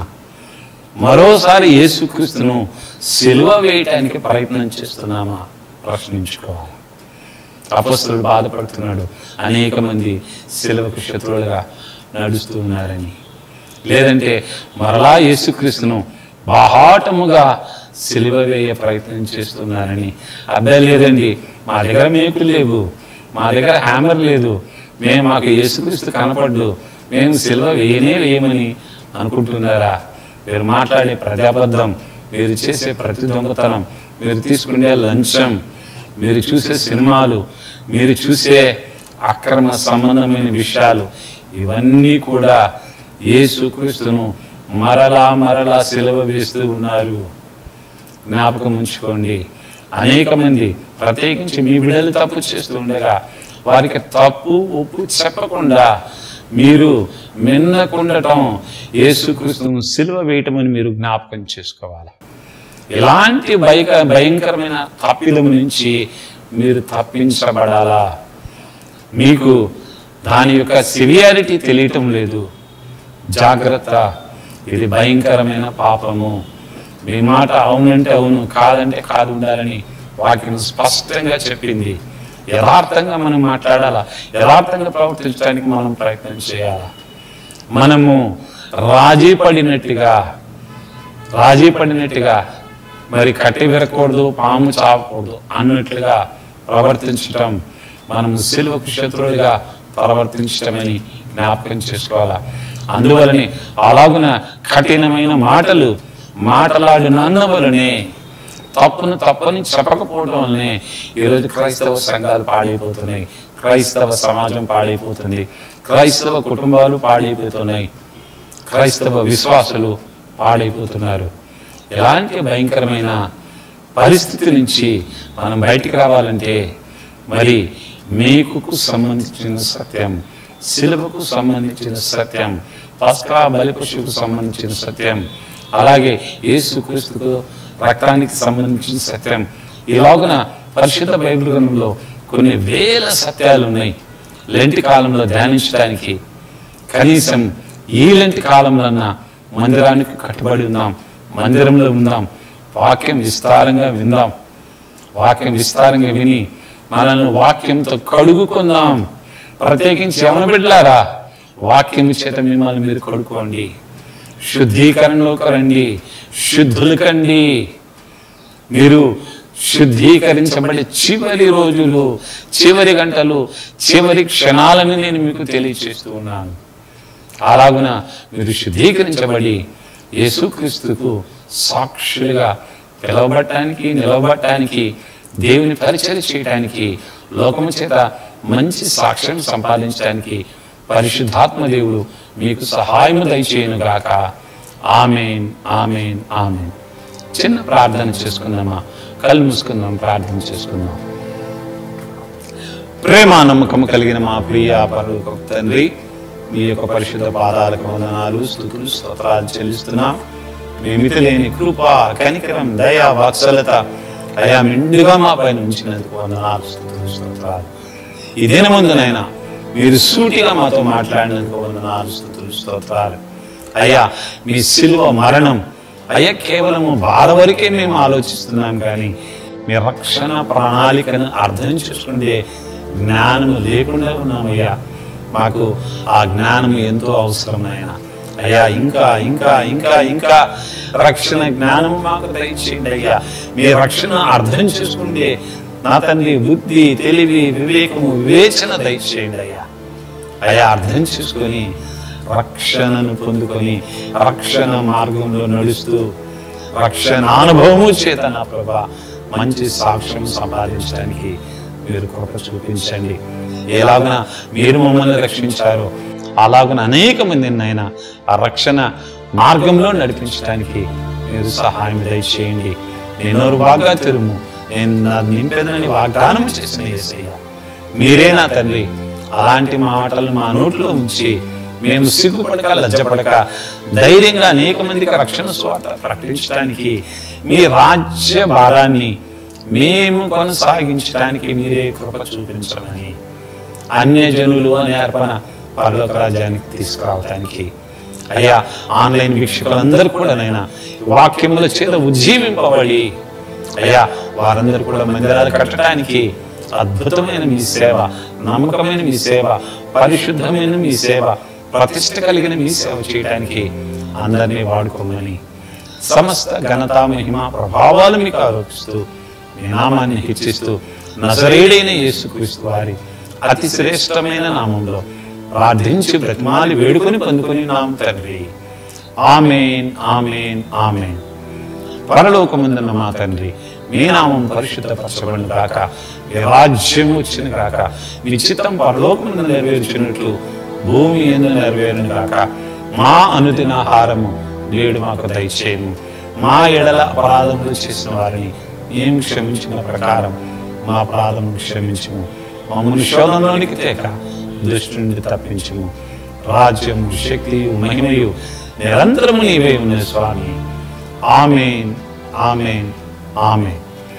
మరోసారి యేసుక్రీస్తును సిలువ వేయటానికి ప్రయత్నం చేస్తున్నామా ప్రశ్నించుకోవాలి అపస్తుడు బాధపడుతున్నాడు అనేక మంది సిలువకు శత్రువులుగా నడుస్తూ ఉన్నారని లేదంటే మరలా యేసుక్రీస్తును బాహాటముగా సిలువ వేయ ప్రయత్నం చేస్తున్నారని అర్థం లేదండి మా దగ్గర మేకులు లేవు మా దగ్గర హ్యామర్ లేదు మేము మాకు యేసుక్రీస్తు కనపడ్డు మేము సిలువ వేయనే వేయమని అనుకుంటున్నారా మీరు మాట్లాడే ప్రజాబద్ధం మీరు చేసే ప్రతి దొంగతనం మీరు తీసుకునే లంచం మీరు చూసే సినిమాలు మీరు చూసే అక్రమ సంబంధమైన విషయాలు ఇవన్నీ కూడా యేసుక్రీస్తును మరలా మరలా సెలవు వేస్తూ ఉన్నారు జ్ఞాపకం ఉంచుకోండి అనేక మంది ప్రత్యేకించి మీ బిడ్డలు తప్పు చేస్తూ ఉండగా వారికి తప్పు ఒప్పు చెప్పకుండా మీరు మిన్నకుండటం యేసుక్రీస్తును సిలువ వేయటం అని మీరు జ్ఞాపకం చేసుకోవాలి ఇలాంటి భయక భయంకరమైన తప్పిదం నుంచి మీరు తప్పించబడాలా మీకు దాని యొక్క సివియారిటీ తెలియటం లేదు జాగ్రత్త ఇది భయంకరమైన పాపము మీ మాట అవునంటే అవును కాదంటే కాదు ఉండాలని వాక్యం స్పష్టంగా చెప్పింది యథార్థంగా మనం మాట్లాడాలా యథార్థంగా ప్రవర్తించడానికి మనం ప్రయత్నం చేయాలా మనము రాజీ పడినట్టుగా రాజీ పడినట్టుగా మరి కట్టి విరకూడదు పాము చావకూడదు అన్నట్లుగా ప్రవర్తించటం మనం సిలువకు శత్రువులుగా ప్రవర్తించటమని జ్ఞాపకం చేసుకోవాలా అందువలనే అలాగున కఠినమైన మాటలు మాటలాడినందు వలనే తప్పును తప్పని చెప్పకపోవడం వల్లనే ఈరోజు క్రైస్తవ సంఘాలు పాడైపోతున్నాయి క్రైస్తవ సమాజం పాడైపోతుంది క్రైస్తవ కుటుంబాలు పాడైపోతున్నాయి క్రైస్తవ విశ్వాసులు పాడైపోతున్నారు ఎలాంటి భయంకరమైన పరిస్థితి నుంచి మనం బయటికి రావాలంటే మరి మేకుకు సంబంధించిన సత్యం శిలువకు సంబంధించిన సత్యం పస్కా బలిపశువుకు సంబంధించిన సత్యం అలాగే యేసుక్రీస్తుకు రక్తానికి సంబంధించిన సత్యం ఇలాగున పరిశుద్ధ బైబిల్ గ్రంథంలో కొన్ని వేల సత్యాలు ఉన్నాయి లెంటి కాలంలో ధ్యానించడానికి కనీసం ఈ లెంటి కాలంలో మందిరానికి కట్టుబడి ఉందాం మందిరంలో ఉందాం వాక్యం విస్తారంగా విందాం వాక్యం విస్తారంగా విని మనల్ని వాక్యంతో కడుగుకుందాం ప్రత్యేకించి ఎవరి బిడ్డలారా వాక్యం చేత మిమ్మల్ని మీరు కడుక్కోండి శుద్ధీకరణలోకి రండి శుద్ధులు కండి మీరు శుద్ధీకరించబడే చివరి రోజులు చివరి గంటలు చివరి క్షణాలను నేను మీకు తెలియచేస్తూ ఉన్నాను అలాగున మీరు శుద్ధీకరించబడి యేసుక్రీస్తుకు సాక్షులుగా పిలవబట్టడానికి నిలవబట్టడానికి దేవుని పరిచయం చేయడానికి లోకము చేత మంచి సాక్ష్యం సంపాదించడానికి పరిశుద్ధాత్మ దేవుడు మీకు సహాయము దయచేయను గాక ఆమెన్ ఆమెన్ ఆమెన్ చిన్న ప్రార్థన చేసుకుందామా కళ్ళు మూసుకుందాం ప్రార్థన చేసుకుందాం ప్రేమ నమ్మకము కలిగిన మా ప్రియ పరులకు తండ్రి మీ యొక్క పరిశుద్ధ పాదాలకు వందనాలు స్థుతులు స్తోత్రాలు చెల్లిస్తున్నాం మీ మితి లేని కృప కనికరం దయ వాత్సలత అయా మెండుగా మా పైన ఉంచినందుకు వందనాలు స్థుతులు స్తోత్రాలు ఈ దినముందునైనా మీరు సూటిగా మాతో మాట్లాడినందుకు వందనాలు స్థుతులు స్తోత్రాలు అయ్యా మీ సిలువ మరణం అయ్యా కేవలము బాధ వరకే మేము ఆలోచిస్తున్నాం కానీ మీ రక్షణ ప్రణాళికను అర్థం చేసుకుంటే జ్ఞానము లేకుండా ఉన్నామయ్యా మాకు ఆ జ్ఞానము ఎంతో అవసరం నాయన అయ్యా ఇంకా ఇంకా ఇంకా ఇంకా రక్షణ జ్ఞానము మాకు దయచేయండి అయ్యా మీ రక్షణ అర్థం చేసుకుంటే నా తండ్రి బుద్ధి తెలివి వివేకము వివేచన దయచేయండి అయ్యా అయ్యా అర్థం చేసుకొని రక్షణను పొందుకొని రక్షణ మార్గంలో నడుస్తూ రక్షణ అనుభవము చేత నా ప్రభా మంచి సాక్ష్యం సంపాదించడానికి మీరు కృప చూపించండి ఎలాగున మీరు మమ్మల్ని రక్షించారో అలాగున అనేక మందిని ఆయన ఆ రక్షణ మార్గంలో నడిపించడానికి మీరు సహాయం దయచేయండి నేను బాగా తెరుము నేను నా నింపేదని వాగ్దానం చేసిన యేసయ్య మీరే నా తండ్రి అలాంటి మాటలు మా నోట్లో ఉంచి మేము సిగ్గుపడక లజ్జపడక ధైర్యంగా అనేక మందికి రక్షణ స్వార్థ ప్రకటించడానికి మీ రాజ్య భారాన్ని మేము కొనసాగించడానికి మీరే కృప చూపించమని అన్యజనులు అనే అర్పణ పరలోక రాజ్యానికి తీసుకురావడానికి అయ్యా ఆన్లైన్ వీక్షకులందరూ కూడా నైనా వాక్యముల చేత ఉజ్జీవింపబడి అయ్యా వారందరూ కూడా మందిరాలు కట్టడానికి అద్భుతమైన మీ సేవ నమ్మకమైన మీ సేవ పరిశుద్ధమైన మీ సేవ ప్రతిష్ట కలిగిన మీ సేవ చేయడానికి అందరినీ వాడుకోమని సమస్త ఘనత మహిమ ప్రభావాలు మీకు ఆరోపిస్తూ మీ నామాన్ని హెచ్చిస్తూ నజరేడైన యేసుక్రీస్తు వారి అతి శ్రేష్టమైన నామంలో ప్రార్థించి బ్రతిమాలి వేడుకొని పొందుకొని నామ తండ్రి ఆమెన్ ఆమెన్ ఆమెన్ పరలోకముందున్న మా తండ్రి మీ నామం పరిశుద్ధపరచబడిన కాక మీ రాజ్యం వచ్చిన కాక మీ చిత్తం పరలోకముందు నెరవేర్చినట్లు భూమి ఎందు నెరవేరును కాక మా అనుదిన ఆహారము నేడు మాకు దయచేయము మా ఎడల అపరాధములు చేసిన వారిని మేము క్షమించిన ప్రకారం మా అపరాధములు క్షమించము మమ్మల్ని శోధంలోనికి తేక దృష్టి నుండి తప్పించము రాజ్యము శక్తియు మహిమయు నిరంతరము నీవే ఉన్న స్వామి ఆమెన్ ఆమెన్ ఆమెన్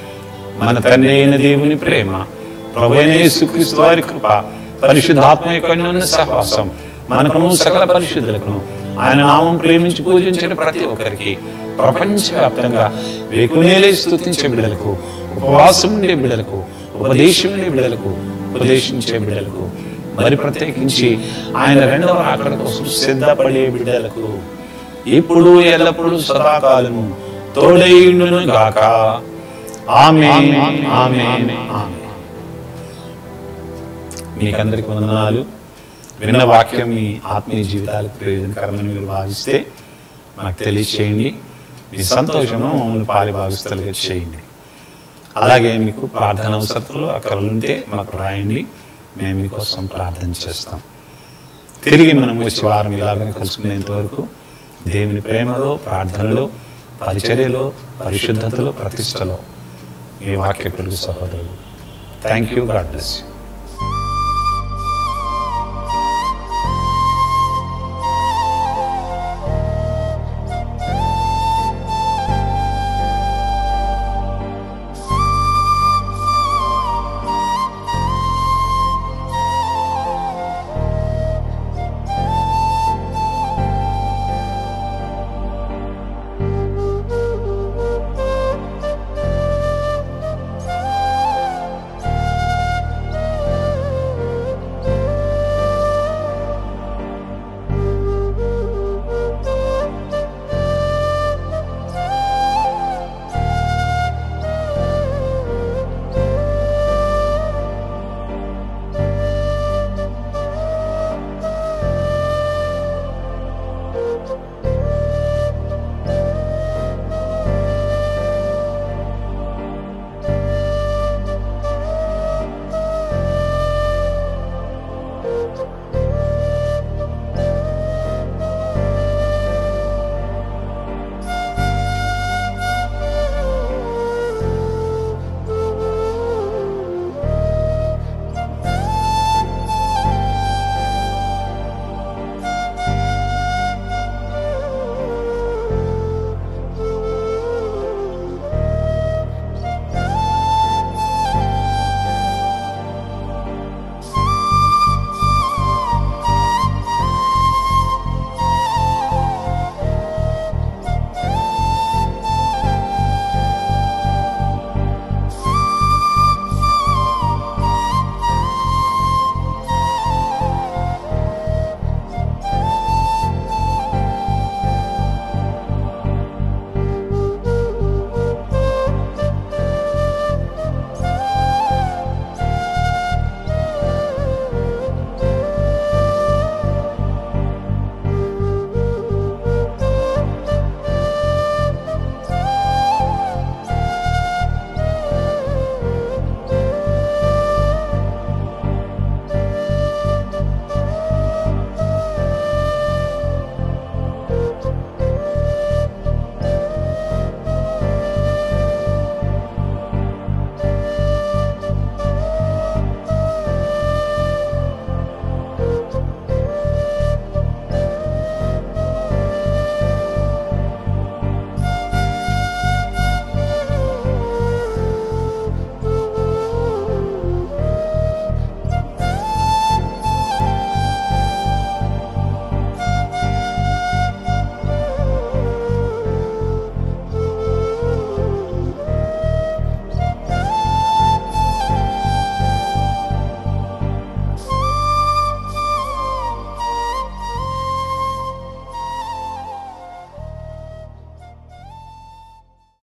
మన తండ్రి అయిన దేవుని ప్రేమ ప్రభువైన యేసుక్రీస్తు వారి కృప పరిశుద్ధాత్మ యొక్క అన్యోన్య సహవాసం మనకును సకల పరిశుద్ధులకును ఆయన నామం ప్రేమించి పూజించిన ప్రతి ఒక్కరికి ప్రపంచవ్యాప్తంగా వేకునేలే స్తుతించే బిడ్డలకు ఉపవాసం ఉండే బిడ్డలకు ఉపదేశం ఉండే బిడ్డలకు ఉపదేశించే బిడ్డలకు మరి ప్రత్యేకించి ఆయన రెండవ రాకడ కోసం సిద్ధపడే బిడ్డలకు ఇప్పుడు ఎల్లప్పుడూ సదాకాలము తోడైండును గాక ఆమె ఆమె ఆమె మీకందరికి వందనాలు విన్న వాక్యం మీ ఆత్మీయ జీవితాలకు ప్రయోజనకరమని మీరు భావిస్తే మాకు తెలియచేయండి మీ సంతోషము మమ్మల్ని పాలి భావిస్తలుగా చేయండి అలాగే మీకు ప్రార్థన అవసరతలు అక్కర్లు ఉంటే మాకు రాయండి మేము మీకోసం ప్రార్థన చేస్తాం తిరిగి మనం వచ్చే వారం ఇలాగనే కలుసుకునేంత వరకు దేవుని ప్రేమలో ప్రార్థనలో పరిచర్యలో పరిశుద్ధతలో ప్రతిష్టలో మీ వాక్య పిలుగు సహోదరులు thank you God bless you